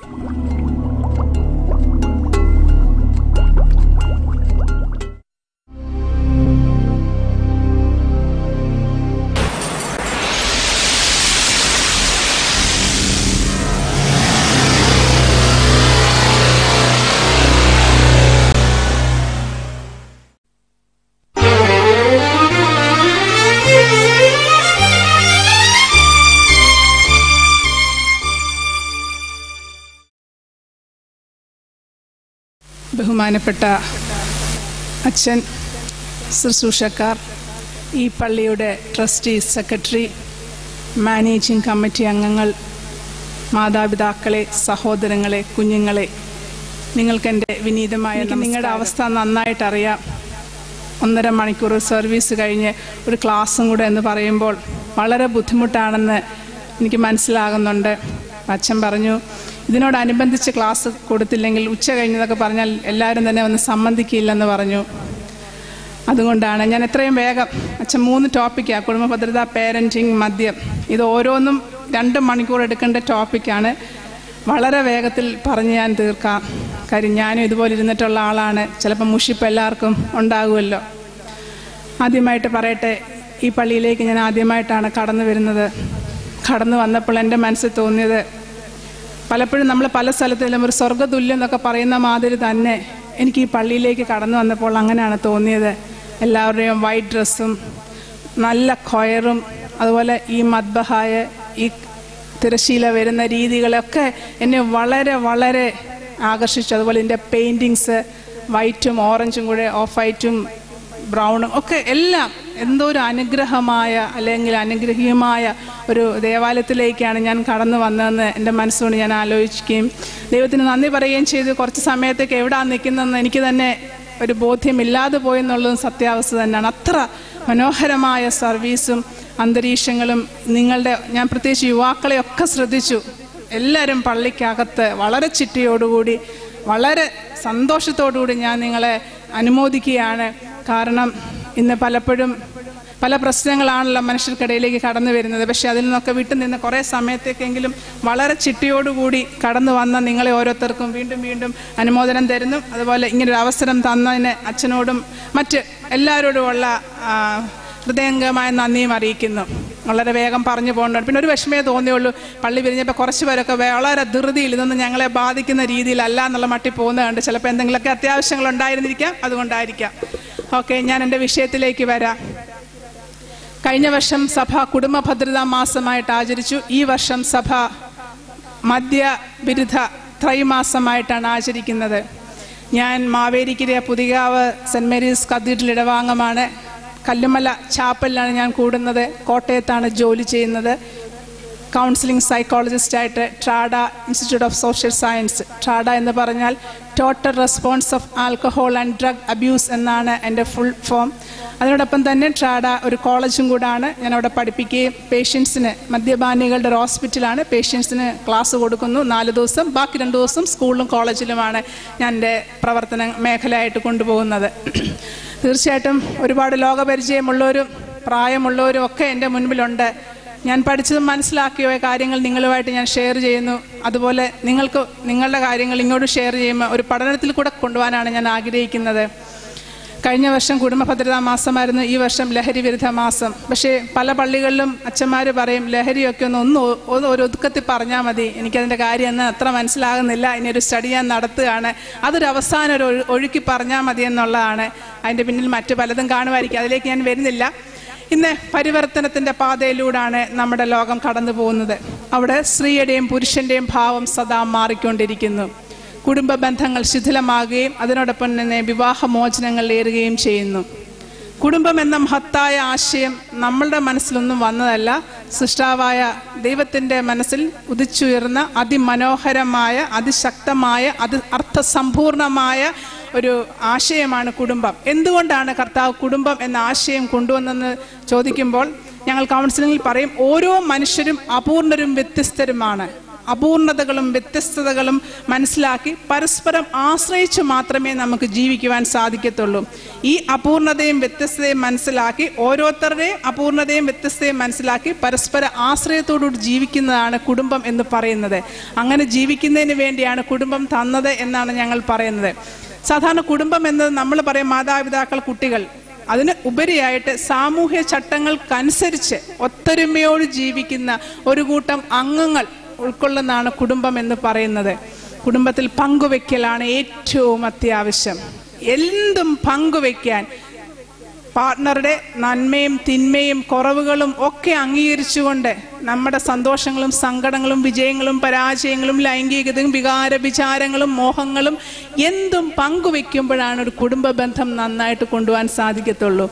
ബഹുമാനപ്പെട്ട അച്ഛൻ ശുശ്രൂഷക്കാർ ഈ പള്ളിയുടെ ട്രസ്റ്റി സെക്രട്ടറി മാനേജിംഗ് കമ്മിറ്റി അംഗങ്ങൾ മാതാപിതാക്കളെ സഹോദരങ്ങളെ കുഞ്ഞുങ്ങളെ നിങ്ങൾക്കെൻ്റെ വിനീതമായ നിങ്ങളുടെ അവസ്ഥ നന്നായിട്ട് അറിയാം ഒന്നര മണിക്കൂർ സർവീസ് കഴിഞ്ഞ് ഒരു ക്ലാസ്സും കൂടെ എന്ന് പറയുമ്പോൾ വളരെ ബുദ്ധിമുട്ടാണെന്ന് എനിക്ക് മനസ്സിലാകുന്നുണ്ട് അച്ഛൻ പറഞ്ഞു ഇതിനോടനുബന്ധിച്ച് ക്ലാസ് കൊടുത്തില്ലെങ്കിൽ ഉച്ച കഴിഞ്ഞതൊക്കെ പറഞ്ഞാൽ എല്ലാവരും തന്നെ ഒന്ന് സമ്മതിക്കില്ലെന്ന് പറഞ്ഞു അതുകൊണ്ടാണ് ഞാൻ എത്രയും വേഗം അച്ഛൻ മൂന്ന് ടോപ്പിക്കാണ് കുടുംബ ഭദ്രത പേരൻറ്റിങ് മദ്യം ഇത് ഓരോന്നും രണ്ട് മണിക്കൂർ എടുക്കേണ്ട ടോപ്പിക്കാണ് വളരെ വേഗത്തിൽ പറഞ്ഞ് ഞാൻ തീർക്കാം കാര്യം ഞാനും ഇതുപോലെ ഇരുന്നിട്ടുള്ള ആളാണ് ചിലപ്പോൾ മുഷിപ്പ് എല്ലാവർക്കും ഉണ്ടാകുമല്ലോ ആദ്യമായിട്ട് പറയട്ടെ ഈ പള്ളിയിലേക്ക് ഞാൻ ആദ്യമായിട്ടാണ് കടന്നു വരുന്നത് കടന്നു വന്നപ്പോൾ എൻ്റെ മനസ്സിൽ തോന്നിയത് പലപ്പോഴും നമ്മൾ പല സ്ഥലത്തിലും ഒരു സ്വർഗ്ഗതുല്യം എന്നൊക്കെ പറയുന്ന മാതിരി തന്നെ എനിക്ക് ഈ പള്ളിയിലേക്ക് കടന്നു വന്നപ്പോൾ അങ്ങനെയാണ് തോന്നിയത് എല്ലാവരുടെയും വൈറ്റ് ഡ്രസ്സും നല്ല കൊയറും അതുപോലെ ഈ മദ്ബഹായ ഈ തിരശീല വരുന്ന രീതികളൊക്കെ എന്നെ വളരെ വളരെ ആകർഷിച്ചു അതുപോലെ ഇതിൻ്റെ പെയിൻറ്റിങ്സ് വൈറ്റും ഓറഞ്ചും കൂടെ ഓഫ് വൈറ്റും ബ്രൗണും ഒക്കെ എല്ലാം എന്തോ ഒരു അനുഗ്രഹമായ അല്ലെങ്കിൽ അനുഗ്രഹീയമായ ഒരു ദേവാലയത്തിലേക്കാണ് ഞാൻ കടന്നു വന്നതെന്ന് എൻ്റെ മനസ്സുകൊണ്ട് ഞാൻ ആലോചിക്കുകയും ദൈവത്തിന് നന്ദി പറയുകയും ചെയ്തു കുറച്ച് സമയത്തേക്ക് എവിടെയാണ് നിൽക്കുന്നതെന്ന് എനിക്ക് തന്നെ ഒരു ബോധ്യമില്ലാതെ പോയെന്നുള്ളതും സത്യാവസ്ഥ തന്നെയാണ് അത്ര മനോഹരമായ സർവീസും അന്തരീക്ഷങ്ങളും നിങ്ങളുടെ ഞാൻ പ്രത്യേകിച്ച് യുവാക്കളെയൊക്കെ ശ്രദ്ധിച്ചു എല്ലാവരും പള്ളിക്കകത്ത് വളരെ ചിട്ടയോടുകൂടി വളരെ സന്തോഷത്തോടുകൂടി ഞാൻ നിങ്ങളെ അനുമോദിക്കുകയാണ് കാരണം ഇന്ന് പലപ്പോഴും പല പ്രശ്നങ്ങളാണല്ലോ മനുഷ്യർക്കിടയിലേക്ക് കടന്നു വരുന്നത് പക്ഷേ അതിൽ നിന്നൊക്കെ വിട്ടു നിന്ന് കുറേ സമയത്തേക്കെങ്കിലും വളരെ ചിട്ടയോടുകൂടി കടന്നു വന്ന നിങ്ങളെ ഓരോരുത്തർക്കും വീണ്ടും വീണ്ടും അനുമോദനം തരുന്നു അതുപോലെ ഇങ്ങനൊരു അവസരം തന്നതിന് അച്ഛനോടും മറ്റ് എല്ലാവരോടുമുള്ള ആ, ഹൃദയംഗമായ നന്ദിയും അറിയിക്കുന്നു വളരെ വേഗം പറഞ്ഞു പോകേണ്ടത് പിന്നെ ഒരു വിഷമേ തോന്നിയുള്ളൂ പള്ളി പിരിഞ്ഞപ്പോൾ കുറച്ച് പേരൊക്കെ വളരെ ധൃതിയിൽ ഇതൊന്നും ഞങ്ങളെ ബാധിക്കുന്ന രീതിയിലല്ല എന്നുള്ള മട്ടി പോകുന്നത് കണ്ട് ചിലപ്പോൾ എന്തെങ്കിലുമൊക്കെ അത്യാവശ്യങ്ങൾ ഉണ്ടായിരുന്നിരിക്കാം അതുകൊണ്ടായിരിക്കാം ഓക്കെ ഞാൻ എൻ്റെ വിഷയത്തിലേക്ക് വരാം കഴിഞ്ഞ വർഷം സഭ കുടുംബ ഭദ്രതാ മാസമായിട്ട് ആചരിച്ചു ഈ വർഷം സഭ മദ്യവിരുദ്ധ ത്രൈമാസമായിട്ടാണ് ആചരിക്കുന്നത് ഞാൻ Mavelikkara Puthikavu saint Mary's cathedral ഇടവാംഗമാണ് കല്ലുമല ചാപ്പലിലാണ് ഞാൻ കൂടുന്നത് കോട്ടയത്താണ് ജോലി ചെയ്യുന്നത് കൗൺസിലിംഗ് സൈക്കോളജിസ്റ്റായിട്ട് TRADA institute of social science TRADA എന്ന് പറഞ്ഞാൽ total response of alcohol and drug abuse എന്നാണ് എൻ്റെ ഫുൾ ഫോം അതിനോടൊപ്പം തന്നെ ട്രാഡ ഒരു കോളേജും കൂടാണ് ഞാൻ അവിടെ പഠിപ്പിക്കുകയും പേഷ്യൻസിന് മദ്യപാനികളുടെ ഒരു ഹോസ്പിറ്റലാണ് പേഷ്യൻസിന് ക്ലാസ് കൊടുക്കുന്നു നാല് ദിവസം ബാക്കി രണ്ട് ദിവസം സ്കൂളിലും കോളേജിലുമാണ് ഞാൻ എൻ്റെ പ്രവർത്തന മേഖലയായിട്ട് കൊണ്ടുപോകുന്നത് തീർച്ചയായിട്ടും ഒരുപാട് ലോകപരിചയമുള്ളവരും പ്രായമുള്ളവരും ഒക്കെ എൻ്റെ മുൻപിലുണ്ട് ഞാൻ പഠിച്ചതും മനസ്സിലാക്കിയ കാര്യങ്ങൾ നിങ്ങളുമായിട്ട് ഞാൻ ഷെയർ ചെയ്യുന്നു അതുപോലെ നിങ്ങൾക്ക് നിങ്ങളുടെ കാര്യങ്ങൾ ഇങ്ങോട്ട് ഷെയർ ചെയ്യുമ്പോൾ ഒരു പഠനത്തിൽ കൂടെ കൊണ്ടുപോകാനാണ് ഞാൻ ആഗ്രഹിക്കുന്നത് കഴിഞ്ഞ വർഷം കുടുംബ ഭദ്രതാ മാസമായിരുന്നു ഈ വർഷം ലഹരി വിരുദ്ധ മാസം പക്ഷേ പല പള്ളികളിലും അച്ഛന്മാർ പറയും ലഹരിയൊക്കെ ഒന്ന് ഒന്ന് ഒ- ഒന്ന് ഒരു ഒതുക്കത്തിൽ പറഞ്ഞാൽ മതി എനിക്കതിൻ്റെ കാര്യം എന്ന് അത്ര മനസ്സിലാകുന്നില്ല ഇനി ഒരു സ്റ്റഡി ഞാൻ നടത്തുകയാണ് അതൊരു അവസാനം ഒരു ഒഴു- ഒഴുക്കി പറഞ്ഞാൽ മതി എന്നുള്ളതാണ് അതിൻ്റെ പിന്നിൽ മറ്റു പലതും കാണുമായിരിക്കും അതിലേക്ക് ഞാൻ വരുന്നില്ല ഇന്ന് പരിവർത്തനത്തിൻ്റെ പാതയിലൂടെയാണ് നമ്മുടെ ലോകം കടന്നു പോകുന്നത് അവിടെ സ്ത്രീയുടെയും പുരുഷൻ്റെയും ഭാവം സദാ മാറിക്കൊണ്ടിരിക്കുന്നു കുടുംബ ബന്ധങ്ങൾ ശിഥിലമാകുകയും അതിനോടൊപ്പം തന്നെ വിവാഹമോചനങ്ങൾ ഏറുകയും ചെയ്യുന്നു കുടുംബം എന്ന മഹത്തായ ആശയം നമ്മളുടെ മനസ്സിലൊന്നും വന്നതല്ല സൃഷ്ടാവായ ദൈവത്തിൻ്റെ മനസ്സിൽ ഉദിച്ചുയർന്ന അതിമനോഹരമായ അതിശക്തമായ അത് അർത്ഥസമ്പൂർണമായ ഒരു ആശയമാണ് കുടുംബം എന്തുകൊണ്ടാണ് കർത്താവ് കുടുംബം എന്ന ആശയം കൊണ്ടുവന്നെന്ന് ചോദിക്കുമ്പോൾ ഞങ്ങൾ കൗൺസിലിങ്ങിൽ പറയും ഓരോ മനുഷ്യരും അപൂർണരും വ്യത്യസ്തരുമാണ് അപൂർണതകളും വ്യത്യസ്തതകളും മനസ്സിലാക്കി പരസ്പരം ആശ്രയിച്ച് മാത്രമേ നമുക്ക് ജീവിക്കുവാൻ സാധിക്കത്തുള്ളൂ ഈ അപൂർണതയും വ്യത്യസ്തതയും മനസ്സിലാക്കി ഓരോരുത്തരുടെയും അപൂർണതയും വ്യത്യസ്തതയും മനസ്സിലാക്കി പരസ്പര ആശ്രയത്തോടുകൂടി ജീവിക്കുന്നതാണ് കുടുംബം എന്ന് പറയുന്നത് അങ്ങനെ ജീവിക്കുന്നതിന് വേണ്ടിയാണ് കുടുംബം തന്നത് എന്നാണ് ഞങ്ങൾ പറയുന്നത് സാധാരണ കുടുംബം എന്നത് നമ്മൾ പറയും മാതാപിതാക്കൾ കുട്ടികൾ അതിന് ഉപരിയായിട്ട് സാമൂഹ്യ ചട്ടങ്ങൾക്കനുസരിച്ച് ഒത്തൊരുമയോട് ജീവിക്കുന്ന ഒരു കൂട്ടം അംഗങ്ങൾ ഉൾക്കൊള്ളുന്നതാണ് കുടുംബം എന്ന് പറയുന്നത് കുടുംബത്തിൽ പങ്കുവെക്കലാണ് ഏറ്റവും അത്യാവശ്യം എന്തും പങ്കുവെക്കാൻ പാർട്ട്ണറുടെ നന്മയും തിന്മയും കുറവുകളും ഒക്കെ അംഗീകരിച്ചുകൊണ്ട് നമ്മുടെ സന്തോഷങ്ങളും സങ്കടങ്ങളും വിജയങ്ങളും പരാജയങ്ങളും ലൈംഗികതയും വികാര വിചാരങ്ങളും മോഹങ്ങളും എന്തും പങ്കുവെക്കുമ്പോഴാണ് ഒരു കുടുംബ ബന്ധം നന്നായിട്ട് കൊണ്ടുപോകാൻ സാധിക്കത്തുള്ളൂ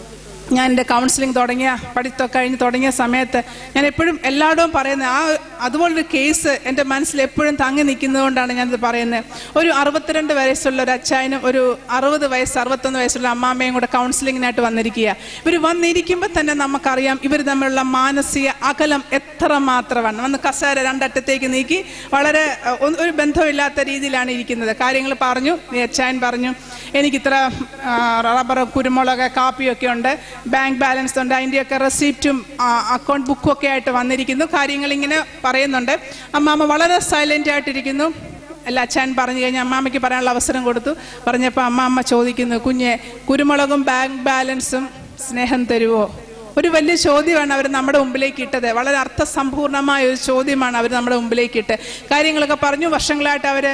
ഞാൻ എൻ്റെ കൗൺസിലിംഗ് തുടങ്ങിയ പഠിത്തം കഴിഞ്ഞ് തുടങ്ങിയ സമയത്ത് ഞാൻ എപ്പോഴും എല്ലായിടവും പറയുന്നത് ആ അതുപോലൊരു കേസ് എൻ്റെ മനസ്സിൽ എപ്പോഴും തങ്ങി നിൽക്കുന്നതുകൊണ്ടാണ് ഞാനിത് പറയുന്നത് ഒരു അറുപത്തിരണ്ട് വയസ്സുള്ള ഒരു അച്ചായനും ഒരു അറുപത് വയസ്സ് അറുപത്തൊന്ന് വയസ്സുള്ള അമ്മാമ്മയും കൂടെ കൗൺസിലിങ്ങിനായിട്ട് വന്നിരിക്കുക ഇവർ വന്നിരിക്കുമ്പോൾ തന്നെ നമുക്കറിയാം ഇവർ തമ്മിലുള്ള മാനസിക അകലം എത്ര മാത്രമാണ് വന്ന് കസേര രണ്ടറ്റത്തേക്ക് നീക്കി വളരെ അഹ്, ഒന്ന് ഒരു ബന്ധമില്ലാത്ത രീതിയിലാണ് ഇരിക്കുന്നത് കാര്യങ്ങൾ പറഞ്ഞു ഈ അച്ചായൻ പറഞ്ഞു എനിക്കിത്ര ആ, റബ്ബർ കുരുമുളക് കാപ്പിയൊക്കെ ഉണ്ട് ബാങ്ക് ബാലൻസ് ഉണ്ട് അതിൻ്റെയൊക്കെ റെസീപ്റ്റും അക്കൗണ്ട് ബുക്കും ഒക്കെ ആയിട്ട് വന്നിരിക്കുന്നു കാര്യങ്ങൾ ഇങ്ങനെ പറയുന്നുണ്ട് അമ്മാമ്മ വളരെ സൈലൻ്റ് ആയിട്ടിരിക്കുന്നു അല്ല അച്ഛൻ പറഞ്ഞു കഴിഞ്ഞാൽ അമ്മാമ്മയ്ക്ക് പറയാനുള്ള അവസരം കൊടുത്തു പറഞ്ഞപ്പോൾ അമ്മാമ്മ ചോദിക്കുന്നു കുഞ്ഞെ കുരുമുളകും ബാങ്ക് ബാലൻസും സ്നേഹം തരുവോ ഒരു വലിയ ചോദ്യമാണ് അവർ നമ്മുടെ മുമ്പിലേക്ക് ഇട്ടത് വളരെ അർത്ഥസമ്പൂർണമായ ഒരു ചോദ്യമാണ് അവർ നമ്മുടെ മുമ്പിലേക്ക് ഇട്ട് കാര്യങ്ങളൊക്കെ പറഞ്ഞു വർഷങ്ങളായിട്ട് അവർ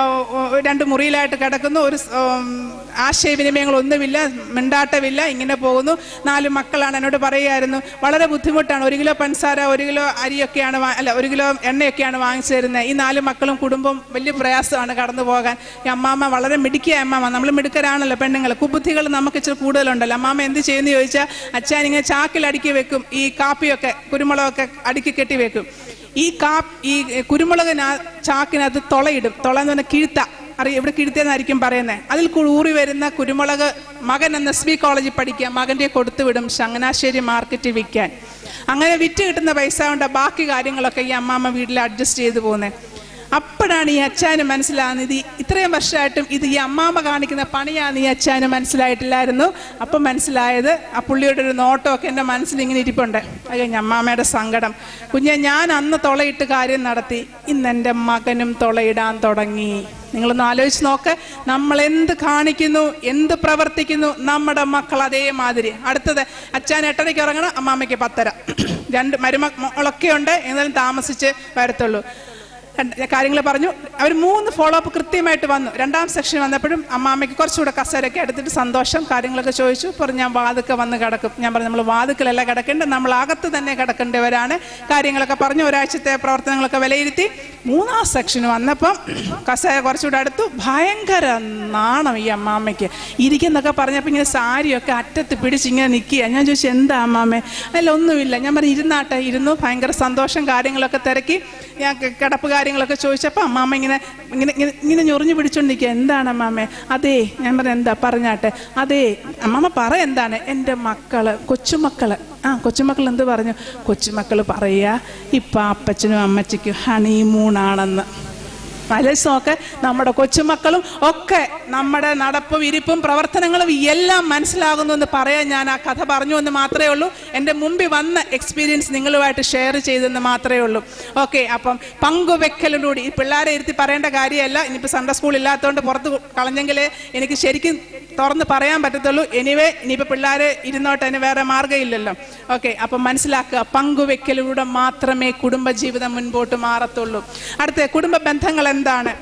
രണ്ട് മുറിയിലായിട്ട് കിടക്കുന്നു ഒരു സ്- ഉം, ആശയവിനിമയങ്ങളൊന്നുമില്ല മിണ്ടാട്ടമില്ല ഇങ്ങനെ പോകുന്നു നാല് മക്കളാണ് എന്നോട് പറയുമായിരുന്നു വളരെ ബുദ്ധിമുട്ടാണ് ഒരു കിലോ പഞ്ചസാര ഒരു കിലോ അരിയൊക്കെയാണ് വാ- അല്ല ഒരു കിലോ എണ്ണയൊക്കെയാണ് വാങ്ങിച്ചു തരുന്നത് ഈ നാല് മക്കളും കുടുംബം വലിയ പ്രയാസമാണ് കടന്നു പോകാൻ ഈ അമ്മാമ്മ വളരെ മിടുക്കിയ അമ്മാമ്മ നമ്മൾ മിടുക്കരാണല്ലോ പെണ്ണുങ്ങൾ കുബുദ്ധികൾ നമുക്ക് ഇച്ചിരി കൂടുതലുണ്ടല്ലോ അമ്മാമ്മ എന്ത് ചെയ്യുന്നു ചോദിച്ചാൽ അച്ഛൻ ഇങ്ങനെ ചാക്കിൽ അടുക്കി വെക്കും ഈ കാപ്പിയൊക്കെ കുരുമുളകൊക്കെ അടുക്കി കെട്ടി വെക്കും ഈ കാ ഈ കുരുമുളകിന് ചാക്കിനകത്ത് തുളയിടും തുള എന്ന് പറഞ്ഞാൽ കിഴുത്ത അറിയാം ഇവിടെ കിഴുത്തേന്നായിരിക്കും പറയുന്നത് അതിൽ കൂറി വരുന്ന കുരുമുളക് മകൻ എൻ എസ് ബി കോളേജിൽ പഠിക്കുക മകൻ്റെ കൊടുത്തു വിടും ചങ്ങനാശ്ശേരി മാർക്കറ്റിൽ വിൽക്കാൻ അങ്ങനെ വിറ്റ് കിട്ടുന്ന പൈസ കൊണ്ട് ബാക്കി കാര്യങ്ങളൊക്കെ ഈ അമ്മാമ്മ വീട്ടിൽ അഡ്ജസ്റ്റ് ചെയ്തു പോകുന്നത് അപ്പോഴാണ് ഈ അച്ചാന് മനസ്സിലാകുന്നത് ഇത് ഇത്രയും വർഷമായിട്ടും ഇത് ഈ അമ്മാമ്മ കാണിക്കുന്ന പണിയാന്ന് ഈ അച്ചാന് മനസ്സിലായിട്ടില്ലായിരുന്നു അപ്പം മനസ്സിലായത് ആ പുള്ളിയുടെ ഒരു നോട്ടമൊക്കെ എൻ്റെ മനസ്സിൽ ഇങ്ങനെ ഇരിപ്പുണ്ട് അത് കഴിഞ്ഞ് അമ്മാമ്മയുടെ സങ്കടം കുഞ്ഞെ ഞാൻ അന്ന് തുളയിട്ട് കാര്യം നടത്തി ഇന്ന് എൻ്റെ മകനും തുളയിടാൻ തുടങ്ങി നിങ്ങളൊന്ന് ആലോചിച്ച് നോക്ക് നമ്മൾ എന്ത് കാണിക്കുന്നു എന്ത് പ്രവർത്തിക്കുന്നു നമ്മുടെ മക്കൾ അതേമാതിരി അടുത്തത് അച്ഛൻ എട്ടരയ്ക്ക് ഉറങ്ങണം അമ്മാമ്മയ്ക്ക് പത്തര രണ്ട് മരുമക്കളൊക്കെ ഉണ്ട് എന്നാലും താമസിച്ച് വരത്തുള്ളൂ കാര്യങ്ങൾ പറഞ്ഞു അവർ മൂന്ന് ഫോളോ അപ്പ് കൃത്യമായിട്ട് വന്നു രണ്ടാം സെക്ഷൻ വന്നപ്പോഴും അമ്മാമ്മയ്ക്ക് കുറച്ചുകൂടെ കസേരയൊക്കെ എടുത്തിട്ട് സന്തോഷം കാര്യങ്ങളൊക്കെ ചോദിച്ചു പറഞ്ഞു ഞാൻ വാതുക്കെ വന്ന് കിടക്കും ഞാൻ പറഞ്ഞു നമ്മൾ വാതുക്കലല്ല കിടക്കേണ്ടത് നമ്മൾ അകത്ത് തന്നെ കിടക്കേണ്ടവരാണ് കാര്യങ്ങളൊക്കെ പറഞ്ഞു ഒരാഴ്ചത്തെ പ്രവർത്തനങ്ങളൊക്കെ വിലയിരുത്തി മൂന്നാം സെക്ഷൻ വന്നപ്പം കസേര കുറച്ചുകൂടെ അടുത്തു ഭയങ്കര നാണം ഈ അമ്മാമ്മയ്ക്ക് ഇരിക്കുന്നൊക്കെ പറഞ്ഞപ്പോൾ ഇങ്ങനെ സാരിയൊക്കെ അറ്റത്ത് പിടിച്ച് ഇങ്ങനെ നിൽക്കുക ഞാൻ ചോദിച്ചു എന്താ അമ്മാമ്മേ അല്ല ഒന്നുമില്ല ഞാൻ പറഞ്ഞു ഇരുന്നാട്ടെ ഇരുന്നു ഭയങ്കര സന്തോഷം കാര്യങ്ങളൊക്കെ തിരക്കി ഞാൻ ക- കിടപ്പ് കാര്യങ്ങളൊക്കെ ചോദിച്ചപ്പോൾ അമ്മാമ്മ ഇങ്ങനെ ഇങ്ങനെ ഇങ്ങനെ ഇങ്ങനെ ഞൊറിഞ്ഞു പിടിച്ചോണ്ടിരിക്കുക എന്താണ് അമ്മാമ്മേ അതേ ഞാൻ പറഞ്ഞു എന്താ പറഞ്ഞാട്ടെ അതേ അമ്മാമ്മ പറ എന്താണ് എൻ്റെ മക്കള് കൊച്ചുമക്കള് ആ കൊച്ചുമക്കൾ എന്ത് പറഞ്ഞു കൊച്ചുമക്കൾ പറയുക ഇപ്പം അപ്പച്ചനും അമ്മച്ചിക്കും ഹണിമൂണാണെന്ന് ആലോചിച്ച് നോക്ക് നമ്മുടെ കൊച്ചുമക്കളും ഒക്കെ നമ്മുടെ നടപ്പും ഇരിപ്പും പ്രവർത്തനങ്ങളും എല്ലാം മനസ്സിലാകുന്നു എന്ന് പറയാൻ ഞാൻ ആ കഥ പറഞ്ഞു എന്ന് മാത്രമേ ഉള്ളൂ എൻ്റെ മുമ്പിൽ വന്ന എക്സ്പീരിയൻസ് നിങ്ങളുമായിട്ട് ഷെയർ ചെയ്തെന്ന് മാത്രമേ ഉള്ളൂ ഓക്കെ അപ്പം പങ്കുവെക്കലിലൂടെ ഈ പിള്ളേരെ ഇരുത്തി പറയേണ്ട കാര്യമല്ല ഇനിയിപ്പോൾ സൺഡേ സ്കൂൾ ഇല്ലാത്തതുകൊണ്ട് പുറത്ത് കളഞ്ഞെങ്കിലേ എനിക്ക് ശരിക്കും തുറന്ന് പറയാൻ പറ്റത്തുള്ളൂ എനിവേ ഇനിയിപ്പോൾ പിള്ളേർ ഇരുന്നോട്ട് അതിന് വേറെ മാർഗ്ഗമില്ലല്ലോ ഓക്കെ അപ്പം മനസ്സിലാക്കുക പങ്കുവെക്കലിലൂടെ മാത്രമേ കുടുംബജീവിതം മുൻപോട്ട് മാറത്തുള്ളൂ അടുത്ത കുടുംബ ബന്ധങ്ങൾ എന്താണ്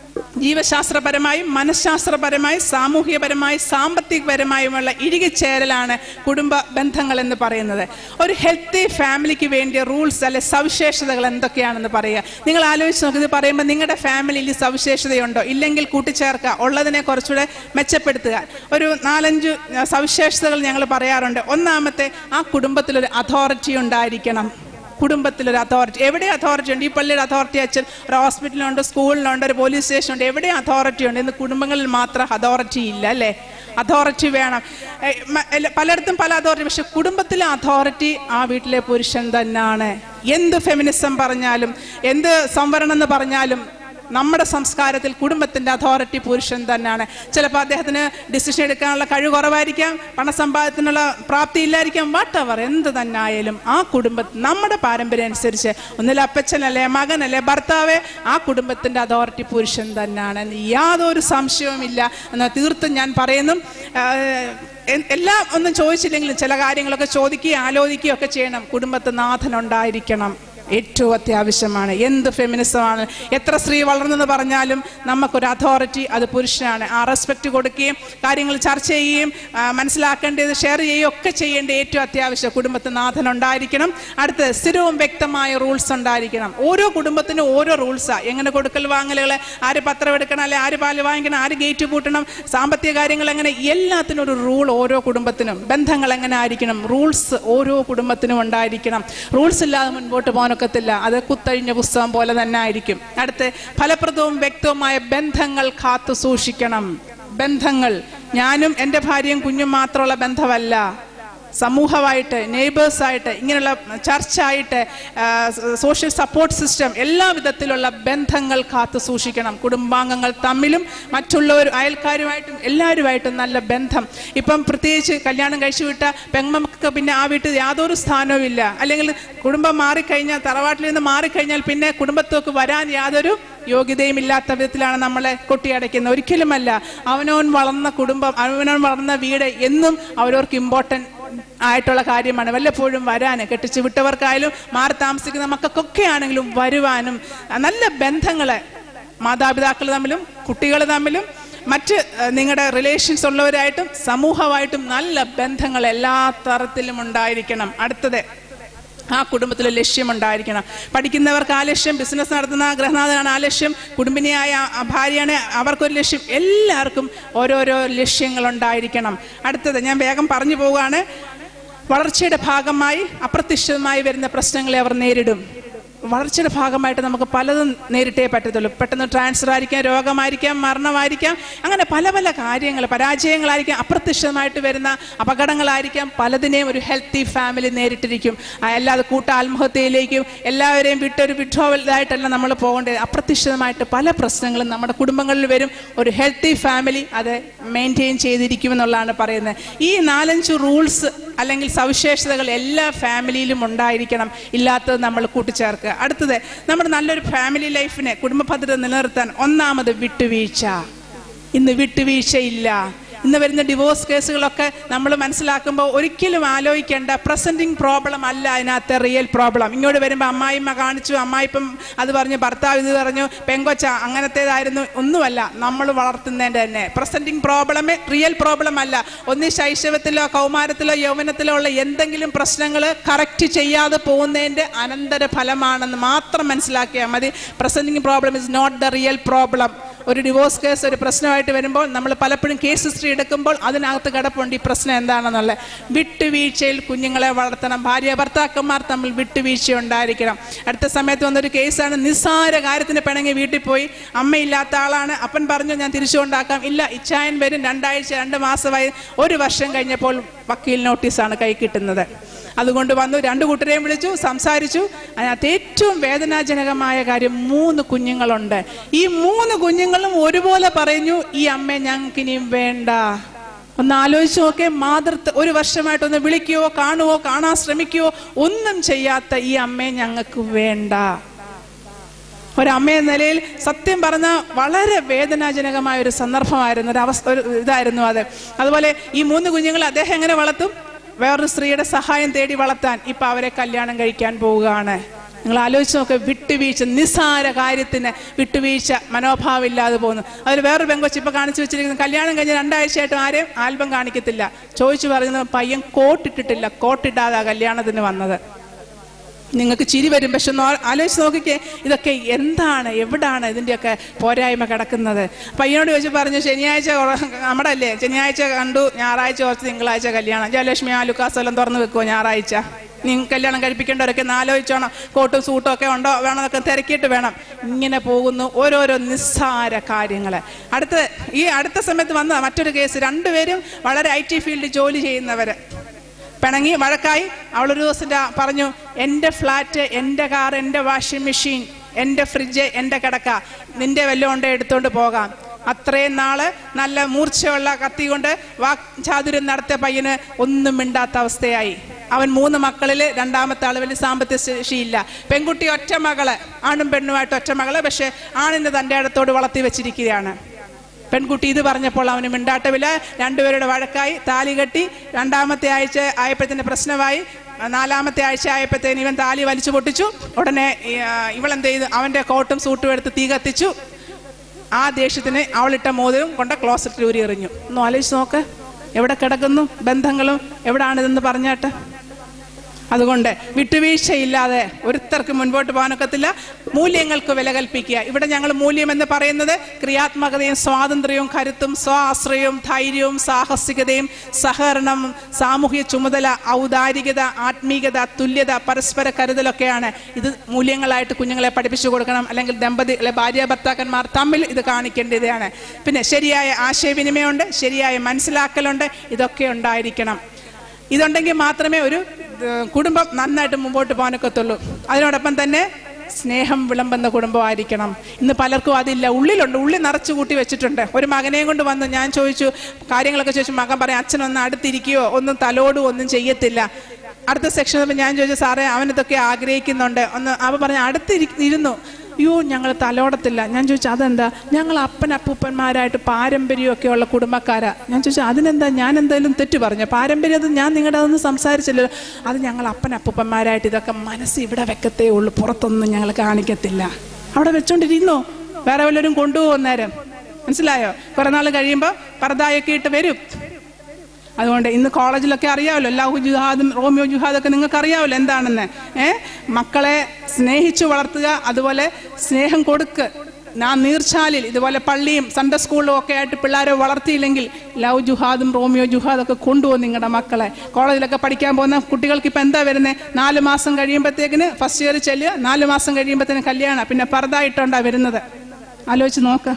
ജീവശാസ്ത്രപരമായും മനഃശാസ്ത്രപരമായും സാമൂഹികപരമായും സാമ്പത്തികപരമായുമുള്ള ഇഴുകിച്ചേരലാണ് കുടുംബ ബന്ധങ്ങൾ എന്ന് പറയുന്നത് ഒരു ഹെൽത്തി ഫാമിലിക്ക് വേണ്ടിയ റൂൾസ് അല്ലെ സവിശേഷതകൾ എന്തൊക്കെയാണെന്ന് പറയുക നിങ്ങൾ ആലോചിച്ച് നോക്കി ഇത് പറയുമ്പോൾ നിങ്ങളുടെ ഫാമിലിയിൽ സവിശേഷതയുണ്ടോ ഇല്ലെങ്കിൽ കൂട്ടിച്ചേർക്കുക ഉള്ളതിനെ കുറച്ചുകൂടെ മെച്ചപ്പെടുത്തുക ഒരു നാലഞ്ച് സവിശേഷതകൾ ഞങ്ങൾ പറയാറുണ്ട് ഒന്നാമത്തെ ആ കുടുംബത്തിലൊരു അതോറിറ്റി ഉണ്ടായിരിക്കണം കുടുംബത്തിലൊരു അതോറിറ്റി എവിടെ അതോറിറ്റി ഉണ്ട് ഈ പള്ളിയുടെ അതോറിറ്റി അച്ഛൻ ഒരു ഹോസ്പിറ്റലുണ്ട് സ്കൂളിലുണ്ട് ഒരു പോലീസ് സ്റ്റേഷൻ ഉണ്ട് എവിടെ അതോറിറ്റി ഉണ്ട് ഇന്ന് കുടുംബങ്ങളിൽ മാത്രം അതോറിറ്റി ഇല്ല അല്ലേ അതോറിറ്റി വേണം ഏ, മ- എല്ലാ- പലയിടത്തും പല അതോറിറ്റി പക്ഷെ കുടുംബത്തിലെ അതോറിറ്റി ആ വീട്ടിലെ പുരുഷൻ തന്നെയാണ് എന്ത് ഫെമിനിസം പറഞ്ഞാലും എന്ത് സംവരണം എന്ന് പറഞ്ഞാലും നമ്മുടെ സംസ്കാരത്തിൽ കുടുംബത്തിന്റെ അതോറിറ്റി പുരുഷൻ തന്നെയാണ് ചിലപ്പോൾ അദ്ദേഹത്തിന് ഡിസിഷൻ എടുക്കാനുള്ള കഴിവ് കുറവായിരിക്കാം പണസമ്പാദത്തിനുള്ള പ്രാപ്തി ഇല്ലായിരിക്കാം വാട്ട് എവർ എന്ത് തന്നെ ആയാലും ആ കുടുംബ നമ്മുടെ പാരമ്പര്യം അനുസരിച്ച് ഒന്നിൽ അപ്പച്ചനല്ലേ മകനല്ലേ ഭർത്താവേ ആ കുടുംബത്തിന്റെ അതോറിറ്റി പുരുഷൻ തന്നെയാണ് എന്ന് യാതൊരു സംശയവുമില്ല എന്ന് തീർത്തും ഞാൻ പറയുന്നു ആഹ്, എ- എല്ലാം ഒന്നും ചോദിച്ചില്ലെങ്കിലും ചില കാര്യങ്ങളൊക്കെ ചോദിക്കുകയും ആലോചിക്കുകയും ഒക്കെ ചെയ്യണം കുടുംബത്തിൽ നാഥനുണ്ടായിരിക്കണം ഏറ്റവും അത്യാവശ്യമാണ് എന്ത് ഫെമിനിസമാണ് എത്ര സ്ത്രീ വളർന്നെന്ന് പറഞ്ഞാലും നമുക്കൊരു അതോറിറ്റി അത് പുരുഷനാണ് ആ റെസ്പെക്റ്റ് കൊടുക്കുകയും കാര്യങ്ങൾ ചർച്ച ചെയ്യുകയും ആ, മനസ്സിലാക്കേണ്ടത് ഷെയർ ചെയ്യുകയും ഒക്കെ ചെയ്യേണ്ട ഏറ്റവും അത്യാവശ്യം കുടുംബത്തിൽ നാഥനുണ്ടായിരിക്കണം അടുത്ത് സ്ഥിരവും വ്യക്തമായ റൂൾസ് ഉണ്ടായിരിക്കണം ഓരോ കുടുംബത്തിനും ഓരോ റൂൾസാണ് എങ്ങനെ കൊടുക്കൽ വാങ്ങലുകൾ ആര് പത്രം എടുക്കണം അല്ലെ ആര് പാല് വാങ്ങിക്കണം ആര് ഗേറ്റ് പൂട്ടണം സാമ്പത്തിക കാര്യങ്ങൾ എങ്ങനെ എല്ലാത്തിനും ഒരു റൂൾ ഓരോ കുടുംബത്തിനും ബന്ധങ്ങൾ എങ്ങനെ ആയിരിക്കണം റൂൾസ് ഓരോ കുടുംബത്തിനും ഉണ്ടായിരിക്കണം റൂൾസ് ഇല്ലാതെ മുൻപോട്ട് പോകാനൊക്കത്തില്ല അത് കുത്തഴിഞ്ഞ പുസ്തകം പോലെ തന്നെ ആയിരിക്കും അടുത്ത് ഫലപ്രദവും വ്യക്തവുമായ ബന്ധങ്ങൾ കാത്തു സൂക്ഷിക്കണം ബന്ധങ്ങൾ ഞാനും എൻ്റെ ഭാര്യയും കുഞ്ഞും മാത്രമുള്ള ബന്ധമല്ല സമൂഹമായിട്ട് നെയ്ബേഴ്സായിട്ട് ഇങ്ങനെയുള്ള ചർച്ചായിട്ട് സോഷ്യൽ സപ്പോർട്ട് സിസ്റ്റം എല്ലാ വിധത്തിലുള്ള ബന്ധങ്ങൾ കാത്തു സൂക്ഷിക്കണം കുടുംബാംഗങ്ങൾ തമ്മിലും മറ്റുള്ളവർ അയൽക്കാരുമായിട്ടും എല്ലാവരുമായിട്ടും നല്ല ബന്ധം ഇപ്പം പ്രത്യേകിച്ച് കല്യാണം കഴിച്ചു വിട്ട പെങ്ങമ്മക്ക് പിന്നെ ആ വീട്ടിൽ യാതൊരു സ്ഥാനവും ഇല്ല അല്ലെങ്കിൽ കുടുംബം മാറിക്കഴിഞ്ഞാൽ തറവാട്ടിൽ നിന്ന് മാറിക്കഴിഞ്ഞാൽ പിന്നെ കുടുംബത്തേക്ക് വരാൻ യാതൊരു യോഗ്യതയും ഇല്ലാത്ത വിധത്തിലാണ് നമ്മളെ കൊട്ടിയടയ്ക്കുന്നത് ഒരിക്കലുമല്ല അവനവൻ വളർന്ന കുടുംബം അവനവൻ വളർന്ന വീട് എന്നും അവരവർക്ക് ഇമ്പോർട്ടൻറ്റ് ആയിട്ടുള്ള കാര്യമാണ് വല്ലപ്പോഴും വരാൻ കെട്ടിച്ചു വിട്ടവർക്കായാലും മാറി താമസിക്കുന്ന മക്കൾക്കൊക്കെ ആണെങ്കിലും വരുവാനും ആ, നല്ല ബന്ധങ്ങളെ മാതാപിതാക്കൾ തമ്മിലും കുട്ടികൾ തമ്മിലും മറ്റ് ഏഹ്, നിങ്ങളുടെ റിലേഷൻസ് ഉള്ളവരായിട്ടും സമൂഹമായിട്ടും നല്ല ബന്ധങ്ങൾ എല്ലാ തരത്തിലും ഉണ്ടായിരിക്കണം അടുത്തത് ആ കുടുംബത്തിൽ ലക്ഷ്യമുണ്ടായിരിക്കണം പഠിക്കുന്നവർക്ക് ആ ലക്ഷ്യം ബിസിനസ് നടത്തുന്ന ഗൃഹനാഥനാണ് ആ ലക്ഷ്യം കുടുംബിനിയായ ആ ഭാര്യയാണ് അവർക്കൊരു ലക്ഷ്യം എല്ലാവർക്കും ഓരോരോ ലക്ഷ്യങ്ങളുണ്ടായിരിക്കണം അടുത്തത് ഞാൻ വേഗം പറഞ്ഞു പോവുകയാണ് വളർച്ചയുടെ ഭാഗമായി അപ്രത്യക്ഷിതമായി വരുന്ന പ്രശ്നങ്ങളെ അവർ നേരിടും വളർച്ചയുടെ ഭാഗമായിട്ട് നമുക്ക് പലതും നേരിട്ടേ പറ്റത്തുള്ളൂ പെട്ടെന്ന് ട്രാൻസ്ഫർ ആയിരിക്കാം രോഗമായിരിക്കാം മരണമായിരിക്കാം അങ്ങനെ പല പല കാര്യങ്ങൾ പരാജയങ്ങളായിരിക്കാം അപ്രത്യക്ഷിതമായിട്ട് വരുന്ന അപകടങ്ങളായിരിക്കാം പലതിനെയും ഒരു ഹെൽത്തി ഫാമിലി നേരിട്ടിരിക്കും ആ, അല്ലാതെ കൂട്ട ആത്മഹത്യയിലേക്കും എല്ലാവരെയും വിട്ടൊരു വിഡ്രോവലായിട്ടല്ല നമ്മൾ പോകേണ്ടത് അപ്രത്യക്ഷിതമായിട്ട് പല പ്രശ്നങ്ങളും നമ്മുടെ കുടുംബങ്ങളിൽ വരും ഒരു ഹെൽത്തി ഫാമിലി അത് മെയിൻറ്റെയിൻ ചെയ്തിരിക്കുമെന്നുള്ളതാണ് പറയുന്നത് ഈ നാലഞ്ച് റൂൾസ് അല്ലെങ്കിൽ സവിശേഷതകൾ എല്ലാ ഫാമിലിയിലും ഉണ്ടായിരിക്കണം ഇല്ലാത്തത് നമ്മൾ കൂട്ടിച്ചേർക്കുക അടുത്തത് നമ്മുടെ നല്ലൊരു ഫാമിലി ലൈഫിനെ കുടുംബ ഭദ്രത നിലനിർത്താൻ ഒന്നാമത് വിട്ടുവീഴ്ച ഇന്ന് വിട്ടുവീഴ്ചയില്ല ഇന്ന് വരുന്ന ഡിവോഴ്സ് കേസുകളൊക്കെ നമ്മൾ മനസ്സിലാക്കുമ്പോൾ ഒരിക്കലും ആലോചിക്കേണ്ട പ്രസന്റിങ് പ്രോബ്ലം അല്ല അതിനകത്തെ റിയൽ പ്രോബ്ലം ഇങ്ങോട്ട് വരുമ്പോൾ അമ്മായിമ്മ കാണിച്ചു അമ്മായിപ്പം അത് പറഞ്ഞു ഭർത്താവ് ഇത് പറഞ്ഞു പെങ്കൊച്ച അങ്ങനത്തേതായിരുന്നു ഒന്നുമല്ല നമ്മൾ വളർത്തുന്നതിൻ്റെ തന്നെ പ്രസന്റിങ് പ്രോബ്ലമേ റിയൽ പ്രോബ്ലം അല്ല ഒന്നി ശൈശവത്തിലോ കൗമാരത്തിലോ യൗവനത്തിലോ ഉള്ള എന്തെങ്കിലും പ്രശ്നങ്ങൾ കറക്റ്റ് ചെയ്യാതെ പോകുന്നതിൻ്റെ അനന്തര ഫലമാണെന്ന് മാത്രം മനസ്സിലാക്കിയാൽ മതി presenting problem is not the real problem ഒരു ഡിവോഴ്സ് കേസ് ഒരു പ്രശ്നമായിട്ട് വരുമ്പോൾ നമ്മൾ പലപ്പോഴും കേസ് ഹിസ്റ്ററി എടുക്കുമ്പോൾ അതിനകത്ത് കിടപ്പുണ്ട് ഈ പ്രശ്നം എന്താണെന്നുള്ളത് വിട്ടുവീഴ്ചയിൽ കുഞ്ഞുങ്ങളെ വളർത്തണം ഭാര്യ ഭർത്താക്കന്മാർ തമ്മിൽ വിട്ടുവീഴ്ച ഉണ്ടായിരിക്കണം അടുത്ത സമയത്ത് വന്നൊരു കേസാണ് നിസ്സാര കാര്യത്തിന് പിണങ്ങി വീട്ടിൽ പോയി അമ്മയില്ലാത്ത ആളാണ് അപ്പൻ പറഞ്ഞു ഞാൻ തിരിച്ചു കൊണ്ടാക്കാം ഇല്ല ഇച്ചായൻ വരും രണ്ടാഴ്ച രണ്ട് മാസമായി ഒരു വർഷം കഴിഞ്ഞപ്പോൾ വക്കീൽ നോട്ടീസാണ് കൈ കിട്ടുന്നത് അതുകൊണ്ട് വന്നു രണ്ടു കൂട്ടരെയും വിളിച്ചു സംസാരിച്ചു അതിനകത്ത് ഏറ്റവും വേദനാജനകമായ കാര്യം മൂന്ന് കുഞ്ഞുങ്ങളുണ്ട് ഈ മൂന്ന് കുഞ്ഞുങ്ങളും ഒരുപോലെ പറഞ്ഞു ഈ അമ്മയെ ഞങ്ങൾക്ക് ഇനിയും വേണ്ട ഒന്ന് ആലോചിച്ച് നോക്കേ മാതൃത്വ ഒരു വർഷമായിട്ടൊന്ന് വിളിക്കുകയോ കാണുവോ കാണാൻ ശ്രമിക്കുകയോ ഒന്നും ചെയ്യാത്ത ഈ അമ്മയെ ഞങ്ങൾക്ക് വേണ്ട ഒരമ്മ എന്ന നിലയിൽ സത്യം പറഞ്ഞ വളരെ വേദനാജനകമായ ഒരു സന്ദർഭമായിരുന്നു ഒരു അവസ്ഥ ഒരു ഇതായിരുന്നു അത് അതുപോലെ ഈ മൂന്ന് കുഞ്ഞുങ്ങളെ അദ്ദേഹം എങ്ങനെ വളർത്തും വേറൊരു സ്ത്രീയുടെ സഹായം തേടി വളർത്താൻ ഇപ്പൊ അവരെ കല്യാണം കഴിക്കാൻ പോവുകയാണ് നിങ്ങൾ ആലോചിച്ച് നോക്ക് വിട്ടുവീഴ്ച നിസ്സാര കാര്യത്തിന് വിട്ടുവീഴ്ച മനോഭാവം ഇല്ലാതെ പോകുന്നു അതിൽ വേറൊരു പെങ്കൊച്ച് ഇപ്പൊ കാണിച്ചു വെച്ചിരിക്കുന്നത് കല്യാണം കഴിഞ്ഞ് രണ്ടാഴ്ചയായിട്ടും ആരെയും ആൽബം കാണിക്കത്തില്ല ചോദിച്ചു പറയുന്നത് പയ്യൻ കോട്ടിട്ടിട്ടില്ല കോട്ടിട്ടാതാ കല്യാണത്തിന് വന്നത് നിങ്ങൾക്ക് ചിരി വരും പക്ഷെ ഒന്ന് ആ- ആലോചിച്ച് നോക്കിക്കേ ഇതൊക്കെ എന്താണ് എവിടാണ് ഇതിൻ്റെയൊക്കെ പോരായ്മ കിടക്കുന്നത് പയ്യനോട് ചോദിച്ചു പറഞ്ഞു ശനിയാഴ്ച ഉറ- നമ്മുടെ അല്ലേ ശനിയാഴ്ച കണ്ടു ഞായറാഴ്ച കുറച്ച് തിങ്കളാഴ്ച കല്യാണം ജയലക്ഷ്മി ആ ലുക്കാസ് എല്ലാം തുറന്ന് വെക്കുമോ ഞായറാഴ്ച നീ കല്യാണം കഴിപ്പിക്കേണ്ടവരൊക്കെ ഒന്ന് ആലോചിച്ചോണം കോട്ടും സൂട്ടും ഒക്കെ ഉണ്ടോ വേണമെന്നൊക്കെ തിരക്കിയിട്ട് വേണം ഇങ്ങനെ പോകുന്നു ഓരോരോ നിസ്സാര കാര്യങ്ങൾ അടുത്ത ഈ അടുത്ത സമയത്ത് വന്ന മറ്റൊരു കേസ് രണ്ടുപേരും വളരെ ഐ ടി ഫീൽഡിൽ ജോലി ചെയ്യുന്നവർ പിണങ്ങി വഴക്കായി അവളൊരു ദിവസം രാ- പറഞ്ഞു എൻ്റെ ഫ്ലാറ്റ് എൻ്റെ കാർ എൻ്റെ വാഷിംഗ് മെഷീൻ എൻ്റെ ഫ്രിഡ്ജ് എൻ്റെ കിടക്ക നിന്റെ വല്ലതും ഉണ്ടേ എടുത്തോണ്ട് പോകാം അത്രയും നാള് നല്ല മൂർച്ചയുള്ള കത്തി കൊണ്ട് വാക്ചാതുര്യം നടത്തിയ പയ്യന് ഒന്നും മിണ്ടാത്ത അവസ്ഥയായി അവൻ മൂന്ന് മക്കളിൽ രണ്ടാമത്തെ ആള് വലിയ സാമ്പത്തിക ശേഷിയില്ല പെൺകുട്ടി ഒറ്റ മകള് ആണും പെണ്ണുമായിട്ട് ഒറ്റ മകള് പക്ഷെ ആണിന് തൻ്റെ അടുത്തോട് വളർത്തി വെച്ചിരിക്കുകയാണ് പെൺകുട്ടി ഇത് പറഞ്ഞപ്പോൾ അവന് മിണ്ടാട്ടമില്ല രണ്ടുപേരുടെ വഴക്കായി താലി കെട്ടി രണ്ടാമത്തെ ആഴ്ച ആയപ്പോഴത്തേന് പ്രശ്നമായി നാലാമത്തെ ആഴ്ച ആയപ്പോഴത്തേന് ഇവൻ താലി വലിച്ചു പൊട്ടിച്ചു ഉടനെ ഈ, ആ, ഇവളെന്ത് ചെയ്തു അവൻ്റെ കോട്ടും സൂട്ടും എടുത്ത് തീ കത്തിച്ചു ആ ദേഷ്യത്തിന് അവളിട്ട മോതിരം കൊണ്ട് ക്ലോസറ്റിൽ ഊരി എറിഞ്ഞു ഒന്ന് ആലോചിച്ച് നോക്ക് എവിടെ കിടക്കുന്നു ബന്ധങ്ങളും എവിടാണിതെന്ന് പറഞ്ഞാട്ട് അതുകൊണ്ട് വിട്ടുവീഴ്ചയില്ലാതെ ഒരുത്തർക്ക് മുൻപോട്ട് പോകാനൊക്കത്തില്ല മൂല്യങ്ങൾക്ക് വില കൽപ്പിക്കുക ഇവിടെ ഞങ്ങൾ മൂല്യം എന്ന് പറയുന്നത് ക്രിയാത്മകതയും സ്വാതന്ത്ര്യവും കരുത്തും സ്വാശ്രയവും ധൈര്യവും സാഹസികതയും സഹകരണം സാമൂഹിക ചുമതല ഔദാരികത ആത്മീയത തുല്യത പരസ്പര കരുതലൊക്കെയാണ് ഇത് മൂല്യങ്ങളായിട്ട് കുഞ്ഞുങ്ങളെ പഠിപ്പിച്ചു കൊടുക്കണം അല്ലെങ്കിൽ ദമ്പതി അല്ലെ ഭാര്യ ഭർത്താക്കന്മാർ തമ്മിൽ ഇത് കാണിക്കേണ്ടതാണ് പിന്നെ ശരിയായ ആശയവിനിമയമുണ്ട് ശരിയായ മനസ്സിലാക്കലുണ്ട് ഇതൊക്കെ ഉണ്ടായിരിക്കണം ഇതുണ്ടെങ്കിൽ മാത്രമേ ഒരു ഏഹ്, കുടുംബം നന്നായിട്ട് മുമ്പോട്ട് പോകാനൊക്കത്തുള്ളൂ അതിനോടൊപ്പം തന്നെ സ്നേഹം വിളമ്പുന്ന കുടുംബമായിരിക്കണം ഇന്ന് പലർക്കും അതില്ല ഉള്ളിലുണ്ട് ഉള്ളിൽ നിറച്ചു കൂട്ടി വെച്ചിട്ടുണ്ട് ഒരു മകനെയും കൊണ്ട് വന്ന് ഞാൻ ചോദിച്ചു കാര്യങ്ങളൊക്കെ ചോദിച്ചു മകൻ പറയാം അച്ഛനൊന്ന് അടുത്തിരിക്കുകയോ ഒന്നും തലോടുകയോ ഒന്നും ചെയ്യത്തില്ല അടുത്ത സെക്ഷൻ ഞാൻ ചോദിച്ചു സാറേ അവനിതൊക്കെ ആഗ്രഹിക്കുന്നുണ്ട് ഒന്ന് അവ പറഞ്ഞ അടുത്തിരി ഇരുന്നു അയ്യോ ഞങ്ങൾ തലോടത്തില്ല ഞാൻ ചോദിച്ചു അതെന്താ ഞങ്ങൾ അപ്പൻ അപ്പൂപ്പന്മാരായിട്ട് പാരമ്പര്യമൊക്കെ ഉള്ള കുടുംബക്കാരാ ഞാൻ ചോദിച്ചു അതിനെന്താ ഞാൻ എന്തായാലും തെറ്റ് പറഞ്ഞു പാരമ്പര്യം അത് ഞാൻ നിങ്ങളുടെ അതൊന്നും സംസാരിച്ചല്ലോ അത് ഞങ്ങൾ അപ്പൻ അപ്പൂപ്പന്മാരായിട്ട് ഇതൊക്കെ മനസ്സ് ഇവിടെ വെക്കത്തേ ഉള്ളൂ പുറത്തൊന്നും ഞങ്ങൾ കാണിക്കത്തില്ല അവിടെ വെച്ചോണ്ടിരുന്നോ വേറെ വല്ലവരും കൊണ്ടുപോകും നേരം മനസ്സിലായോ കുറെ നാൾ കഴിയുമ്പോൾ പർദായൊക്കെ ഇട്ട് വരും അതുകൊണ്ട് ഇന്ന് കോളേജിലൊക്കെ അറിയാമല്ലോ ലഹു ജുഹാദും റോമിയോ ജുഹാദൊക്കെ നിങ്ങൾക്ക് അറിയാമല്ലോ എന്താണെന്ന് ഏ മക്കളെ സ്നേഹിച്ചു വളർത്തുക അതുപോലെ സ്നേഹം കൊടുക്ക് നാ നീർച്ചാലിൽ ഇതുപോലെ പള്ളിയും സൺഡേ സ്കൂളിലും ഒക്കെ ആയിട്ട് പിള്ളേരെ വളർത്തിയില്ലെങ്കിൽ ലവ് ജുഹാദും റോമിയോ ജുഹാദൊക്കെ കൊണ്ടുപോകും നിങ്ങളുടെ മക്കളെ കോളേജിലൊക്കെ പഠിക്കാൻ പോകുന്ന കുട്ടികൾക്ക് ഇപ്പം എന്താ വരുന്നത് നാല് മാസം കഴിയുമ്പോഴത്തേക്കിന് ഫസ്റ്റ് ഇയർ ചെല്ലുക നാല് മാസം കഴിയുമ്പോഴത്തേന് കല്യാണം പിന്നെ പർദ്ദായിട്ടോണ്ടാ വരുന്നത് ആലോചിച്ച് നോക്ക്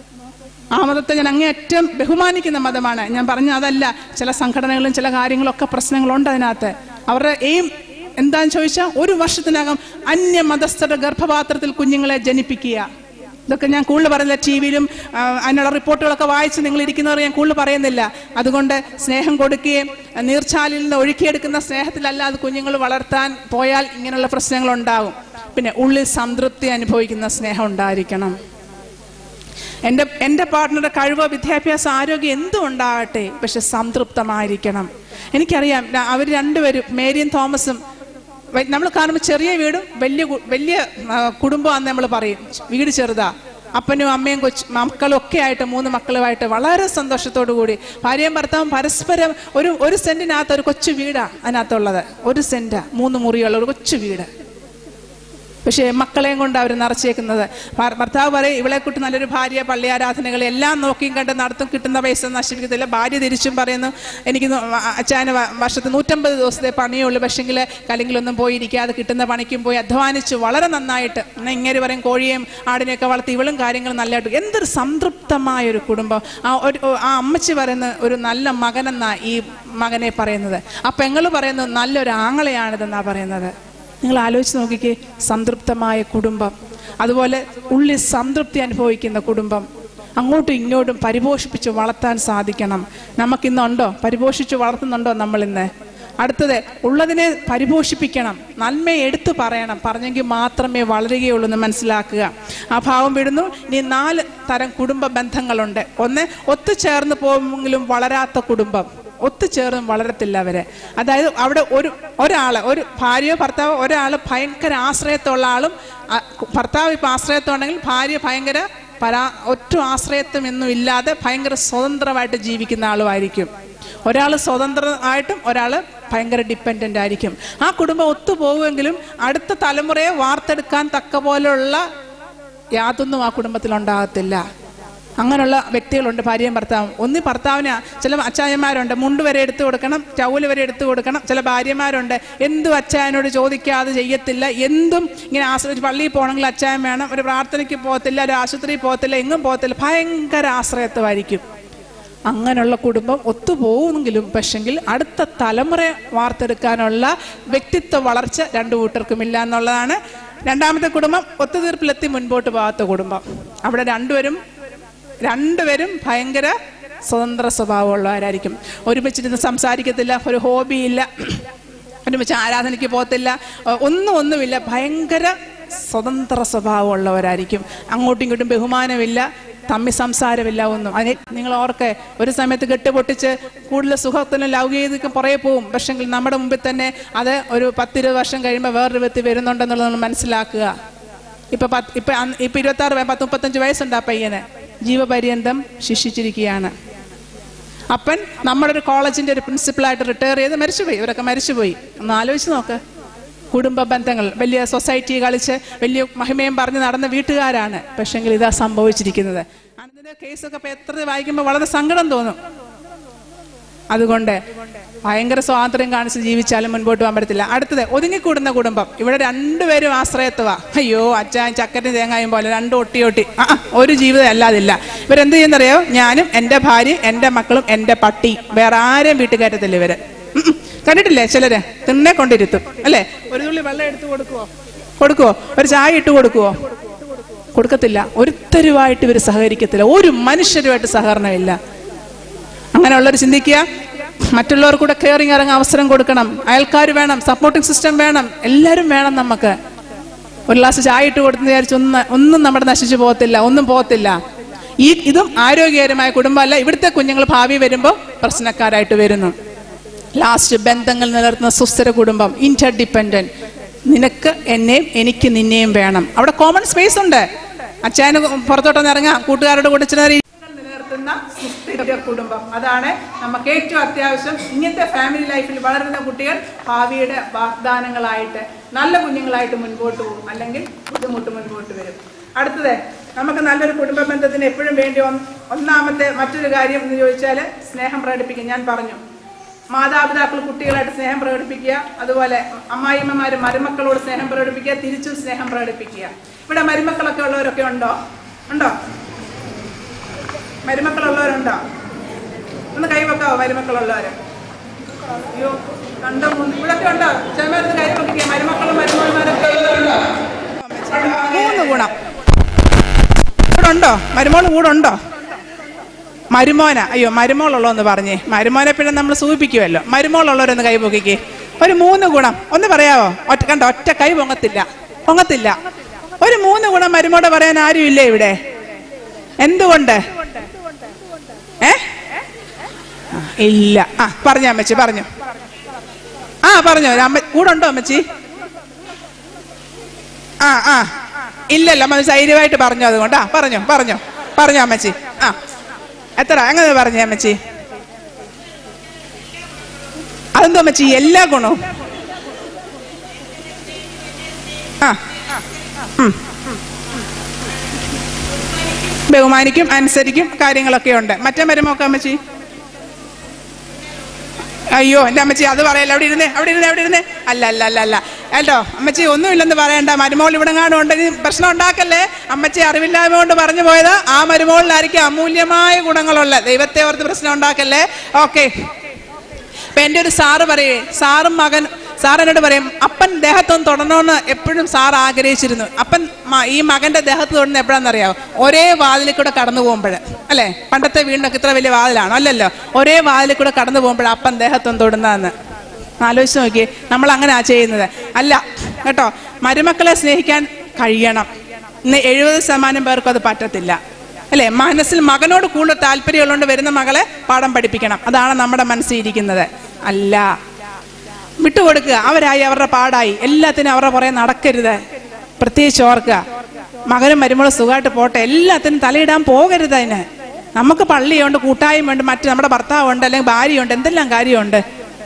ആ മതത്തെ ഞാൻ അങ്ങേയറ്റം ബഹുമാനിക്കുന്ന മതമാണ് ഞാൻ പറഞ്ഞ അതല്ല ചില സംഘടനകളും ചില കാര്യങ്ങളൊക്കെ പ്രശ്നങ്ങളുണ്ട് അതിനകത്ത് അവരുടെ എയിം എന്താന്ന് ചോദിച്ചാൽ ഒരു വർഷത്തിനകം അന്യ മതസ്ഥരുടെ ഗർഭപാത്രത്തിൽ കുഞ്ഞുങ്ങളെ ജനിപ്പിക്കുക ഇതൊക്കെ ഞാൻ കൂടുതൽ പറയുന്നില്ല ടി വിയിലും അതിനുള്ള റിപ്പോർട്ടുകളൊക്കെ വായിച്ച് നിങ്ങൾ ഇരിക്കുന്നവർ ഞാൻ കൂടുതൽ പറയുന്നില്ല അതുകൊണ്ട് സ്നേഹം കൊടുക്കുകയും നീർച്ചാലിൽ നിന്ന് ഒഴുക്കിയെടുക്കുന്ന സ്നേഹത്തിലല്ല അത് കുഞ്ഞുങ്ങൾ വളർത്താൻ പോയാൽ ഇങ്ങനെയുള്ള പ്രശ്നങ്ങളുണ്ടാകും പിന്നെ ഉള്ളിൽ സംതൃപ്തി അനുഭവിക്കുന്ന സ്നേഹം ഉണ്ടായിരിക്കണം എൻ്റെ എൻ്റെ പാർട്ട്ണറുടെ കഴിവ് വിദ്യാഭ്യാസം ആരോഗ്യം എന്തും ഉണ്ടാകട്ടെ പക്ഷെ സംതൃപ്തമായിരിക്കണം എനിക്കറിയാം അവർ രണ്ടുപേരും മേരിയും തോമസും നമ്മൾ കാണുമ്പോൾ ചെറിയ വീടും വലിയ കു- വലിയ ആ, കുടുംബമാണെന്ന് നമ്മൾ പറയും വീട് ചെറുതാ അപ്പനും അമ്മയും കൊച്ചു മക്കളും ഒക്കെ ആയിട്ട് മൂന്ന് മക്കളുമായിട്ട് വളരെ സന്തോഷത്തോടു കൂടി ഭാര്യയും ഭർത്താവും പരസ്പരം ഒരു ഒരു സെന്റിനകത്ത് ഒരു കൊച്ചു വീടാ അതിനകത്തുള്ളത് ഒരു സെന്റാ മൂന്ന് മുറിയുള്ള ഒരു കൊച്ചു വീട് പക്ഷേ മക്കളെയും കൊണ്ട് അവർ നിറച്ചേക്കുന്നത് ഭർ- ഭർത്താവ് പറയും ഇവളെ കുട്ടി നല്ലൊരു ഭാര്യ പള്ളി ആരാധനകൾ എല്ലാം നോക്കിയും കണ്ട് നടത്തും കിട്ടുന്ന പൈസ നശിപ്പിക്കത്തില്ല ഭാര്യ തിരിച്ചും പറയുന്നു എനിക്ക് അച്ഛന് വർഷത്തിൽ നൂറ്റമ്പത് ദിവസത്തെ പണിയേ ഉള്ളൂ പക്ഷെങ്കിൽ കല്ലെങ്കിലൊന്നും പോയി ഇരിക്കാതെ കിട്ടുന്ന പണിക്കും പോയി അധ്വാനിച്ച് വളരെ നന്നായിട്ട് എന്നാൽ ഇങ്ങനെ പറയും കോഴിയെയും ആടിനെയൊക്കെ വളർത്തി ഇവളും കാര്യങ്ങൾ നല്ലതായിട്ട് എന്തൊരു സംതൃപ്തമായ ഒരു കുടുംബം ആ ഒരു ആ അമ്മച്ചി പറയുന്ന ഒരു നല്ല മകനെന്നാ ഈ മകനെ പറയുന്നത് ആ പെങ്ങള് പറയുന്നത് നല്ലൊരു ആങ്ങളെയാണിതെന്നാ പറയുന്നത് നിങ്ങൾ ആലോചിച്ച് നോക്കിക്കേ സംതൃപ്തമായ കുടുംബം അതുപോലെ ഉള്ളിൽ സംതൃപ്തി അനുഭവിക്കുന്ന കുടുംബം അങ്ങോട്ടും ഇങ്ങോട്ടും പരിപോഷിപ്പിച്ച് വളർത്താൻ സാധിക്കണം നമുക്കിന്നുണ്ടോ പരിപോഷിച്ച് വളർത്തുന്നുണ്ടോ നമ്മളിന്ന് അടുത്തത് ഉള്ളതിനെ പരിപോഷിപ്പിക്കണം നന്മയെ എടുത്തു പറയണം പറഞ്ഞെങ്കിൽ മാത്രമേ വളരുകയുള്ളൂ എന്ന് മനസ്സിലാക്കുക ആ ഭാവം വിടുന്നു ഇനി നാല് തരം കുടുംബ ബന്ധങ്ങളുണ്ട് ഒന്ന് ഒത്തുചേർന്ന് പോകുമെങ്കിലും വളരാത്ത കുടുംബം ഒത്തുചേർന്നും വളരത്തില്ല അവര് അതായത് അവിടെ ഒരു ഒരാള് ഒരു ഭാര്യയോ ഭർത്താവോ ഒരാൾ ഭയങ്കര ആശ്രയത്തുള്ള ആളും ആ, ഭർത്താവ് ഇപ്പം ആശ്രയത്തുണ്ടെങ്കിൽ ഭാര്യ ഭയങ്കര പരാ ഒറ്റ ആശ്രയത്വം ഒന്നും ഇല്ലാതെ ഭയങ്കര സ്വതന്ത്രമായിട്ട് ജീവിക്കുന്ന ആളുമായിരിക്കും ഒരാൾ സ്വതന്ത്രമായിട്ടും ഒരാൾ ഭയങ്കര ഡിപ്പെൻഡൻ്റ് ആയിരിക്കും ആ കുടുംബം ഒത്തുപോകുമെങ്കിലും അടുത്ത തലമുറയെ വാർത്തെടുക്കാൻ തക്ക പോലെയുള്ള യാതൊന്നും ആ കുടുംബത്തിൽ ഉണ്ടാകത്തില്ല അങ്ങനെയുള്ള വ്യക്തികളുണ്ട് ഭാര്യയും ഭർത്താവും ഒന്ന് ഭർത്താവിന് ചില അച്ചായന്മാരുണ്ട് മുണ്ട് വരെ എടുത്തു കൊടുക്കണം ടൗല് വരെ എടുത്തു കൊടുക്കണം ചില ഭാര്യമാരുണ്ട് എന്തും അച്ചായനോട് ചോദിക്കാതെ ചെയ്യത്തില്ല എന്തും ഇങ്ങനെ ആശ്ര ഒരു പള്ളിയിൽ പോകണമെങ്കിൽ അച്ചായൻ വേണം ഒരു പ്രാർത്ഥനയ്ക്ക് പോകത്തില്ല ഒരു ആശുപത്രിയിൽ പോകത്തില്ല എങ്ങും പോകത്തില്ല ഭയങ്കര ആശ്രയത്വമായിരിക്കും അങ്ങനെയുള്ള കുടുംബം ഒത്തുപോകുമെങ്കിലും പക്ഷെങ്കിൽ അടുത്ത തലമുറ വാർത്തെടുക്കാനുള്ള വ്യക്തിത്വ വളർച്ച രണ്ടു കൂട്ടർക്കുമില്ല എന്നുള്ളതാണ് രണ്ടാമത്തെ കുടുംബം ഒത്തുതീർപ്പിലെത്തി മുൻപോട്ട് പോകാത്ത കുടുംബം അവിടെ രണ്ടുപേരും രണ്ടുപേരും ഭയങ്കര സ്വതന്ത്ര സ്വഭാവമുള്ളവരായിരിക്കും ഒരുമിച്ചിരുന്ന് സംസാരിക്കത്തില്ല ഒരു ഹോബിയില്ല ഒരുമിച്ച് ആരാധനയ്ക്ക് പോകത്തില്ല ഒ- ഒന്നും ഒന്നുമില്ല ഭയങ്കര സ്വതന്ത്ര സ്വഭാവമുള്ളവരായിരിക്കും അങ്ങോട്ടും ഇങ്ങോട്ടും ബഹുമാനമില്ല തമ്മി സംസാരമില്ല ഒന്നും അതിന് നിങ്ങൾ ഓർക്കെ ഒരു സമയത്ത് കെട്ടുപൊട്ടിച്ച് കൂടുതൽ സുഖത്തിനും ലൗകികതയ്ക്കും പുറകെ പോവും പക്ഷെങ്കിൽ നമ്മുടെ മുമ്പിൽ തന്നെ അത് ഒരു പത്തിരുപത് വർഷം കഴിയുമ്പോൾ വേറൊരു വ്യക്തി വരുന്നുണ്ടെന്നുള്ളത് നമ്മൾ മനസ്സിലാക്കുക ഇപ്പൊ പത്ത് ഇപ്പൊ അന്ന് ഇപ്പൊ ഇരുപത്തി ആറ് പത്ത് മുപ്പത്തഞ്ച് വയസ്സുണ്ട് ആ പയ്യന് ജീവപര്യന്തം ശിക്ഷിച്ചിരിക്കുകയാണ് അപ്പൻ നമ്മുടെ ഒരു കോളേജിന്റെ ഒരു പ്രിൻസിപ്പളായിട്ട് റിട്ടയർ ചെയ്ത് മരിച്ചുപോയി ഇവരൊക്കെ മരിച്ചുപോയി ഒന്ന് ആലോചിച്ച് നോക്ക് കുടുംബ ബന്ധങ്ങൾ വലിയ സൊസൈറ്റി കളിച്ച് വലിയ മഹിമയും പറഞ്ഞ് നടന്ന വീട്ടുകാരാണ് പക്ഷെങ്കിൽ ഇതാ സംഭവിച്ചിരിക്കുന്നത് അതിന്റെ കേസൊക്കെ ഇപ്പൊ എത്ര വായിക്കുമ്പോൾ വളരെ സങ്കടം തോന്നും അതുകൊണ്ട് ഭയങ്കര സ്വാതന്ത്ര്യം കാണിച്ച് ജീവിച്ചാലും മുൻപോട്ട് പോകാൻ പറ്റത്തില്ല അടുത്തത് ഒതുങ്ങിക്കൂടുന്ന കുടുംബം ഇവിടെ രണ്ടുപേരും ആശ്രയത്വ അയ്യോ അച്ഛൻ ചക്കരയും തേങ്ങായും പോലെ രണ്ടും ഒട്ടി ഒട്ടി ആ ആ, ഒരു ജീവിതം അല്ലാതില്ല ഇവരെന്ത് ചെയ്യുന്നറിയോ ഞാനും എൻ്റെ ഭാര്യയും എൻ്റെ മക്കളും എൻ്റെ പട്ടി വേറെ ആരെയും വീട്ടിൽ കയറ്റത്തില്ല ഇവര് ഉം ഉം. കണ്ടിട്ടില്ലേ ചിലര് തിണ്ണെ കൊണ്ടിരുത്തും അല്ലേ ഒരു തുള്ളി വെള്ളം എടുത്ത് കൊടുക്കുവോ കൊടുക്കുവോ ഒരു ചായ ഇട്ട് കൊടുക്കുവോ കൊടുക്കത്തില്ല ഒരുത്തരുമായിട്ട് ഇവർ സഹകരിക്കത്തില്ല ഒരു മനുഷ്യരുമായിട്ട് സഹകരണമില്ല അങ്ങനെയുള്ളവർ ചിന്തിക്കുക മറ്റുള്ളവർ കൂടെ കയറി ഇറങ്ങാൻ അവസരം കൊടുക്കണം അയൽക്കാർ വേണം സപ്പോർട്ടിംഗ് സിസ്റ്റം വേണം എല്ലാവരും വേണം നമുക്ക് ഒരു ഗ്ലാസ് ചായ ഇട്ട് കൊടുത്തെന്ന് വിചാരിച്ച് ഒന്നും ഒന്നും നമ്മുടെ നശിച്ചു പോകത്തില്ല ഒന്നും പോകത്തില്ല ഈ ഇതും ആരോഗ്യകരമായ കുടുംബമല്ല ഇവിടുത്തെ കുഞ്ഞുങ്ങൾ ഭാവി വരുമ്പോൾ പ്രശ്നക്കാരായിട്ട് വരുന്നു ലാസ്റ്റ് ബന്ധങ്ങൾ നിലനിർത്തുന്ന സുസ്ഥിര കുടുംബം ഇന്റർ ഡിപ്പെൻഡന്റ് നിനക്ക് എന്നെയും എനിക്ക് നിന്നെയും വേണം അവിടെ കോമൺ സ്പേസ് ഉണ്ട് അച്ഛന് പുറത്തോട്ടൊന്ന് ഇറങ്ങാം കൂട്ടുകാരുടെ കൂടെ ചില നിലനിർത്തുന്ന സുസ്ഥിര കുടുംബം അതാണ് നമുക്ക് ഏറ്റവും അത്യാവശ്യം ഇങ്ങനത്തെ ഫാമിലി ലൈഫിൽ വളരുന്ന കുട്ടികൾ ഭാവിയുടെ വാഗ്ദാനങ്ങളായിട്ട് നല്ല കുഞ്ഞുങ്ങളായിട്ട് മുൻപോട്ട് പോകും അല്ലെങ്കിൽ ബുദ്ധിമുട്ട് മുൻപോട്ട് വരും അടുത്തത് നമുക്ക് നല്ലൊരു കുടുംബ ബന്ധത്തിന് എപ്പോഴും വേണ്ടി ഒന്ന് ഒന്നാമത്തെ മറ്റൊരു കാര്യം എന്ന് ചോദിച്ചാൽ സ്നേഹം പ്രകടിപ്പിക്കും ഞാൻ പറഞ്ഞു മാതാപിതാക്കൾ കുട്ടികളായിട്ട് സ്നേഹം പ്രകടിപ്പിക്കുക അതുപോലെ അമ്മായിമ്മമാർ മരുമക്കളോട് സ്നേഹം പ്രകടിപ്പിക്കുക തിരിച്ചും സ്നേഹം പ്രകടിപ്പിക്കുക ഇവിടെ മരുമക്കളൊക്കെ ഉള്ളവരൊക്കെ ഉണ്ടോ ഉണ്ടോ മരുമക്കളുള്ളവരുണ്ടോ ഒന്ന് കൈവെക്കാവോ മരുമക്കളുള്ളവര് അയ്യോ രണ്ടോ മൂന്ന് ഇവിടൊക്കെ ഉണ്ടോ ചെമ്മരുന്ന് കൈ വെക്കുക മരുമക്കളും മരുമോന്മാരൊക്കെ ഉള്ളവരുണ്ടോ മൂന്ന് ഗുണം ഇവിടെ ഉണ്ടോ മരുമോൾ കൂടെ ഉണ്ടോ മരുമോന അയ്യോ മരുമോളുള്ളോ എന്ന് പറഞ്ഞേ മരുമോനെ പിന്നെ നമ്മൾ സൂചിപ്പിക്കുമല്ലോ മരുമോളുള്ളവരൊന്ന് കൈ പൊക്കിക്കേ ഒരു മൂന്ന് ഗുണം ഒന്ന് പറയാവോ ഒറ്റ കണ്ടോ ഒറ്റ കൈ പൊങ്ങത്തില്ല പൊങ്ങത്തില്ല ഒരു മൂന്ന് ഗുണം മരുമോടെ പറയാൻ ആരും ഇല്ലേ ഇവിടെ എന്തുകൊണ്ട് ഏ ആ, ഇല്ല ആ പറഞ്ഞോ അമ്മച്ചി പറഞ്ഞു ആ പറഞ്ഞോ അമ്മ കൂടെ ഉണ്ടോ അമ്മച്ചി ആ ആ ഇല്ലല്ല അമ്മ ധൈര്യമായിട്ട് പറഞ്ഞു അതുകൊണ്ട് ആ പറഞ്ഞോ പറഞ്ഞോ പറഞ്ഞോ അമ്മച്ചി ആ എത്ര അങ്ങനെ പറഞ്ഞേ അമ്മച്ചി അതെന്തോ അമ്മച്ചി എല്ലാ ഗുണവും ആ ഉം. ബഹുമാനിക്കും അനുസരിക്കും കാര്യങ്ങളൊക്കെ ഉണ്ട് മറ്റേ മരുമൊക്കെ അമ്മച്ചി അയ്യോ എൻ്റെ അമ്മച്ചി അത് പറയല്ല അവിടെ ഇരുന്നേ അവിടെ ഇരുന്നേ അവിടെ ഇരുന്നേ അല്ല അല്ല അല്ല അല്ല അല്ലോ അമ്മച്ചി ഒന്നുമില്ലെന്ന് പറയണ്ട മരുമോൾ ഇവിടെ കാണും ഉണ്ടെങ്കിൽ പ്രശ്നം ഉണ്ടാക്കല്ലേ അമ്മച്ചി അറിവില്ലായ്മ കൊണ്ട് പറഞ്ഞു പോയത് ആ മരുമോളിലായിരിക്കും അമൂല്യമായ ഗുണങ്ങളുള്ള ദൈവത്തെ ഓർത്ത് പ്രശ്നം ഉണ്ടാക്കല്ലേ ഓക്കെ ഇപ്പൊ എൻ്റെ ഒരു സാറ് പറയേ സാറും മകൻ സാർ എന്നോട് പറയും അപ്പൻ ദേഹത്തൊന്ന് തൊടണമെന്ന് എപ്പോഴും സാർ ആഗ്രഹിച്ചിരുന്നു അപ്പൻ മ- ഈ മകന്റെ ദേഹത്ത് തൊടുന്ന എപ്പോഴാണെന്നറിയാമോ ഒരേ വാതിലിൽ കൂടെ കടന്നു പോകുമ്പോൾ അല്ലേ പണ്ടത്തെ വീടിനൊക്കെ ഇത്ര വലിയ വാതിലാണോ അല്ലല്ലോ ഒരേ വാതിലിൽ കൂടെ കടന്നു പോകുമ്പോൾ അപ്പൻ ദേഹത്തൊന്ന് തൊടുന്നതെന്ന് ആലോചിച്ച് നോക്കിയേ നമ്മൾ അങ്ങനെയാ ചെയ്യുന്നത് അല്ല കേട്ടോ മരുമക്കളെ സ്നേഹിക്കാൻ കഴിയണം ഇന്ന് എഴുപത് ശതമാനം പേർക്കും അത് പറ്റത്തില്ല അല്ലേ മനസ്സിൽ മകനോട് കൂടുതൽ താല്പര്യമുള്ളതുകൊണ്ട് വരുന്ന മകളെ പാഠം പഠിപ്പിക്കണം അതാണ് നമ്മുടെ മനസ്സിൽ ഇരിക്കുന്നത് അല്ല വിട്ടുകൊടുക്കുക അവരായി അവരുടെ പാടായി എല്ലാത്തിനും അവരുടെ പുറകെ നടക്കരുത് പ്രത്യേകിച്ച് ഓർക്കുക മകനും മരുമോളും സുഖമായിട്ട് പോട്ടെ എല്ലാത്തിനും തലയിടാൻ പോകരുത് അതിന് നമുക്ക് പള്ളിയുണ്ട് കൂട്ടായ്മയുണ്ട് മറ്റ് നമ്മുടെ ഭർത്താവുണ്ട് അല്ലെങ്കിൽ ഭാര്യയുണ്ട് എന്തെല്ലാം കാര്യമുണ്ട്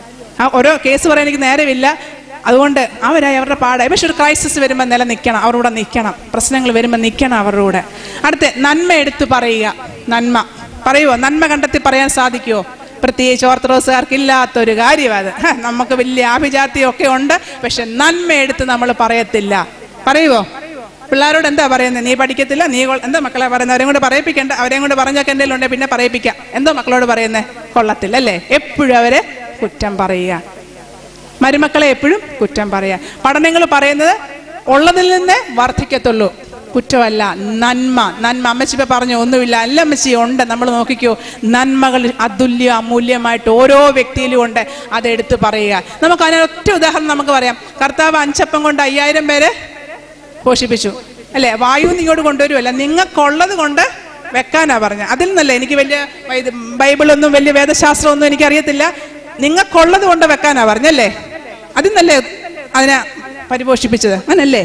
ആ ഓരോ കേസ് പറയാൻ എനിക്ക് നേരമില്ല അതുകൊണ്ട് അവരായി അവരുടെ പാടായി പക്ഷെ ഒരു ക്രൈസിസ് വരുമ്പോൾ നില നിൽക്കണം അവരുടെ കൂടെ നിൽക്കണം പ്രശ്നങ്ങൾ വരുമ്പോൾ നിൽക്കണം അവരുടെ കൂടെ അടുത്ത് നന്മ എടുത്ത് പറയുക നന്മ പറയുമോ നന്മ കണ്ടെത്തി പറയാൻ സാധിക്കുമോ പ്രത്യേകിച്ച് ഓർത്തഡോക്സുകാർക്ക് ഇല്ലാത്തൊരു കാര്യം അത് ഹ, നമുക്ക് വലിയ ആഭിജാത്യമൊക്കെ ഉണ്ട് പക്ഷെ നന്മ എടുത്ത് നമ്മൾ പറയത്തില്ല പറയുമോ പിള്ളേരോട് എന്താ പറയുന്നത് നീ പഠിക്കത്തില്ല നീ കൊ- എന്താ മക്കളെ പറയുന്നത് അവരെയും കൂടെ പറയിപ്പിക്കണ്ട അവരെയും കൂടെ പറഞ്ഞൊക്കെ എന്തെങ്കിലും ഉണ്ടെങ്കിൽ പിന്നെ പറയിപ്പിക്കാം എന്തോ മക്കളോട് പറയുന്നത് കൊള്ളത്തില്ല അല്ലേ എപ്പോഴും അവരെ കുറ്റം പറയുക മരുമക്കളെ എപ്പോഴും കുറ്റം പറയുക പഠനങ്ങൾ പറയുന്നത് ഉള്ളതിൽ നിന്ന് വർദ്ധിക്കത്തുള്ളൂ കുറ്റമല്ല നന്മ നന്മ അമ്മച്ചി ഇപ്പൊ പറഞ്ഞു ഒന്നുമില്ല അല്ല അമ്മച്ചി ഉണ്ട് നമ്മൾ നോക്കിക്കോ നന്മകൾ അതുല്യ അമൂല്യമായിട്ട് ഓരോ വ്യക്തിയിലും ഉണ്ട് അതെടുത്ത് പറയുക നമുക്ക് അതിന് ഒറ്റ ഉദാഹരണം നമുക്ക് പറയാം കർത്താവ് അഞ്ചപ്പം കൊണ്ട് അയ്യായിരം പേരെ പോഷിപ്പിച്ചു അല്ലേ വായു ഇങ്ങോട്ട് കൊണ്ടുവരുമല്ല നിങ്ങൾക്കുള്ളത് കൊണ്ട് വെക്കാനാ പറഞ്ഞ അതിൽ നിന്നല്ലേ എനിക്ക് വലിയ ഇത് ബൈബിളൊന്നും വലിയ വേദശാസ്ത്രമൊന്നും എനിക്കറിയത്തില്ല നിങ്ങൾക്കുള്ളത് കൊണ്ട് വെക്കാനാ പറഞ്ഞല്ലേ അതിൽ നിന്നല്ലേ അതിനെ പരിപോഷിപ്പിച്ചത് അങ്ങനല്ലേ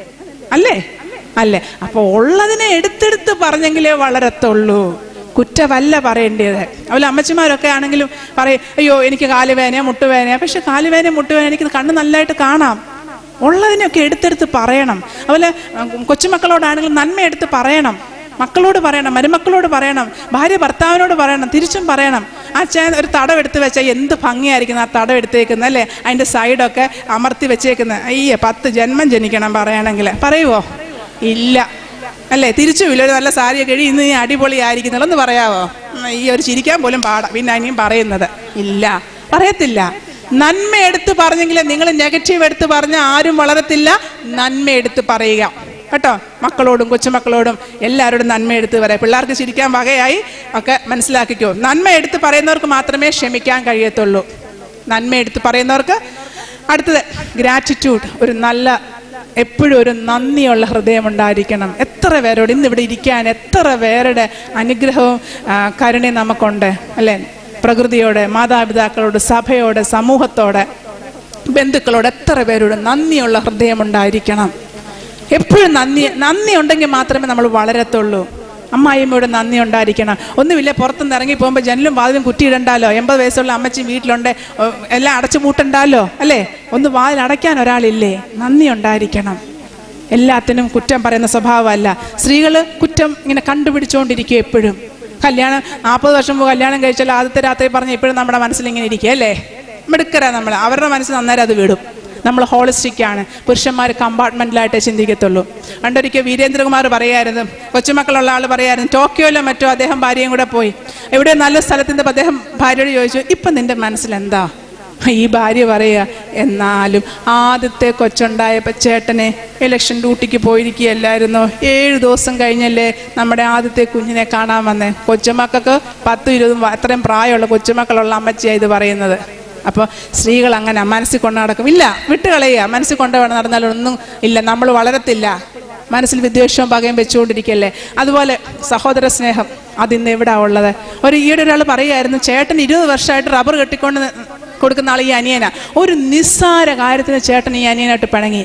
അല്ലേ അല്ലേ അപ്പൊ ഉള്ളതിനെ എടുത്തെടുത്ത് പറഞ്ഞെങ്കിലേ വളരത്തുള്ളൂ കുറ്റമല്ല പറയേണ്ടത് അതുപോലെ അമ്മച്ചിമാരൊക്കെ ആണെങ്കിലും പറയും അയ്യോ എനിക്ക് കാലുവേനയോ മുട്ടുവേനയോ പക്ഷെ കാലുവേനയോ മുട്ടുവേനയോ എനിക്ക് കണ്ണ് നല്ലതായിട്ട് കാണാം ഉള്ളതിനൊക്കെ എടുത്തെടുത്ത് പറയണം അതുപോലെ ഉം, കൊച്ചുമക്കളോടാണെങ്കിലും നന്മ എടുത്ത് പറയണം മക്കളോട് പറയണം മരുമക്കളോട് പറയണം ഭാര്യ ഭർത്താവിനോട് പറയണം തിരിച്ചും പറയണം ആ ചേ ഒരു തടം എടുത്ത് വെച്ചാൽ എന്ത് ഭംഗിയായിരിക്കും ആ തടം എടുത്തേക്കുന്നത് അല്ലേ അതിൻ്റെ സൈഡൊക്കെ അമർത്തി വെച്ചേക്കുന്നത് അയ്യേ പത്ത് ജന്മം ജനിക്കണം പറയണമെങ്കിൽ പറയുവോ ഇല്ല അല്ലേ തിരിച്ചുമില്ല ഒരു നല്ല സാരിയൊക്കെ എഴുതി ഇന്ന് നീ അടിപൊളിയായിരിക്കുന്നുള്ളൂ എന്ന് പറയാവോ ഉം, ഈ ഒരു ചിരിക്കാൻ പോലും പാടാം പിന്നെ അനിയും പറയുന്നത് ഇല്ല പറയത്തില്ല നന്മ എടുത്ത് പറഞ്ഞെങ്കിൽ നിങ്ങൾ നെഗറ്റീവ് എടുത്ത് പറഞ്ഞാൽ ആരും വളരത്തില്ല നന്മ എടുത്ത് പറയുക കേട്ടോ മക്കളോടും കൊച്ചുമക്കളോടും എല്ലാവരോടും നന്മ എടുത്ത് പറയാം പിള്ളേർക്ക് ചിരിക്കാൻ വകയായി ഒക്കെ മനസ്സിലാക്കിക്കോ നന്മ എടുത്ത് പറയുന്നവർക്ക് മാത്രമേ ക്ഷമിക്കാൻ കഴിയത്തുള്ളൂ നന്മ എടുത്ത് പറയുന്നവർക്ക് അടുത്തത് ഗ്രാറ്റിറ്റ്യൂഡ് ഒരു നല്ല എപ്പോഴും ഒരു നന്ദിയുള്ള ഹൃദയം ഉണ്ടായിരിക്കണം എത്ര പേരോട് ഇന്ന് ഇവിടെ ഇരിക്കാൻ എത്ര പേരുടെ അനുഗ്രഹവും ആ, കരുണയും നമുക്കുണ്ട് അല്ലേ പ്രകൃതിയോട് മാതാപിതാക്കളോട് സഭയോട് സമൂഹത്തോട് ബന്ധുക്കളോട് എത്ര പേരോട് നന്ദിയുള്ള ഹൃദയം ഉണ്ടായിരിക്കണം എപ്പോഴും നന്ദി നന്ദി ഉണ്ടെങ്കിൽ മാത്രമേ നമ്മൾ വളരത്തുള്ളൂ അമ്മായിമ്മയോട് നന്ദി ഉണ്ടായിരിക്കണം ഒന്നുമില്ല പുറത്തുനിന്ന് ഇറങ്ങി പോകുമ്പോൾ ജനലും വാതിലും കുറ്റിയിടണ്ടല്ലോ എൺപത് വയസ്സുള്ള അമ്മച്ചി വീട്ടിലുണ്ട് ഓ, എല്ലാം അടച്ചു പൂട്ടണ്ടല്ലോ അല്ലേ ഒന്ന് വാതിൽ അടയ്ക്കാൻ ഒരാളില്ലേ നന്ദി ഉണ്ടായിരിക്കണം എല്ലാത്തിനും കുറ്റം പറയുന്ന സ്വഭാവമല്ല സ്ത്രീകൾ കുറ്റം ഇങ്ങനെ കണ്ടുപിടിച്ചുകൊണ്ടിരിക്കും എപ്പോഴും കല്യാണം നാൽപ്പത് വർഷം മുമ്പ് കല്യാണം കഴിച്ചാൽ ആദ്യത്തെ രാത്രി പറഞ്ഞ് ഇപ്പോഴും നമ്മുടെ മനസ്സിൽ ഇങ്ങനെ ഇരിക്കുക അല്ലേ മിടുക്കരാ നമ്മൾ അവരുടെ മനസ്സിൽ അന്നേരം അത് വിടും നമ്മൾ ഹോളിസ്റ്റിക് ആണ് പുരുഷന്മാർ കമ്പാർട്ട്മെന്റിലായിട്ടേ ചിന്തിക്കത്തുള്ളൂ പണ്ടൊരിക്കൽ വീരേന്ദ്രകുമാർ പറയായിരുന്നു കൊച്ചുമക്കളുള്ള ആൾ പറയായിരുന്നു ടോക്കിയോയിലോ മറ്റോ അദ്ദേഹം ഭാര്യയും കൂടെ പോയി എവിടെ നല്ല സ്ഥലത്ത് നിന്നപ്പോൾ അദ്ദേഹം ഭാര്യയോട് ചോദിച്ചു ഇപ്പം നിന്റെ മനസ്സിൽ എന്താ ഈ ഭാര്യ പറയുക എന്നാലും ആദ്യത്തെ കൊച്ചുണ്ടായപ്പോൾ ചേട്ടനെ ഇലക്ഷൻ ഡ്യൂട്ടിക്ക് പോയിരിക്കുകയല്ലായിരുന്നോ ഏഴ് ദിവസം കഴിഞ്ഞല്ലേ നമ്മുടെ ആദ്യത്തെ കുഞ്ഞിനെ കാണാൻ വന്നേ കൊച്ചുമക്കൾക്ക് പത്തും ഇരുപതും വ- അത്രയും പ്രായമുള്ള കൊച്ചുമക്കളുള്ള അമ്മച്ചിയാണ് ഇത് പറയുന്നത് അപ്പോൾ സ്ത്രീകൾ അങ്ങനെ മനസ്സിൽ കൊണ്ട് നടക്കും ഇല്ല വിട്ടുകളയുക മനസ്സിൽ കൊണ്ട് നടന്നാലൊന്നും ഇല്ല നമ്മൾ വളരത്തില്ല മനസ്സിൽ വിദ്വേഷവും പകയും വെച്ചുകൊണ്ടിരിക്കല്ലേ അതുപോലെ സഹോദര സ്നേഹം അതിന്ന് എവിടാ ഉള്ളത് ഒരു ഈയിടെ ഒരാൾ പറയുമായിരുന്നു ചേട്ടൻ ഇരുപത് വർഷമായിട്ട് റബ്ബർ കെട്ടിക്കൊണ്ട് നി- കൊടുക്കുന്ന ആൾ ഈ അനിയനാ ഒരു നിസ്സാര കാര്യത്തിന് ചേട്ടൻ ഈ അനിയനായിട്ട് പിണങ്ങി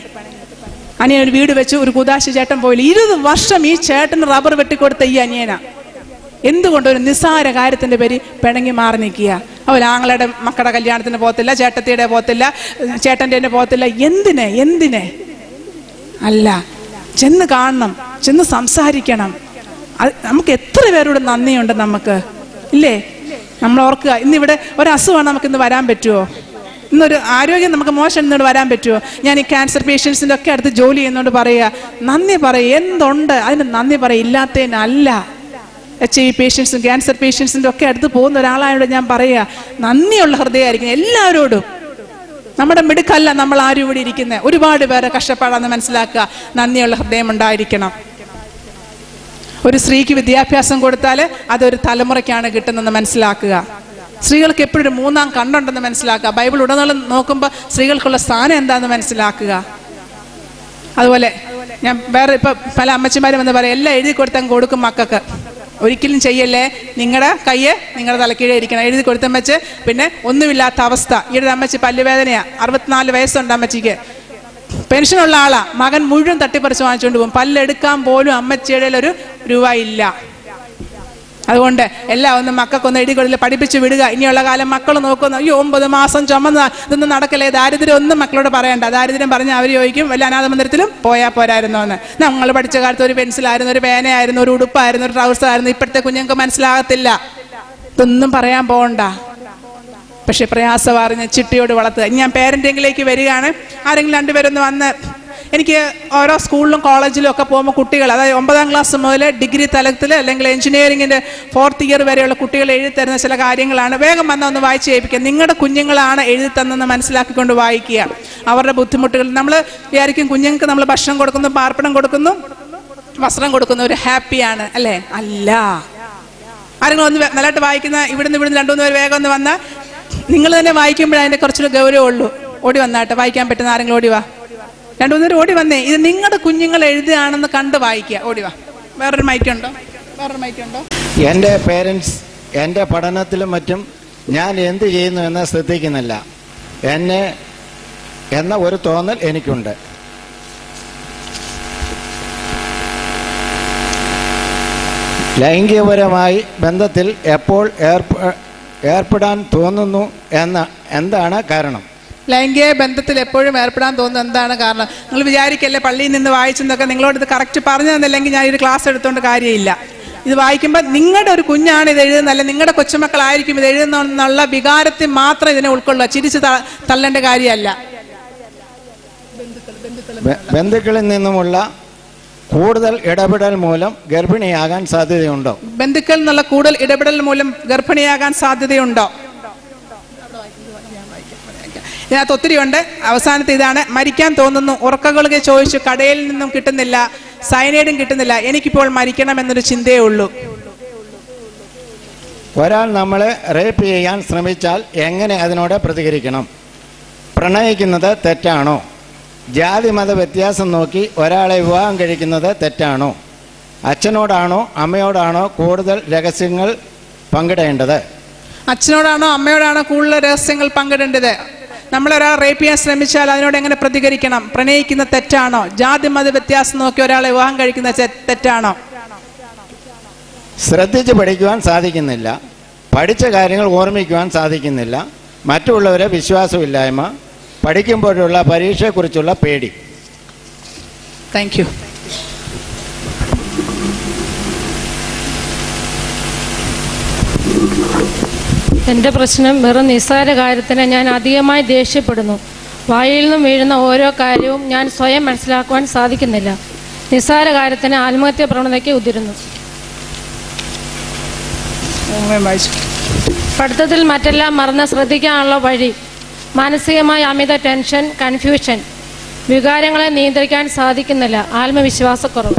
അനിയൻ ഒരു വീട് വെച്ച് ഒരു കുതാശി ചേട്ടൻ പോയില്ല ഇരുപത് വർഷം ഈ ചേട്ടന് റബ്ബർ വെട്ടിക്കൊടുത്ത ഈ അനിയനാ എന്തുകൊണ്ട് ഒരു നിസ്സാര കാര്യത്തിന്റെ പേര് പിണങ്ങി മാറി നിൽക്കുക അവർ ആങ്ങളുടെ മക്കളുടെ കല്യാണത്തിന് പോകത്തില്ല ചേട്ടത്തിയുടെ പോകത്തില്ല ചേട്ടൻ്റെ തന്നെ പോകത്തില്ല എന്തിനെ എന്തിനെ അല്ല ചെന്ന് കാണണം ചെന്ന് സംസാരിക്കണം അത് നമുക്ക് എത്ര പേരോട് നന്ദിയുണ്ട് നമുക്ക് ഇല്ലേ നമ്മൾ ഓർക്കുക ഇന്നിവിടെ ഒരു അസുഖമാണ് നമുക്ക് ഇന്ന് വരാൻ പറ്റുമോ ഇന്നൊരു ആരോഗ്യം നമുക്ക് മോശം ഇന്നോട് വരാൻ പറ്റുമോ ഞാൻ ഈ ക്യാൻസർ പേഷ്യൻസിൻ്റെ ഒക്കെ അടുത്ത് ജോലി ചെയ്യുന്നതുകൊണ്ട് പറയുക നന്ദി പറയുക എന്തുണ്ട് അതിന് നന്ദി പറയുക ഇല്ലാത്തതിനല്ല എച്ച് ഐ വി പേഷ്യൻസും ക്യാൻസർ പേഷ്യൻസിൻ്റെ ഒക്കെ അടുത്ത് പോകുന്ന ഒരാളായോട് ഞാൻ പറയുക നന്ദിയുള്ള ഹൃദയമായിരിക്കും എല്ലാവരോടും നമ്മുടെ മിടുക്കല്ല നമ്മൾ ആരും ഇവിടെ ഇരിക്കുന്നത് ഒരുപാട് പേരെ കഷ്ടപ്പാടാന്ന് മനസ്സിലാക്കുക നന്ദിയുള്ള ഹൃദയം ഉണ്ടായിരിക്കണം ഒരു സ്ത്രീക്ക് വിദ്യാഭ്യാസം കൊടുത്താൽ അതൊരു തലമുറയ്ക്കാണ് കിട്ടുന്നതെന്ന് മനസ്സിലാക്കുക സ്ത്രീകൾക്ക് എപ്പോഴും ഒരു മൂന്നാം കണ്ണുണ്ടെന്ന് മനസ്സിലാക്കുക ബൈബിൾ ഉടനീളം നോക്കുമ്പോൾ സ്ത്രീകൾക്കുള്ള സ്ഥാനം എന്താണെന്ന് മനസ്സിലാക്കുക അതുപോലെ ഞാൻ വേറെ ഇപ്പം പല അമ്മച്ചിമാരും എന്ന് പറയാം എല്ലാം എഴുതി കൊടുത്തങ്ങ് കൊടുക്കും മക്കൾക്ക് ഒരിക്കലും ചെയ്യല്ലേ നിങ്ങളുടെ കയ്യ് നിങ്ങളുടെ തലക്കീഴെ ഇരിക്കണം എഴുതി കൊടുത്തും വെച്ച് പിന്നെ ഒന്നുമില്ലാത്ത അവസ്ഥ ഈ ഒരു അമ്മച്ചി പല്ലുവേദനയാ അറുപത്തിനാല് വയസ്സുണ്ട് അമ്മച്ചിക്ക് പെൻഷനുള്ള ആളാ മകൻ മുഴുവൻ തട്ടിപ്പറിച്ച് വാങ്ങിച്ചുകൊണ്ട് പോകും പല്ലെടുക്കാൻ പോലും അമ്മച്ചിയുടെ ഒരു രൂപ ഇല്ല അതുകൊണ്ട് എല്ലാം ഒന്ന് മക്കൾക്കൊന്ന് എഴുതി കൊടുത്തില്ല പഠിപ്പിച്ച് വിടുക ഇനിയുള്ള കാലം മക്കൾ നോക്കുന്നു അയ്യോ ഒമ്പത് മാസം ചുമന്ന ഇതൊന്നും നടക്കലേ ദാരിദ്ര്യം ഒന്നും മക്കളോട് പറയണ്ട ദാരിദ്ര്യം പറഞ്ഞ് അവർ ചോദിക്കും വല്ല അനാഥ മന്ദിരത്തിലും പോയാൽ പോരായിരുന്നോ എന്ന് നമ്മൾ പഠിച്ച കാലത്ത് ഒരു പെൻസിലായിരുന്നു ഒരു പേനയായിരുന്നു ഒരു ഉടുപ്പായിരുന്നു ഒരു ട്രൗസർ ആയിരുന്നു ഇപ്പോഴത്തെ കുഞ്ഞുങ്ങൾക്ക് മനസ്സിലാകത്തില്ല ഇതൊന്നും പറയാൻ പോകണ്ട പക്ഷെ പ്രയാസമാറിഞ്ഞ ചിട്ടിയോട് വളർത്തുക ഇനി ഞാൻ പേരൻറ്റിങ്ങിലേക്ക് വരികയാണ് ആരെങ്കിലും രണ്ടുപേരൊന്ന് വന്ന് എനിക്ക് ഓരോ സ്കൂളിലും കോളേജിലും ഒക്കെ പോകുമ്പോൾ കുട്ടികൾ അതായത് ഒമ്പതാം ക്ലാസ് മുതൽ ഡിഗ്രി തലത്തിൽ അല്ലെങ്കിൽ എഞ്ചിനീയറിങ്ങിൻ്റെ ഫോർത്ത് ഇയർ വരെയുള്ള കുട്ടികൾ എഴുതി തരുന്ന ചില കാര്യങ്ങളാണ് വേഗം വന്ന് ഒന്ന് വായിച്ച് കേൾപ്പിക്കുക നിങ്ങളുടെ കുഞ്ഞുങ്ങളാണ് എഴുതി തന്നെന്ന് മനസ്സിലാക്കിക്കൊണ്ട് വായിക്കുക അവരുടെ ബുദ്ധിമുട്ടുകൾ നമ്മൾ വിചാരിക്കും കുഞ്ഞുങ്ങൾക്ക് നമ്മൾ ഭക്ഷണം കൊടുക്കുന്നു പാർപ്പിടം കൊടുക്കുന്നു വസ്ത്രം കൊടുക്കുന്നു ഒരു ഹാപ്പിയാണ് അല്ലേ അല്ല ആരെങ്കിലും ഒന്ന് വേ- നല്ലതായിട്ട് വായിക്കുന്ന ഇവിടുന്ന് ഇവിടുന്ന് രണ്ടു മൂന്ന് പേര് വേഗം ഒന്ന് വന്നാൽ നിങ്ങൾ തന്നെ വായിക്കുമ്പോഴേ അതിൻ്റെ കുറച്ചൊരു ഗൗരവമുള്ളൂ ഓടി വന്നാട്ടെ വായിക്കാൻ പറ്റുന്ന ആരെങ്കിലും ഓടി വാ രണ്ടു മൂന്ന് പേര് ഓടി വന്നേ ഇത് നിങ്ങളുടെ കുഞ്ഞുങ്ങൾ എഴുതുകയാണെന്ന് കണ്ട് വായിക്കുക ഓടി വാ വേറൊരു മൈക്കുണ്ടോ വേറൊരു മൈക്കുണ്ടോ എൻ്റെ പേരൻസ് എൻ്റെ പഠനത്തിലും മറ്റും ഞാൻ എന്ത് ചെയ്യുന്നു എന്ന് ശ്രദ്ധിക്കുന്നില്ല എന്നെ എന്ന ഒരു തോന്നൽ എനിക്കുണ്ട് ലൈംഗികപരമായി ബന്ധത്തിൽ എപ്പോൾ ഏർപ്പ- ഏർപ്പെടാൻ തോന്നുന്നു എന്ന എന്താണ് കാരണം ലൈംഗിക ബന്ധത്തിൽ എപ്പോഴും ഏർപ്പെടാൻ തോന്നുന്നത് എന്താണ് കാരണം നിങ്ങൾ വിചാരിക്കല്ലേ പള്ളിയിൽ നിന്ന് വായിച്ചെന്നൊക്കെ നിങ്ങളോട് ഇത് കറക്റ്റ് പറഞ്ഞു തന്നില്ലെങ്കിൽ ഞാൻ ഇത് ക്ലാസ് എടുത്തുകൊണ്ട് കാര്യമില്ല ഇത് വായിക്കുമ്പോൾ നിങ്ങളുടെ ഒരു കുഞ്ഞാണ് ഇത് എഴുതുന്നത് അല്ലെ നിങ്ങളുടെ കൊച്ചുമക്കളായിരിക്കും ഇത് എഴുതുന്നുള്ള വികാരത്തിൽ മാത്രം ഇതിനെ ഉൾക്കൊള്ളുക ചിരിച്ച് ത- തള്ളേണ്ട കാര്യമല്ല ബ- ബന്ധുക്കളിൽ നിന്നുമുള്ള കൂടുതൽ ഇടപെടൽ മൂലം ഗർഭിണിയാകാൻ സാധ്യതയുണ്ടോ ബന്ധുക്കൾ എന്നുള്ള കൂടുതൽ ഇടപെടൽ മൂലം ഗർഭിണിയാകാൻ സാധ്യതയുണ്ടോ ഇതിനകത്ത് ഒത്തിരി ഉണ്ട് അവസാനത്തെ ഇതാണ് മരിക്കാൻ തോന്നുന്നു ഉറക്കഗുളിക ചോദിച്ചു കടയിൽ നിന്നും കിട്ടുന്നില്ല സൈനൈഡും കിട്ടുന്നില്ല എനിക്കിപ്പോൾ മരിക്കണം എന്നൊരു ചിന്തയേ ഉള്ളൂ ഒരാൾ നമ്മളെ റേപ്പ് ചെയ്യാൻ ശ്രമിച്ചാൽ എങ്ങനെ അതിനോട് പ്രതികരിക്കണം പ്രണയിക്കുന്നത് തെറ്റാണോ ജാതി മത വ്യത്യാസം നോക്കി ഒരാളെ വിവാഹം കഴിക്കുന്നത് തെറ്റാണോ അച്ഛനോടാണോ അമ്മയോടാണോ കൂടുതൽ രഹസ്യങ്ങൾ പങ്കിടേണ്ടത് അച്ഛനോടാണോ അമ്മയോടാണോ കൂടുതൽ രഹസ്യങ്ങൾ പങ്കിടേണ്ടത് നമ്മളൊരാൾ റേപ്പ് ചെയ്യാൻ ശ്രമിച്ചാൽ അതിനോട് എങ്ങനെ പ്രതികരിക്കണം പ്രണയിക്കുന്ന തെറ്റാണോ ജാതി മത വ്യത്യാസം നോക്കി ഒരാളെ വിവാഹം കഴിക്കുന്ന ചെ- തെറ്റാണോ ശ്രദ്ധിച്ച് പഠിക്കുവാൻ സാധിക്കുന്നില്ല പഠിച്ച കാര്യങ്ങൾ ഓർമ്മിക്കുവാൻ സാധിക്കുന്നില്ല മറ്റുള്ളവരെ വിശ്വാസമില്ലായ്മ പഠിക്കുമ്പോഴുള്ള പരീക്ഷയെക്കുറിച്ചുള്ള പേടി താങ്ക് യു എൻ്റെ പ്രശ്നം വെറും നിസ്സാര കാര്യത്തിന് ഞാൻ അധികമായി ദേഷ്യപ്പെടുന്നു വായിൽ നിന്നും വീഴുന്ന ഓരോ കാര്യവും ഞാൻ സ്വയം മനസ്സിലാക്കുവാൻ സാധിക്കുന്നില്ല നിസ്സാര കാര്യത്തിന് ആത്മഹത്യ പ്രവണതയ്ക്ക് ഉതിരുന്നു വായിച്ചു പഠിത്തത്തിൽ മറ്റെല്ലാം മറന്ന് ശ്രദ്ധിക്കാനുള്ള വഴി മാനസികമായ അമിത ടെൻഷൻ കൺഫ്യൂഷൻ വികാരങ്ങളെ നിയന്ത്രിക്കാൻ സാധിക്കുന്നില്ല ആത്മവിശ്വാസക്കുറവ്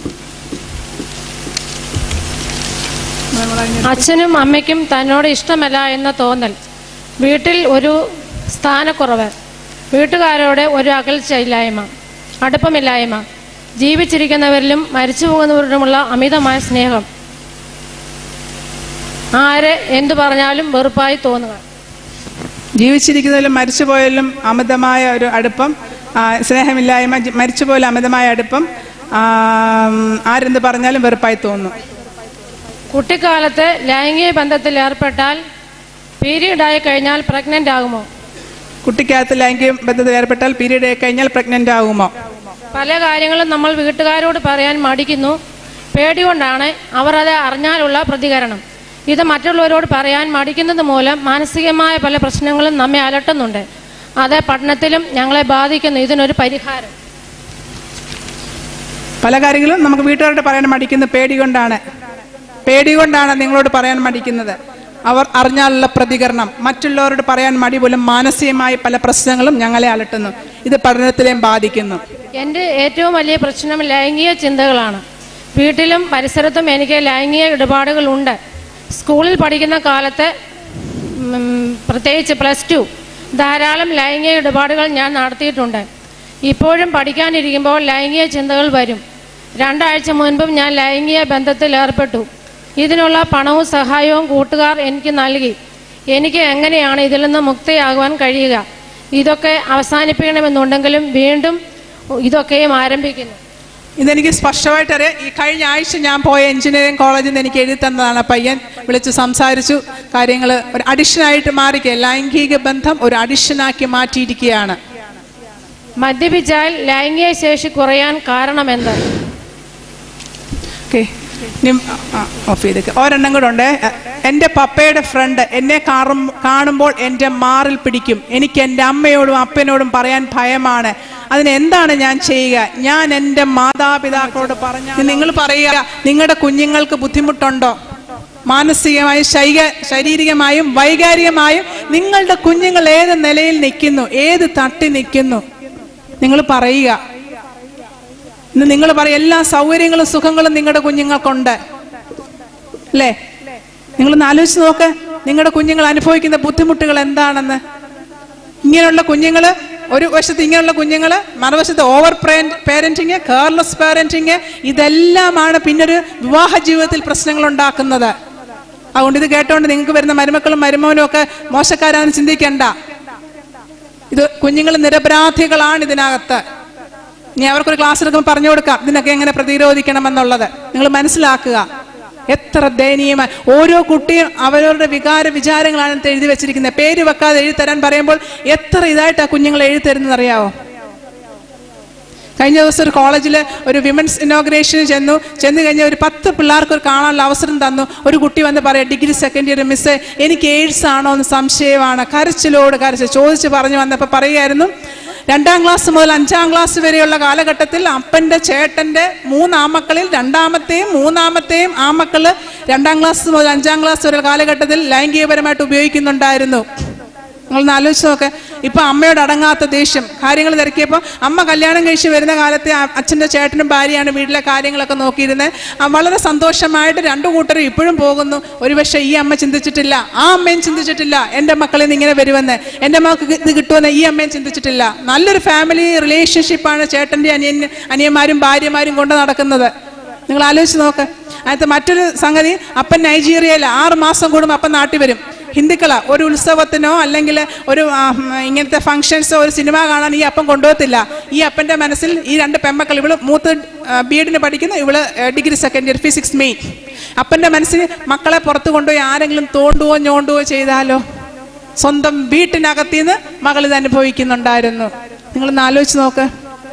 അച്ഛനും അമ്മയ്ക്കും തന്നോട് ഇഷ്ടമല്ല എന്ന തോന്നൽ വീട്ടിൽ ഒരു സ്ഥാനക്കുറവ് വീട്ടുകാരോട് ഒരു അകൽച്ചയില്ലായ്മ അടുപ്പമില്ലായ്മ ജീവിച്ചിരിക്കുന്നവരിലും മരിച്ചു പോകുന്നവരിലുമുള്ള അമിതമായ സ്നേഹം ആര് എന്തു പറഞ്ഞാലും വെറുപ്പായി തോന്നുക ജീവിച്ചിരിക്കുന്നതിലും മരിച്ചുപോയാലും അമിതമായ ഒരു അടുപ്പം ആ, സ്നേഹമില്ലായ്മ ജി- മരിച്ചുപോയാലും അമിതമായ അടുപ്പം ആ, ആരെന്ത് പറഞ്ഞാലും വെറുപ്പായി തോന്നുന്നു കുട്ടിക്കാലത്ത് ലൈംഗിക ബന്ധത്തിൽ ഏർപ്പെട്ടാൽ പീരീഡ് ആയി കഴിഞ്ഞാൽ പ്രഗ്നന്റ് ആകുമോ കുട്ടിക്കകത്ത് ലൈംഗിക ബന്ധത്തിൽ ഏർപ്പെട്ടാൽ പീരീഡ് ആയി കഴിഞ്ഞാൽ പ്രഗ്നന്റ് ആകുമോ പല കാര്യങ്ങളും നമ്മൾ വീട്ടുകാരോട് പറയാൻ മടിക്കുന്നു പേടികൊണ്ടാണ് അവർ അത് അറിഞ്ഞാലുള്ള പ്രതികരണം ഇത് മറ്റുള്ളവരോട് പറയാൻ മടിക്കുന്നത് മൂലം മാനസികമായ പല പ്രശ്നങ്ങളും നമ്മെ അലട്ടുന്നുണ്ട് അത് പഠനത്തിലും ഞങ്ങളെ ബാധിക്കുന്നു ഇതിനൊരു പരിഹാരം പല കാര്യങ്ങളും നമുക്ക് വീട്ടുകാരോട് പറയാൻ മടിക്കുന്ന പേടി കൊണ്ടാണ് പേടി കൊണ്ടാണ് നിങ്ങളോട് പറയാൻ മടിക്കുന്നത് അവർ അറിഞ്ഞാലുള്ള പ്രതികരണം മറ്റുള്ളവരോട് പറയാൻ മടി പോലും മാനസികമായ പല പ്രശ്നങ്ങളും ഞങ്ങളെ അലട്ടുന്നു ഇത് പഠനത്തിലെയും ബാധിക്കുന്നു എൻ്റെ ഏറ്റവും വലിയ പ്രശ്നം ലൈംഗിക ചിന്തകളാണ് വീട്ടിലും പരിസരത്തും എനിക്ക് ലൈംഗിക ഇടപാടുകളുണ്ട് സ്കൂളിൽ പഠിക്കുന്ന കാലത്ത് ഉം, പ്രത്യേകിച്ച് പ്ലസ് ടു ധാരാളം ലൈംഗിക ഇടപാടുകൾ ഞാൻ നടത്തിയിട്ടുണ്ട് ഇപ്പോഴും പഠിക്കാനിരിക്കുമ്പോൾ ലൈംഗിക ചിന്തകൾ വരും രണ്ടാഴ്ച മുൻപും ഞാൻ ലൈംഗിക ബന്ധത്തിൽ ഏർപ്പെട്ടു ഇതിനുള്ള പണവും സഹായവും കൂട്ടുകാർ എനിക്ക് നൽകി എനിക്ക് എങ്ങനെയാണ് ഇതിൽ നിന്ന് മുക്തയാകുവാൻ കഴിയുക ഇതൊക്കെ അവസാനിപ്പിക്കണമെന്നുണ്ടെങ്കിലും വീണ്ടും ഇതൊക്കെയും ആരംഭിക്കുന്നു ഇതെനിക്ക് സ്പഷ്ടമായിട്ട് അറിയാം ഈ കഴിഞ്ഞ ആഴ്ച ഞാൻ പോയ എഞ്ചിനീയറിംഗ് കോളേജിൽ നിന്ന് എനിക്ക് എഴുതി തന്നതാണ് ആ പയ്യൻ വിളിച്ച് സംസാരിച്ചു കാര്യങ്ങൾ ഒരു അഡിഷനായിട്ട് മാറിക്കുക ലൈംഗിക ബന്ധം ഒരു അഡിഷനാക്കി മാറ്റിയിരിക്കുകയാണ് മദ്യപിച്ചാൽ ലൈംഗിക ശേഷി കുറയാൻ കാരണമെന്ത് ഓക്കെ ഓഫ് ചെയ്തേക്ക് ഒരെണ്ണം കൂടെ ഉണ്ട് എൻ്റെ പപ്പയുടെ ഫ്രണ്ട് എന്നെ കാണും കാണുമ്പോൾ എൻ്റെ മാറിൽ പിടിക്കും എനിക്ക് എൻ്റെ അമ്മയോടും അപ്പനോടും പറയാൻ ഭയമാണ് അതിന് എന്താണ് ഞാൻ ചെയ്യുക ഞാൻ എൻ്റെ മാതാപിതാക്കളോട് പറഞ്ഞ നിങ്ങൾ പറയുക നിങ്ങളുടെ കുഞ്ഞുങ്ങൾക്ക് ബുദ്ധിമുട്ടുണ്ടോ മാനസികമായും ശൈക ശാരീരികമായും വൈകാരികമായും നിങ്ങളുടെ കുഞ്ഞുങ്ങൾ ഏത് നിലയിൽ നിൽക്കുന്നു ഏത് തട്ടി നിൽക്കുന്നു നിങ്ങൾ പറയുക ഇന്ന് നിങ്ങൾ പറയും എല്ലാ സൗകര്യങ്ങളും സുഖങ്ങളും നിങ്ങളുടെ കുഞ്ഞുങ്ങൾക്കുണ്ട് അല്ലേ നിങ്ങളൊന്ന് ആലോചിച്ച് നോക്ക് നിങ്ങളുടെ കുഞ്ഞുങ്ങൾ അനുഭവിക്കുന്ന ബുദ്ധിമുട്ടുകൾ എന്താണെന്ന് ഇങ്ങനെയുള്ള കുഞ്ഞുങ്ങൾ ഒരു വശത്ത് ഇങ്ങനെയുള്ള കുഞ്ഞുങ്ങൾ മറുവശത്ത് ഓവർ പേരന്റിങ് കെയർലെസ് പേരന്റിങ് ഇതെല്ലാമാണ് പിന്നൊരു വിവാഹ ജീവിതത്തിൽ പ്രശ്നങ്ങൾ ഉണ്ടാക്കുന്നത് അതുകൊണ്ട് ഇത് കേട്ടോണ്ട് നിങ്ങൾക്ക് വരുന്ന മരുമക്കളും മരുമോനും ഒക്കെ മോശക്കാരാണെന്ന് ചിന്തിക്കണ്ട ഇത് കുഞ്ഞുങ്ങൾ നിരപരാധികളാണ് ഇതിനകത്ത് ഇനി അവർക്കൊരു ക്ലാസ് എടുക്കുമ്പോൾ പറഞ്ഞു കൊടുക്കാം ഇതിനൊക്കെ എങ്ങനെ പ്രതിരോധിക്കണം എന്നുള്ളത് നിങ്ങൾ മനസ്സിലാക്കുക എത്ര ദയനീയമായി ഓരോ കുട്ടിയും അവരവരുടെ വികാര വിചാരങ്ങളാണ് ഇതിനകത്ത് എഴുതി വെച്ചിരിക്കുന്നത് പേര് വെക്കാതെ എഴുതി തരാൻ പറയുമ്പോൾ എത്ര ഇതായിട്ട് ആ കുഞ്ഞുങ്ങൾ എഴുതി തരുന്നത് അറിയാവോ കഴിഞ്ഞ ദിവസം ഒരു കോളേജിൽ ഒരു വിമൻസ് ഇനോഗ്രേഷന് ചെന്നു ചെന്ന് കഴിഞ്ഞ ഒരു പത്ത് പിള്ളേർക്ക് ഒരു കാണാനുള്ള അവസരം തന്നു ഒരു കുട്ടി വന്ന് പറയാം ഡിഗ്രി സെക്കൻഡ് ഇയർ മിസ് എനിക്ക് എയ്ഡ്സ് ആണോ എന്ന് സംശയമാണ് കരച്ചിലോട് കരച്ചിൽ ചോദിച്ച് പറഞ്ഞു വന്നപ്പോൾ പറയുമായിരുന്നു രണ്ടാം ക്ലാസ് മുതൽ അഞ്ചാം ക്ലാസ് വരെയുള്ള കാലഘട്ടത്തിൽ അപ്പൻ്റെ ചേട്ടൻ്റെ മൂന്ന് ആമക്കളിൽ രണ്ടാമത്തെയും മൂന്നാമത്തെയും ആമക്കള് രണ്ടാം ക്ലാസ് മുതൽ അഞ്ചാം ക്ലാസ് വരെ കാലഘട്ടത്തിൽ ലൈംഗികപരമായിട്ട് ഉപയോഗിക്കുന്നുണ്ടായിരുന്നു നിങ്ങളൊന്ന് ആലോചിച്ച് നോക്ക് ഇപ്പൊ അമ്മയോട് അടങ്ങാത്ത ദേഷ്യം കാര്യങ്ങൾ തിരക്കിയപ്പോൾ അമ്മ കല്യാണം കഴിച്ച് വരുന്ന കാലത്തെ ആ അച്ഛൻ്റെ ചേട്ടനും ഭാര്യയാണ് വീട്ടിലെ കാര്യങ്ങളൊക്കെ നോക്കിയിരുന്നത് ആ വളരെ സന്തോഷമായിട്ട് രണ്ടു കൂട്ടരും ഇപ്പോഴും പോകുന്നു ഒരുപക്ഷെ ഈ അമ്മ ചിന്തിച്ചിട്ടില്ല ആ അമ്മയും ചിന്തിച്ചിട്ടില്ല എൻ്റെ മക്കളിൽ നിന്ന് ഇങ്ങനെ വരുമെന്ന് എൻ്റെ മക്കൾക്ക് ഇത് കിട്ടുമെന്ന് ഈ അമ്മയും ചിന്തിച്ചിട്ടില്ല നല്ലൊരു ഫാമിലി റിലേഷൻഷിപ്പാണ് ചേട്ടൻ്റെ അനിയൻ അനിയന്മാരും ഭാര്യമാരും കൊണ്ട് നടക്കുന്നത് നിങ്ങൾ ആലോചിച്ച് നോക്ക് അതിനകത്ത് മറ്റൊരു സംഗതി അപ്പൻ നൈജീരിയയിൽ ആറ് മാസം കൂടുമ്പോൾ അപ്പൻ നാട്ടിൽ വരും ഹിന്ദുക്കളാ ഒരു ഉത്സവത്തിനോ അല്ലെങ്കിൽ ഒരു ആ, ഉം, ഇങ്ങനത്തെ ഫംഗ്ഷൻസോ ഒരു സിനിമ കാണാൻ ഈ അപ്പം കൊണ്ടുപോകത്തില്ല ഈ അപ്പൻ്റെ മനസ്സിൽ ഈ രണ്ട് പെമ്മക്കൾ ഇവള് മൂത്ത് ബി എഡിന് പഠിക്കുന്ന ഇവള് degree second year physics main അപ്പൻ്റെ മനസ്സിൽ മക്കളെ പുറത്ത് കൊണ്ടുപോയി ആരെങ്കിലും തോണ്ടുവോ ഞോണ്ടുവോ ചെയ്താലോ സ്വന്തം വീട്ടിനകത്തിന്ന് മകൾ ഇത് അനുഭവിക്കുന്നുണ്ടായിരുന്നു നിങ്ങളൊന്ന് ആലോചിച്ച് നോക്ക്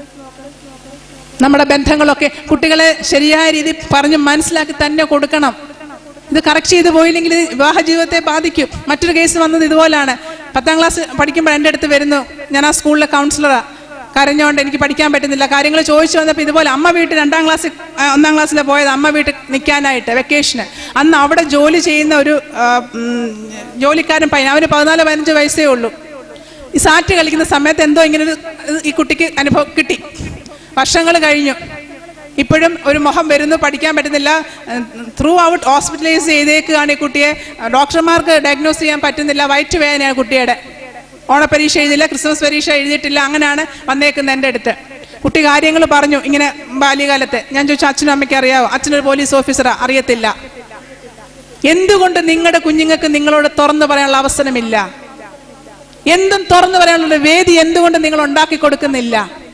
നമ്മുടെ ബന്ധങ്ങളൊക്കെ കുട്ടികളെ ശരിയായ രീതിയിൽ പറഞ്ഞ് മനസ്സിലാക്കി തന്നെ കൊടുക്കണം ഇത് കറക്റ്റ് ചെയ്ത് പോയില്ലെങ്കിൽ ഇത് വിവാഹ ജീവിതത്തെ ബാധിക്കും മറ്റൊരു കേസ് വന്നത് ഇതുപോലാണ് പത്താം ക്ലാസ് പഠിക്കുമ്പോൾ എൻ്റെ അടുത്ത് വരുന്നു ഞാൻ ആ സ്കൂളിലെ കൗൺസിലറാ കരഞ്ഞോണ്ട് എനിക്ക് പഠിക്കാൻ പറ്റുന്നില്ല കാര്യങ്ങൾ ചോദിച്ചു വന്നപ്പോൾ ഇതുപോലെ അമ്മ വീട്ടിൽ രണ്ടാം ക്ലാസ് ഒന്നാം ക്ലാസ്സിൽ പോയത് അമ്മ വീട്ടിൽ നിൽക്കാനായിട്ട് വെക്കേഷന് അന്ന് അവിടെ ജോലി ചെയ്യുന്ന ഒരു ആ, ഉം, ജോലിക്കാരൻ പയ്യൻ അവന് പതിനാല് പതിനഞ്ച് വയസ്സേ ഉള്ളൂ ഈ സാറ്റ് കളിക്കുന്ന സമയത്ത് എന്തോ ഇങ്ങനെ ഒരു ഇത് ഈ കുട്ടിക്ക് അനുഭവം കിട്ടി വർഷങ്ങൾ കഴിഞ്ഞു ഇപ്പോഴും ഒരു മുഖം വരുന്നു പഠിക്കാൻ പറ്റുന്നില്ല ത്രൂ ഔട്ട് ഹോസ്പിറ്റലൈസ് ചെയ്തേക്കുകയാണ് ഈ കുട്ടിയെ ഡോക്ടർമാർക്ക് ഡയഗ്നോസ് ചെയ്യാൻ പറ്റുന്നില്ല വയറ്റ് വേദനയാണ് കുട്ടിയുടെ ഓണപ്പരീക്ഷ എഴുതിയില്ല ക്രിസ്മസ് പരീക്ഷ എഴുതിയിട്ടില്ല അങ്ങനെയാണ് വന്നേക്കുന്നത് എൻ്റെ അടുത്ത് കുട്ടി കാര്യങ്ങൾ പറഞ്ഞു ഇങ്ങനെ ബാല്യകാലത്ത് ഞാൻ ചോദിച്ചു അച്ഛനും അമ്മയ്ക്ക് അറിയാവോ അച്ഛനൊരു പോലീസ് ഓഫീസറാ അറിയത്തില്ല എന്തുകൊണ്ട് നിങ്ങളുടെ കുഞ്ഞുങ്ങൾക്ക് നിങ്ങളോട് തുറന്നു പറയാനുള്ള അവസരമില്ല എന്തും തുറന്നു പറയാനുള്ള ഒരു വേദി എന്തുകൊണ്ട് നിങ്ങൾ ഉണ്ടാക്കി കൊടുക്കുന്നില്ല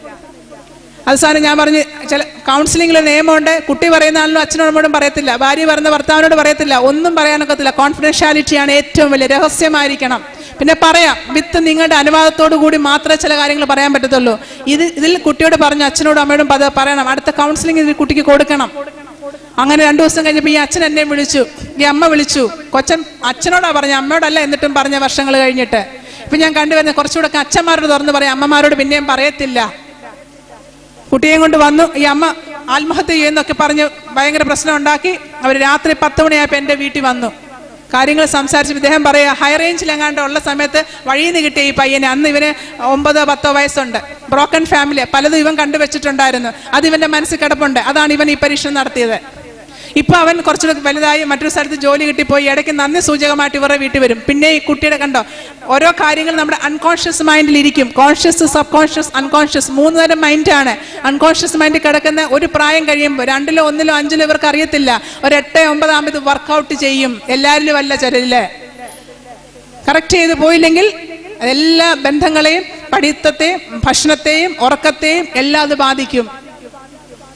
അവസാനം ഞാൻ പറഞ്ഞു ചില കൗൺസിലിംഗിൽ നിയമമുണ്ട് കുട്ടി പറയുന്ന ആളിനും അച്ഛനോടും പറയത്തില്ല ഭാര്യ പറയുന്ന ഭർത്താവിനോട് പറയത്തില്ല ഒന്നും പറയാനൊക്കത്തില്ല കോൺഫിഡൻഷ്യാലിറ്റിയാണ് ഏറ്റവും വലിയ രഹസ്യമായിരിക്കണം പിന്നെ പറയാം വിത്ത് നിങ്ങളുടെ അനുവാദത്തോടു കൂടി മാത്രമേ ചില കാര്യങ്ങൾ പറയാൻ പറ്റത്തുള്ളൂ ഇത് ഇതിൽ കുട്ടിയോട് പറഞ്ഞു അച്ഛനോടും അമ്മയോടും അത് പറയണം അടുത്ത കൗൺസിലിംഗ് ഇതിൽ കുട്ടിക്ക് കൊടുക്കണം അങ്ങനെ രണ്ടു ദിവസം കഴിഞ്ഞപ്പോൾ ഈ അച്ഛൻ എന്നെ വിളിച്ചു ഈ അമ്മ വിളിച്ചു കൊച്ചൻ അച്ഛനോടാ പറഞ്ഞ അമ്മയോടല്ല എന്നിട്ടും പറഞ്ഞ വർഷങ്ങൾ കഴിഞ്ഞിട്ട് ഇപ്പൊ ഞാൻ കണ്ടുവരുന്ന കുറച്ചുകൂടെ ഒക്കെ അച്ഛന്മാരോട് തുറന്ന് പറയാം അമ്മമാരോട് പിന്നെയും പറയത്തില്ല കുട്ടിയെയും കൊണ്ട് വന്നു ഈ അമ്മ ആത്മഹത്യ ചെയ്യുന്നൊക്കെ പറഞ്ഞ് ഭയങ്കര പ്രശ്നം ഉണ്ടാക്കി അവർ രാത്രി പത്ത് മണിയായപ്പോൾ എൻ്റെ വീട്ടിൽ വന്നു കാര്യങ്ങൾ സംസാരിച്ച് ഇദ്ദേഹം പറയാ ഹൈ റേഞ്ചിൽ എങ്ങാണ്ട് ഉള്ള സമയത്ത് വഴിയിൽ നിന്ന് കിട്ടിയ ഈ പയ്യനെ അന്ന് ഇവന് ഒമ്പതോ പത്തോ വയസ്സുണ്ട് ബ്രോക്കൺ ഫാമിലി പലതും ഇവൻ കണ്ടുവച്ചിട്ടുണ്ടായിരുന്നു അത് ഇവന്റെ മനസ്സിൽ കിടപ്പുണ്ട് അതാണ് ഇവൻ ഈ പരീക്ഷണം നടത്തിയത് ഇപ്പൊ അവൻ കുറച്ചുകൂടെ വലുതായി മറ്റൊരു സ്ഥലത്ത് ജോലി കിട്ടിപ്പോയി ഇടയ്ക്ക് നന്ദി സൂചകമായിട്ട് ഇവരുടെ വീട്ടിൽ വരും പിന്നെ ഈ കുട്ടിയുടെ കണ്ടോ ഓരോ കാര്യങ്ങൾ നമ്മുടെ അൺകോൺഷ്യസ് മൈൻഡിൽ ഇരിക്കും കോൺഷ്യസ് സബ് കോൺഷ്യസ് അൺകോൺഷ്യസ് മൂന്ന് തരം മൈൻഡാണ് അൺകോൺഷ്യസ് മൈൻഡിൽ കിടക്കുന്ന ഒരു പ്രായം കഴിയുമ്പോൾ രണ്ടിലോ ഒന്നിലോ അഞ്ചിലോ ഇവർക്ക് അറിയത്തില്ല ഒരു എട്ട് ഒമ്പതാകുമ്പോൾ ഇത് വർക്കൗട്ട് ചെയ്യും എല്ലാവരിലും അല്ല ചിലരില് കറക്റ്റ് ചെയ്ത് പോയില്ലെങ്കിൽ എല്ലാ ബന്ധങ്ങളെയും പഠിത്തത്തെയും ഭക്ഷണത്തെയും ഉറക്കത്തെയും എല്ലാം അത് ബാധിക്കും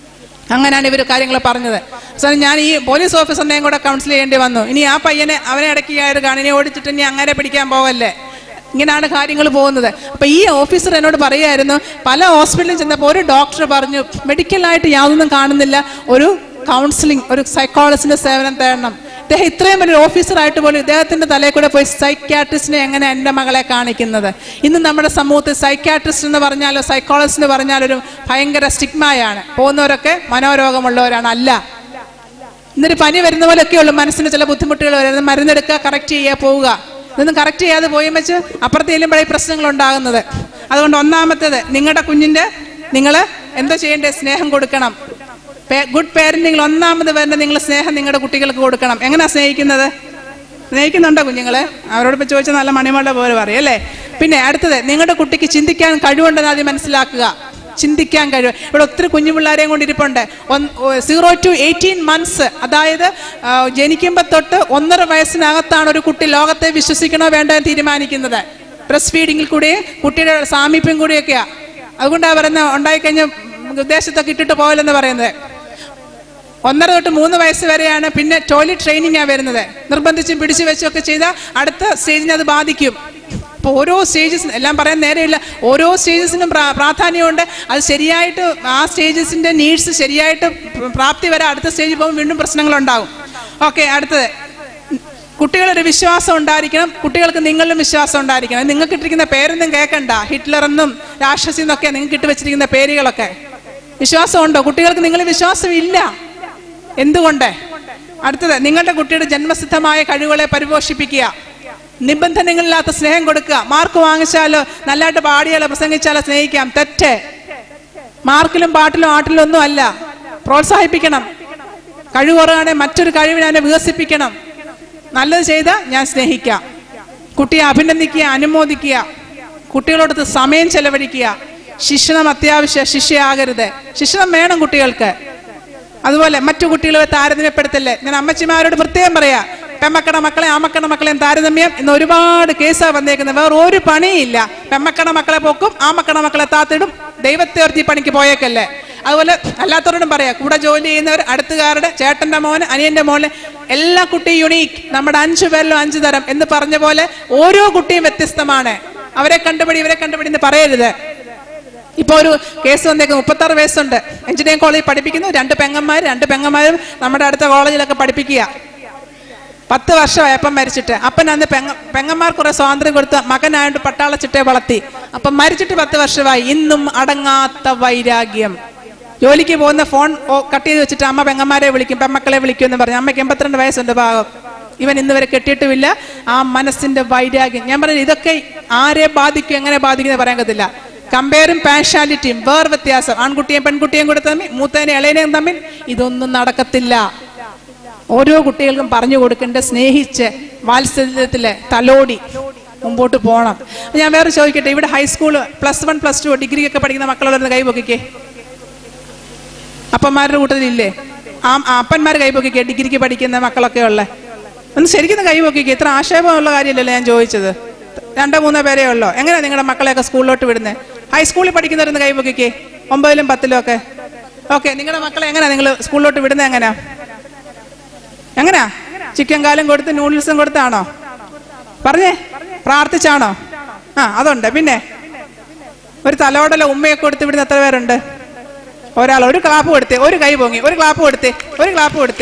അങ്ങനെയാണ് ഇവർ കാര്യങ്ങൾ പറഞ്ഞത് അവസാനം ഞാൻ ഈ പോലീസ് ഓഫീസറിനെയും കൂടെ കൗൺസിൽ ചെയ്യേണ്ടി വന്നു ഇനി ആ പയ്യനെ അവനെ ഇടയ്ക്ക് കയറി കാണിനെ ഓടിച്ചിട്ട് ഇനി അങ്ങനെ പിടിക്കാൻ പോവല്ലേ ഇങ്ങനെയാണ് കാര്യങ്ങൾ പോകുന്നത് അപ്പൊ ഈ ഓഫീസർ എന്നോട് പറയായിരുന്നു പല ഹോസ്പിറ്റലിൽ ചെന്നപ്പോൾ ഒരു ഡോക്ടർ പറഞ്ഞു മെഡിക്കലായിട്ട് യാതൊന്നും കാണുന്നില്ല ഒരു കൗൺസിലിംഗ് ഒരു സൈക്കോളജിസ്റ്റിന്റെ സേവനം തേടണം ഇദ്ദേഹം ഇത്രയും വലിയ ഓഫീസറായിട്ട് പോലും ഇദ്ദേഹത്തിന്റെ തലയിൽ കൂടെ പോയി സൈക്യാട്രിസ്റ്റിനെ എങ്ങനെ എൻ്റെ മകളെ കാണിക്കുന്നത് ഇന്ന് നമ്മുടെ സമൂഹത്തിൽ സൈക്യാട്രിസ്റ്റ് എന്ന് പറഞ്ഞാലോ സൈക്കോളജിസ്റ്റ് എന്ന് പറഞ്ഞാലോ ഒരു ഭയങ്കര സ്റ്റിഗ്മയാണ് പോകുന്നവരൊക്കെ മനോരോഗമുള്ളവരാണ് അല്ല ഇന്നൊരു പനി വരുന്ന പോലെയൊക്കെ ഉള്ളൂ മനസ്സിന് ചില ബുദ്ധിമുട്ടുകൾ വരുന്നത് മരുന്നെടുക്കുക കറക്റ്റ് ചെയ്യുക പോവുക ഇതൊന്നും കറക്റ്റ് ചെയ്യാതെ പോയി വെച്ച് അപ്പുറത്ത് ചെല്ലുമ്പോഴേ പ്രശ്നങ്ങൾ ഉണ്ടാകുന്നത് അതുകൊണ്ട് ഒന്നാമത്തേത് നിങ്ങളുടെ കുഞ്ഞിന്റെ നിങ്ങൾ എന്താ ചെയ്യേണ്ടത് സ്നേഹം കൊടുക്കണം ഗുഡ് പേരന്റിങ്ങിൽ ഒന്നാമത് വരുന്ന നിങ്ങൾ സ്നേഹം നിങ്ങളുടെ കുട്ടികൾക്ക് കൊടുക്കണം എങ്ങനെയാ സ്നേഹിക്കുന്നത് സ്നേഹിക്കുന്നുണ്ടോ കുഞ്ഞുങ്ങളെ അവരോട് ഇപ്പൊ ചോദിച്ചാൽ നല്ല മണിമകളുടെ പോലെ പറയും അല്ലേ പിന്നെ അടുത്തത് നിങ്ങളുടെ കുട്ടിക്ക് ചിന്തിക്കാൻ കഴിവുണ്ടെന്ന് ആദ്യം മനസ്സിലാക്കുക ചിന്തിക്കാൻ കഴിവ് ഇവിടെ ഒത്തിരി കുഞ്ഞു പിള്ളേരെയും കൊണ്ട് ഇരിപ്പുണ്ട് സീറോ ടു എയ്റ്റീൻ മന്ത്സ് അതായത് ആ, ജനിക്കുമ്പോൾ തൊട്ട് ഒന്നര വയസ്സിനകത്താണ് ഒരു കുട്ടി ലോകത്തെ വിശ്വസിക്കണോ വേണ്ടോ എന്ന് തീരുമാനിക്കുന്നത് ബ്രസ്റ്റ് ഫീഡിങ്ങിൽ കൂടി കുട്ടിയുടെ സാമീപ്യം കൂടിയൊക്കെയാ അതുകൊണ്ടാണ് പറയുന്നത് ഉണ്ടായിക്കഴിഞ്ഞ ഉദ്ദേശത്തൊക്കെ ഇട്ടിട്ട് പോകലെന്ന് പറയുന്നത് ഒന്നര തൊട്ട് മൂന്ന് വയസ്സ് വരെയാണ് പിന്നെ ടോയ്ലറ്റ് ട്രെയിനിങ് ആ വരുന്നത് നിർബന്ധിച്ചും പിടിച്ചു വെച്ചും ഒക്കെ ചെയ്താൽ അടുത്ത സ്റ്റേജിനെ അത് ബാധിക്കും അപ്പോൾ ഓരോ സ്റ്റേജസ് എല്ലാം പറയാൻ നേരെയില്ല ഓരോ സ്റ്റേജസിനും പ്രാ- പ്രാധാന്യമുണ്ട് അത് ശരിയായിട്ട് ആ സ്റ്റേജസിന്റെ നീഡ്സ് ശരിയായിട്ട് പ്രാപ്തി വരെ അടുത്ത സ്റ്റേജിൽ പോകുമ്പോൾ വീണ്ടും പ്രശ്നങ്ങളുണ്ടാവും ഓക്കെ അടുത്തത് കുട്ടികളൊരു വിശ്വാസം ഉണ്ടായിരിക്കണം കുട്ടികൾക്ക് നിങ്ങളിലും വിശ്വാസം ഉണ്ടായിരിക്കണം നിങ്ങൾക്ക് ഇട്ടിരിക്കുന്ന പേരൊന്നും കേൾക്കണ്ട ഹിറ്റ്ലർ എന്നും രാക്ഷസി എന്നൊക്കെ നിങ്ങൾക്ക് ഇട്ട് വെച്ചിരിക്കുന്ന പേരുകളൊക്കെ വിശ്വാസമുണ്ടോ കുട്ടികൾക്ക് നിങ്ങൾ വിശ്വാസം ഇല്ല എന്തുകൊണ്ട് അടുത്തത് നിങ്ങളുടെ കുട്ടിയുടെ ജന്മസിദ്ധമായ കഴിവുകളെ പരിപോഷിപ്പിക്കുക നിബന്ധനകളില്ലാത്ത സ്നേഹം കൊടുക്കുക മാർക്ക് വാങ്ങിച്ചാലോ നല്ലതായിട്ട് പാടിയാലോ പ്രസംഗിച്ചാലോ സ്നേഹിക്കാം തെറ്റ് മാർക്കിലും പാട്ടിലും ആട്ടിലും ഒന്നും അല്ല പ്രോത്സാഹിപ്പിക്കണം കഴിവ് കുറവാണെങ്കിൽ മറ്റൊരു കഴിവിനെ അവനെ വികസിപ്പിക്കണം നല്ലത് ചെയ്താൽ ഞാൻ സ്നേഹിക്കാം കുട്ടിയെ അഭിനന്ദിക്കുക അനുമോദിക്കുക കുട്ടികളോടൊത്ത് സമയം ചെലവഴിക്കുക ശിക്ഷണം അത്യാവശ്യ ശിക്ഷയാകരുത് ശിക്ഷണം വേണം കുട്ടികൾക്ക് അതുപോലെ മറ്റു കുട്ടികളെ താരതമ്യപ്പെടുത്തല്ലേ ഞാൻ അമ്മച്ചിമാരോട് പ്രത്യേകം പറയാ പെമ്മക്കട മക്കളെ ആമക്കട മക്കളെയും താരതമ്യം ഇന്ന് ഒരുപാട് കേസാണ് വന്നേക്കുന്നത് വേറെ ഒരു പണിയില്ല പെമ്മക്കട മക്കളെ പോക്കും ആമക്കട മക്കളെ താത്തിടും ദൈവത്തെ ഓർത്തി പണിക്ക് പോയേക്കല്ലേ അതുപോലെ അല്ലാത്തവരോടും പറയാം കൂടെ ജോലി ചെയ്യുന്നവർ അടുത്തുകാരുടെ ചേട്ടന്റെ മോന് അനിയന്റെ മോന് എല്ലാ കുട്ടിയും യുണീക്ക് നമ്മുടെ അഞ്ചു പേരിലും അഞ്ചു തരം എന്ന് പറഞ്ഞ പോലെ ഓരോ കുട്ടിയും വ്യത്യസ്തമാണ് അവരെ കണ്ടുപിടി ഇവരെ കണ്ടുപിടി എന്ന് പറയരുത് ഇപ്പൊ ഒരു കേസ് വന്നേക്ക് മുപ്പത്തി ആറ് വയസ്സുണ്ട് എഞ്ചിനീയറിംഗ് കോളേജിൽ പഠിപ്പിക്കുന്നു രണ്ട് പെങ്ങന്മാർ രണ്ട് പെങ്ങന്മാരും നമ്മുടെ അടുത്ത കോളേജിലൊക്കെ പഠിപ്പിക്കുക പത്ത് വർഷമായി അപ്പം മരിച്ചിട്ട് അപ്പൻ അന്ന് പെങ്ങ പെങ്ങന്മാർ കുറെ സ്വാതന്ത്ര്യം കൊടുത്ത് മകനായിട്ട് പട്ടാള ചിട്ടയെ വളർത്തി അപ്പം മരിച്ചിട്ട് പത്ത് വർഷമായി ഇന്നും അടങ്ങാത്ത വൈരാഗ്യം ജോലിക്ക് പോകുന്ന ഫോൺ ഓ- കട്ട് ചെയ്ത് വെച്ചിട്ട് അമ്മ പെങ്ങന്മാരെ വിളിക്കും പെമ്മക്കളെ വിളിക്കും എന്ന് പറഞ്ഞു അമ്മയ്ക്ക് എൺപത്തിരണ്ട് വയസ്സുണ്ട് ഭാഗം ഇവൻ ഇന്ന് വരെ കെട്ടിയിട്ടുമില്ല ആ മനസ്സിന്റെ വൈരാഗ്യം ഞാൻ പറഞ്ഞു ഇതൊക്കെ ആരെ ബാധിക്കും എങ്ങനെ ബാധിക്കും എന്ന് പറയാൻ പറ്റില്ല കമ്പയറും പാൻഷാലിറ്റിയും വേർ വ്യത്യാസം ആൺകുട്ടിയും പെൺകുട്ടിയും കൂടെ തമ്മിൽ മൂത്തതിനെ ഇളയനെയും തമ്മിൽ ഇതൊന്നും നടക്കത്തില്ല ഓരോ കുട്ടികൾക്കും പറഞ്ഞു കൊടുക്കേണ്ട സ്നേഹിച്ച് വാത്സല്യത്തില് തലോടി മുമ്പോട്ട് പോകണം ഞാൻ വേറെ ചോദിക്കട്ടെ ഇവിടെ high school plus one plus two degree ഒക്കെ പഠിക്കുന്ന മക്കളുള്ള കൈ പൊക്കിക്കേ അപ്പന്മാരുടെ കൂട്ടത്തിലില്ലേ ആ ആ അപ്പന്മാർ കൈ പൊക്കിക്കേ ഡിഗ്രിക്ക് പഠിക്കുന്ന മക്കളൊക്കെ ഉള്ള ഒന്ന് ശരിക്കും കൈ പൊക്കിക്കേ ഇത്ര ആക്ഷേപമുള്ള കാര്യമല്ലല്ലോ ഞാൻ ചോദിച്ചത് രണ്ടോ മൂന്നോ പേരേ ഉള്ളോ എങ്ങനെയാ നിങ്ങളുടെ മക്കളെയൊക്കെ സ്കൂളിലോട്ട് വിടുന്നത് ഹൈസ്കൂളിൽ പഠിക്കുന്നവരൊന്ന് കൈ പൊക്കിക്കേ ഒമ്പതിലും പത്തിലും ഒക്കെ ഓക്കെ നിങ്ങളുടെ മക്കളെ എങ്ങനെയാ നിങ്ങൾ സ്കൂളിലോട്ട് വിടുന്നത് എങ്ങനെയാ എങ്ങനെയാ ചിക്കൻ കാലും കൊടുത്ത് നൂഡിൽസും കൊടുത്താണോ പറഞ്ഞേ പ്രാർത്ഥിച്ചാണോ ആ അതുണ്ട് പിന്നെ ഒരു തലോടല ഉമ്മയൊക്കെ കൊടുത്ത് വിടുന്ന എത്ര പേരുണ്ട് ഒരാൾ ഒരു ക്ലാപ്പ് കൊടുത്തേ ഒരു കൈ പൊങ്ങി ഒരു ക്ലാപ്പ് കൊടുത്തേ ഒരു ക്ലാപ്പ് കൊടുത്തേ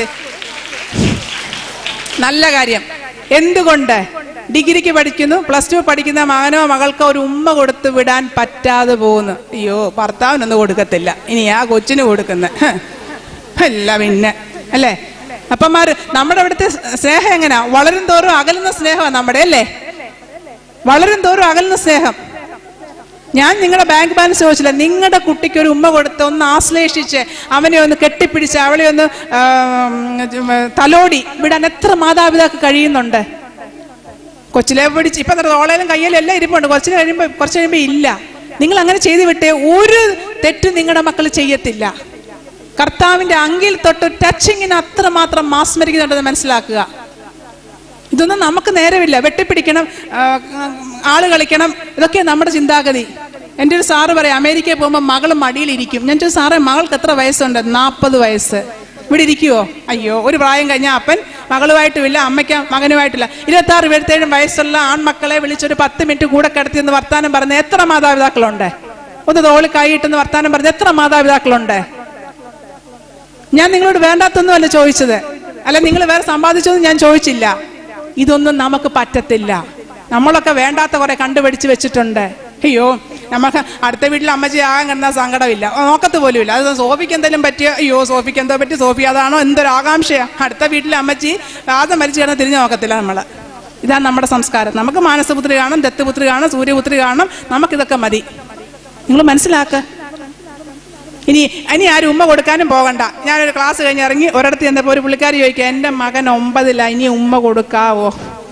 നല്ല കാര്യം എന്തുകൊണ്ട് ഡിഗ്രിക്ക് പഠിക്കുന്നു പ്ലസ് ടു പഠിക്കുന്ന മകനോ മകൾക്കോ ഒരു ഉമ്മ കൊടുത്ത് വിടാൻ പറ്റാതെ പോകുന്നു അയ്യോ ഭർത്താവിനൊന്നും കൊടുക്കത്തില്ല ഇനി ആ കൊച്ചിന് കൊടുക്കുന്ന അല്ല പിന്നെ അല്ലേ അപ്പന്മാര് നമ്മുടെ അവിടുത്തെ സ്നേഹം എങ്ങനെയാ വളരും തോറും അകലുന്ന സ്നേഹമാണ് നമ്മുടെ അല്ലേ വളരും തോറും അകലുന്ന സ്നേഹം ഞാൻ നിങ്ങളുടെ ബാങ്ക് ബാലൻസ് ചോദിച്ചില്ല നിങ്ങളുടെ കുട്ടിക്ക് ഒരു ഉമ്മ കൊടുത്ത് ഒന്ന് ആശ്ലേഷിച്ച് അവനെ ഒന്ന് കെട്ടിപ്പിടിച്ച് അവളെ ഒന്ന് ആം, ഉം, തലോടി വിടാൻ എത്ര മാതാപിതാക്കൾ കഴിയുന്നുണ്ട് കൊച്ചിലെ പിടിച്ച് ഇപ്പൊ ഓളയിലും കയ്യിലും എല്ലാം ഇരിപ്പുണ്ട് കുറച്ച് കഴിയുമ്പോൾ കുറച്ച് കഴിയുമ്പോൾ ഇല്ല നിങ്ങൾ അങ്ങനെ ചെയ്തു വിട്ടേ ഒരു തെറ്റും നിങ്ങളുടെ മക്കൾ ചെയ്യത്തില്ല കർത്താവിന്റെ അങ്കിൽ തൊട്ട് ടച്ചിങ്ങിന് അത്രമാത്രം മാസ്മരിക്കുന്നുണ്ടെന്ന് മനസ്സിലാക്കുക ഇതൊന്നും നമുക്ക് നേരമില്ല വെട്ടിപ്പിടിക്കണം ആ, ആള് കളിക്കണം ഇതൊക്കെ നമ്മുടെ ചിന്താഗതി എൻ്റെ ഒരു സാറ് പറയും അമേരിക്കയിൽ പോകുമ്പോൾ മകൾ മടിയിലിരിക്കും ഞാൻ ചോദിച്ചു സാറേ മകൾക്ക് എത്ര വയസ്സുണ്ട് നാൽപ്പത് വയസ്സ് ഇവിടെ ഇരിക്കുവോ അയ്യോ ഒരു പ്രായം കഴിഞ്ഞാൽ അപ്പൻ മകളുമായിട്ടുമില്ല അമ്മയ്ക്ക് മകനുമായിട്ടില്ല ഇരുപത്താറ് ഇരുപത്തേഴും വയസ്സുള്ള ആൺമക്കളെ വിളിച്ചൊരു പത്ത് മിനിറ്റ് കൂടെ കിടത്തി എന്ന് വർത്താനം പറഞ്ഞ എത്ര മാതാപിതാക്കളുണ്ട് ഒന്ന് തോളി കൈയിട്ടെന്ന് വർത്താനം പറഞ്ഞ എത്ര മാതാപിതാക്കളുണ്ട് ഞാൻ നിങ്ങളോട് വേണ്ടാത്തൊന്നുമല്ല ചോദിച്ചത് അല്ല നിങ്ങൾ വേറെ സമ്പാദിച്ചൊന്നും ഞാൻ ചോദിച്ചില്ല ഇതൊന്നും നമുക്ക് പറ്റത്തില്ല നമ്മളൊക്കെ വേണ്ടാത്ത കുറെ കണ്ടുപിടിച്ച് വെച്ചിട്ടുണ്ട് അയ്യോ നമുക്ക് അടുത്ത വീട്ടിൽ അമ്മച്ചി ആകാൻ കിടന്ന സങ്കടമില്ല ഓ, നോക്കത്ത് പോലും ഇല്ല അത് സോഫിക്ക് എന്തെങ്കിലും പറ്റിയ അയ്യോ സോഫിക്ക് എന്തോ പറ്റി സോഫി അതാണോ എന്തൊരു ആകാംക്ഷയാ അടുത്ത വീട്ടിലെ അമ്മച്ചി ആദ്യം മരിച്ചു കിടന്ന് തിരിഞ്ഞു നോക്കത്തില്ല നമ്മള് ഇതാണ് നമ്മുടെ സംസ്കാരം നമുക്ക് മാനസപുത്രി കാണും ദത്തുപുത്രി കാണും സൂര്യപുത്രി കാണും നമുക്കിതൊക്കെ മതി നിങ്ങൾ മനസ്സിലാക്ക ഇനി ഇനി ആരും ഉമ്മ കൊടുക്കാനും പോകണ്ട ഞാനൊരു ക്ലാസ് കഴിഞ്ഞ് ഇറങ്ങി ഒരിടത്ത് ചെന്നപ്പോൾ ഒരു പുള്ളിക്കാരി ചോദിക്കുക എൻ്റെ മകൻ ഒമ്പതില്ല ഇനി ഉമ്മ കൊടുക്കാവോ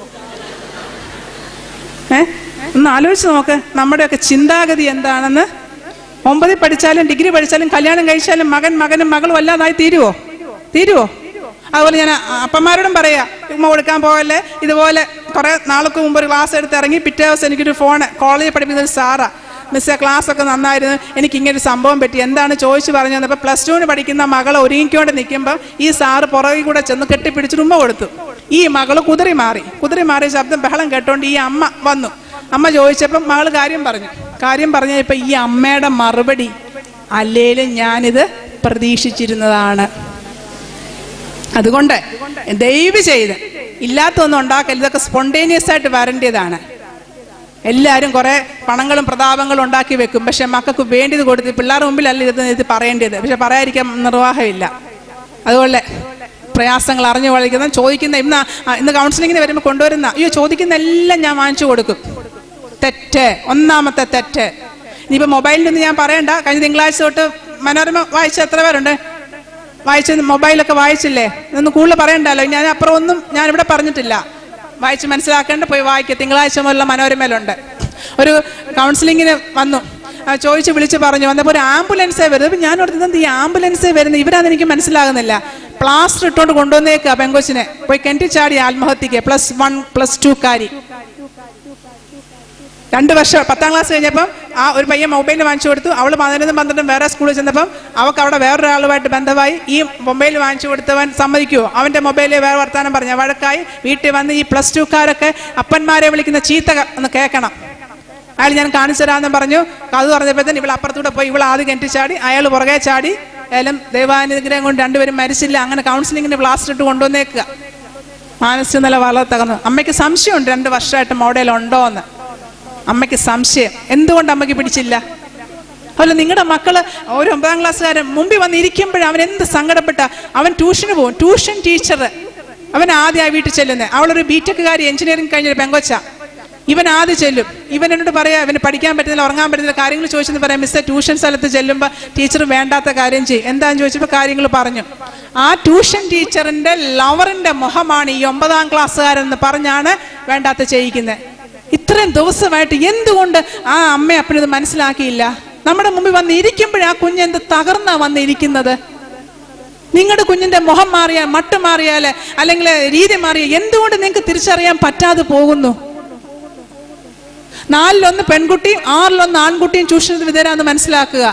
ഏ ഒന്ന് ആലോചിച്ച് നോക്ക് നമ്മുടെയൊക്കെ ചിന്താഗതി എന്താണെന്ന് ഒമ്പതിൽ പഠിച്ചാലും ഡിഗ്രി പഠിച്ചാലും കല്യാണം കഴിച്ചാലും മകൻ മകനും മകളും അല്ലാതായി തീരുവോ തീരുവോ അതുപോലെ ഞാൻ അപ്പന്മാരോടും പറയാ ഉമ്മ കൊടുക്കാൻ പോകല്ലേ ഇതുപോലെ കുറെ നാൾക്ക് മുമ്പ് ഒരു ക്ലാസ് എടുത്ത് ഇറങ്ങി പിറ്റേ ദിവസം എനിക്കൊരു ഫോണ് കോളേജിൽ പഠിപ്പിക്കുന്ന ഒരു സാറാ മിസ്സേ ക്ലാസ് ഒക്കെ നന്നായിരുന്നു എനിക്ക് ഇങ്ങനെ ഒരു സംഭവം പറ്റി എന്താണ് ചോദിച്ചു പറഞ്ഞു തന്നപ്പോൾ പ്ലസ് ടുവിന് പഠിക്കുന്ന മകൾ ഒരുങ്ങിക്കൊണ്ട് നിൽക്കുമ്പോൾ ഈ സാറ് പുറകിൽ കൂടെ ചെന്ന് കെട്ടിപ്പിടിച്ചിട്ട് ഉമ്മ കൊടുത്തു ഈ മകള് കുതിറി മാറി കുതിറി മാറിയ ശബ്ദം ബഹളം കേട്ടോണ്ട് ഈ അമ്മ വന്നു അമ്മ ചോദിച്ചപ്പം മകള് കാര്യം പറഞ്ഞു കാര്യം പറഞ്ഞപ്പോൾ ഈ അമ്മയുടെ മറുപടി അല്ലേലും ഞാനിത് പ്രതീക്ഷിച്ചിരുന്നതാണ് അതുകൊണ്ട് ദയവ് ചെയ്ത് ഇല്ലാത്തൊന്നും ഉണ്ടാക്കൽ ഇതൊക്കെ സ്പോണ്ടേനിയസ് ആയിട്ട് വരേണ്ടതാണ് എല്ലാവരും കുറെ പണങ്ങളും പ്രതാപങ്ങളും ഉണ്ടാക്കി വെക്കും പക്ഷെ മക്കൾക്ക് വേണ്ടിയത് കൊടുത്ത് പിള്ളേരുടെ മുമ്പിലല്ല ഇത് ഇത് പറയേണ്ടത് പക്ഷെ പറയാതിരിക്കാൻ നിർവാഹമില്ല അതുപോലെ പ്രയാസങ്ങൾ അറിഞ്ഞു വളിക്കുന്ന ചോദിക്കുന്ന ഇന്ന് ആ- ഇന്ന് കൗൺസിലിങ്ങിന് വരുമ്പോൾ കൊണ്ടുവരുന്ന അയ്യോ ചോദിക്കുന്ന എല്ലാം ഞാൻ വാങ്ങിച്ചു കൊടുക്കും തെറ്റ് ഒന്നാമത്തെ തെറ്റ് ഇനിയിപ്പോൾ മൊബൈലിൽ നിന്ന് ഞാൻ പറയണ്ട കഴിഞ്ഞ തിങ്കളാഴ്ച തൊട്ട് മനോരമ വായിച്ച എത്ര പേരുണ്ട് വായിച്ച മൊബൈലൊക്കെ വായിച്ചില്ലേ ഇതൊന്നും കൂടുതൽ പറയണ്ടല്ലോ ഞാൻ അപ്പുറം ഒന്നും ഞാൻ ഇവിടെ പറഞ്ഞിട്ടില്ല വായിച്ച് മനസ്സിലാക്കേണ്ട പോയി വായിക്കുക തിങ്കളാഴ്ച മുതലുള്ള മനോരമയിലുണ്ട് ഒരു കൗൺസിലിങ്ങിന് വന്നു ആ, ചോദിച്ച് വിളിച്ച് പറഞ്ഞു വന്നപ്പോൾ ഒരു ആംബുലൻസേ വരുന്നത് അപ്പം ഞാൻ ഓർത്തത് എന്ത് ഈ ആംബുലൻസേ വരുന്നത് ഇവരാന്ന് എനിക്ക് മനസ്സിലാകുന്നില്ല പ്ലാസ്റ്റർ ഇട്ടുകൊണ്ട് കൊണ്ടുവന്നേക്കുക പെങ്കൊച്ചിനെ പോയി കിണറ്റി ചാടി ആത്മഹത്യക്ക് പ്ലസ് വൺ പ്ലസ് ടു കാരി രണ്ട് വർഷം പത്താം ക്ലാസ് കഴിഞ്ഞപ്പം ആ ഒരു പയ്യൻ മൊബൈൽ വാങ്ങിച്ചു കൊടുത്തു അവൾ പതിനൊന്നും പന്ത്രണ്ടും വേറെ സ്കൂളിൽ ചെന്നപ്പം അവൾക്ക് അവിടെ വേറൊരാളുമായിട്ട് ബന്ധമായി ഈ മൊബൈൽ വാങ്ങിച്ചു കൊടുത്തവൻ സമ്മതിക്കുമോ അവൻ്റെ മൊബൈലിൽ വേറെ വർത്താനം പറഞ്ഞ വഴക്കായി വീട്ടിൽ വന്ന് ഈ പ്ലസ് ടുക്കാരൊക്കെ അപ്പന്മാരെ വിളിക്കുന്ന ചീത്ത ക- ഒന്ന് കേൾക്കണം അയാൾ ഞാൻ കാണിച്ചു തരാമെന്ന് പറഞ്ഞു അത് പറഞ്ഞപ്പോഴത്തേന് ഇവൾ അപ്പുറത്തൂടെ പോയി ഇവൾ ആദ്യം കിണറ്റി ചാടി അയാൾ പുറകെ ചാടി ഏലം ദൈവാനുഗ്രഹം കൊണ്ട് രണ്ടുപേരും മരിച്ചില്ല അങ്ങനെ കൗൺസിലിങ്ങിന് പ്ലാസ്റ്റർ ഇട്ട് കൊണ്ടുവന്നേക്കുക മാനസിക നില വളരെ തകർന്നു അമ്മയ്ക്ക് സംശയമുണ്ട് രണ്ട് വർഷമായിട്ട് മോഡൽ ഉണ്ടോ എന്ന് അമ്മയ്ക്ക് സംശയം എന്തുകൊണ്ട് അമ്മയ്ക്ക് പിടിച്ചില്ല അതുപോലെ നിങ്ങളുടെ മക്കള് ഒരു ഒമ്പതാം ക്ലാസ്സുകാരൻ മുമ്പിൽ വന്ന് ഇരിക്കുമ്പോഴും അവൻ എന്ത് സങ്കടപ്പെട്ട അവൻ ട്യൂഷന് പോകും ട്യൂഷൻ ടീച്ചർ അവൻ ആദ്യമായി വീട്ടിൽ ചെല്ലുന്നത് അവളൊരു ബിടെക്കുകാരി എഞ്ചിനീയറിംഗ് കഴിഞ്ഞൊരു പെങ്കൊച്ച ഇവൻ ആദ്യം ചെല്ലും ഇവൻ എന്നോട് പറയാ ഇവന് പഠിക്കാൻ പറ്റുന്നില്ല ഉറങ്ങാൻ പറ്റുന്നില്ല കാര്യങ്ങൾ ചോദിച്ചെന്ന് പറയാം മിസ്സേ ട്യൂഷൻ സ്ഥലത്ത് ചെല്ലുമ്പോൾ ടീച്ചർ വേണ്ടാത്ത കാര്യം ചെയ്യും എന്താന്ന് ചോദിച്ചപ്പോൾ കാര്യങ്ങൾ പറഞ്ഞു ആ ട്യൂഷൻ ടീച്ചറിന്റെ ലവറിന്റെ മുഖമാണ് ഈ ഒമ്പതാം ക്ലാസ്സുകാരൻ എന്ന് പറഞ്ഞാണ് വേണ്ടാത്ത ചെയ്യിക്കുന്നത് ഇത്രയും ദിവസമായിട്ട് എന്തുകൊണ്ട് ആ അമ്മ അപ്പനിത് മനസ്സിലാക്കിയില്ല നമ്മുടെ മുമ്പിൽ വന്ന് ഇരിക്കുമ്പോഴേ ആ കുഞ്ഞെന്ത് തകർന്നാ വന്നിരിക്കുന്നത് നിങ്ങളുടെ കുഞ്ഞിന്റെ മുഖം മാറിയാൽ മട്ട് മാറിയാൽ അല്ലെങ്കിൽ രീതി മാറിയാൽ എന്തുകൊണ്ട് നിങ്ങൾക്ക് തിരിച്ചറിയാൻ പറ്റാതെ പോകുന്നു നാലിലൊന്ന് പെൺകുട്ടിയും ആറിലൊന്ന് ആൺകുട്ടിയും ചൂഷണത്തിന് വിധേയരാന്ന് മനസ്സിലാക്കുക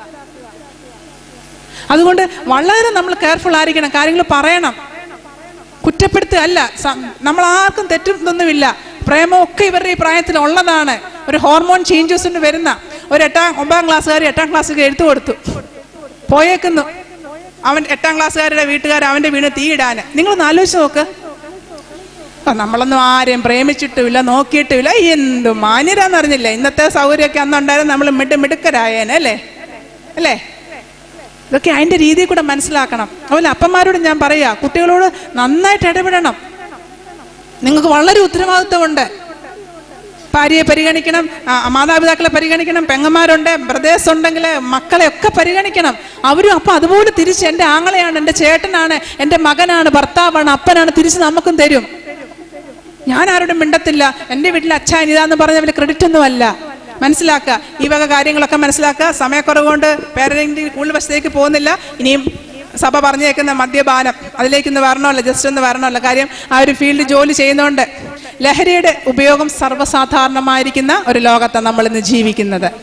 അതുകൊണ്ട് വളരെ നമ്മൾ കെയർഫുൾ ആയിരിക്കണം കാര്യങ്ങൾ പറയണം കുറ്റപ്പെടുത്തുകയല്ല സ- നമ്മൾ ആർക്കും തെറ്റൊന്നുമില്ല പ്രേമമൊക്കെ ഇവരുടെ ഈ പ്രായത്തിൽ ഉള്ളതാണ് ഒരു ഹോർമോൺ ചേഞ്ചസിന് വരുന്ന ഒരു എട്ടാം ഒമ്പതാം ക്ലാസ്സുകാർ എട്ടാം ക്ലാസ്സിൽ എഴുത്തു കൊടുത്തു പോയേക്കുന്നു അവൻ എട്ടാം ക്ലാസ്സുകാരുടെ വീട്ടുകാർ അവന്റെ വീണ് തീയിടാന് നിങ്ങളൊന്ന് ആലോചിച്ച് നോക്ക് ആ, നമ്മളൊന്നും ആരെയും പ്രേമിച്ചിട്ടുമില്ല നോക്കിയിട്ടുമില്ല എന്തു മാന്യരാന്ന് അറിഞ്ഞില്ല ഇന്നത്തെ സൗകര്യമൊക്കെ അന്നുണ്ടായിരുന്നു നമ്മൾ മിഡ് മിടുക്കരായേനെ അല്ലേ അല്ലേ ഇതൊക്കെ അതിന്റെ രീതിയിൽ കൂടെ മനസ്സിലാക്കണം അതുപോലെ അപ്പന്മാരോട് ഞാൻ പറയാ കുട്ടികളോട് നന്നായിട്ട് ഇടപെടണം നിങ്ങൾക്ക് വളരെ ഉത്തരവാദിത്വമുണ്ട് ഭാര്യയെ പരിഗണിക്കണം ആ, മാതാപിതാക്കളെ പരിഗണിക്കണം പെങ്ങന്മാരുണ്ട് ബ്രദേഴ്സ് ഉണ്ടെങ്കിൽ മക്കളെ ഒക്കെ പരിഗണിക്കണം അവരും അപ്പൊ അതുപോലെ തിരിച്ച് എൻ്റെ ആങ്ങളെയാണ് എൻ്റെ ചേട്ടനാണ് എൻ്റെ മകനാണ് ഭർത്താവാണ് അപ്പനാണ് തിരിച്ച് നമുക്കും തരും ഞാൻ ആരോടും മിണ്ടത്തില്ല എൻ്റെ വീട്ടിൽ അച്ഛ ഇതാന്ന് പറഞ്ഞ വലിയ ക്രെഡിറ്റ് ഒന്നുമല്ല മനസ്സിലാക്കുക ഈ വക കാര്യങ്ങളൊക്കെ മനസ്സിലാക്കുക സമയക്കുറവ് കൊണ്ട് പേരൻറ്റിങ് കൂടുതൽ വശത്തേക്ക് പോകുന്നില്ല ഇനിയും സഭ പറഞ്ഞേക്കുന്ന മദ്യപാനം അതിലേക്കൊന്ന് വരണമല്ല ജസ്റ്റ് ഒന്ന് വരണമല്ല കാര്യം ആ ഒരു ഫീൽഡ് ജോലി ചെയ്യുന്നതുകൊണ്ട് ലഹരിയുടെ ഉപയോഗം സർവ്വസാധാരണമായിരിക്കുന്ന ഒരു ലോകത്താണ് നമ്മൾ ഇന്ന് ജീവിക്കുന്നത്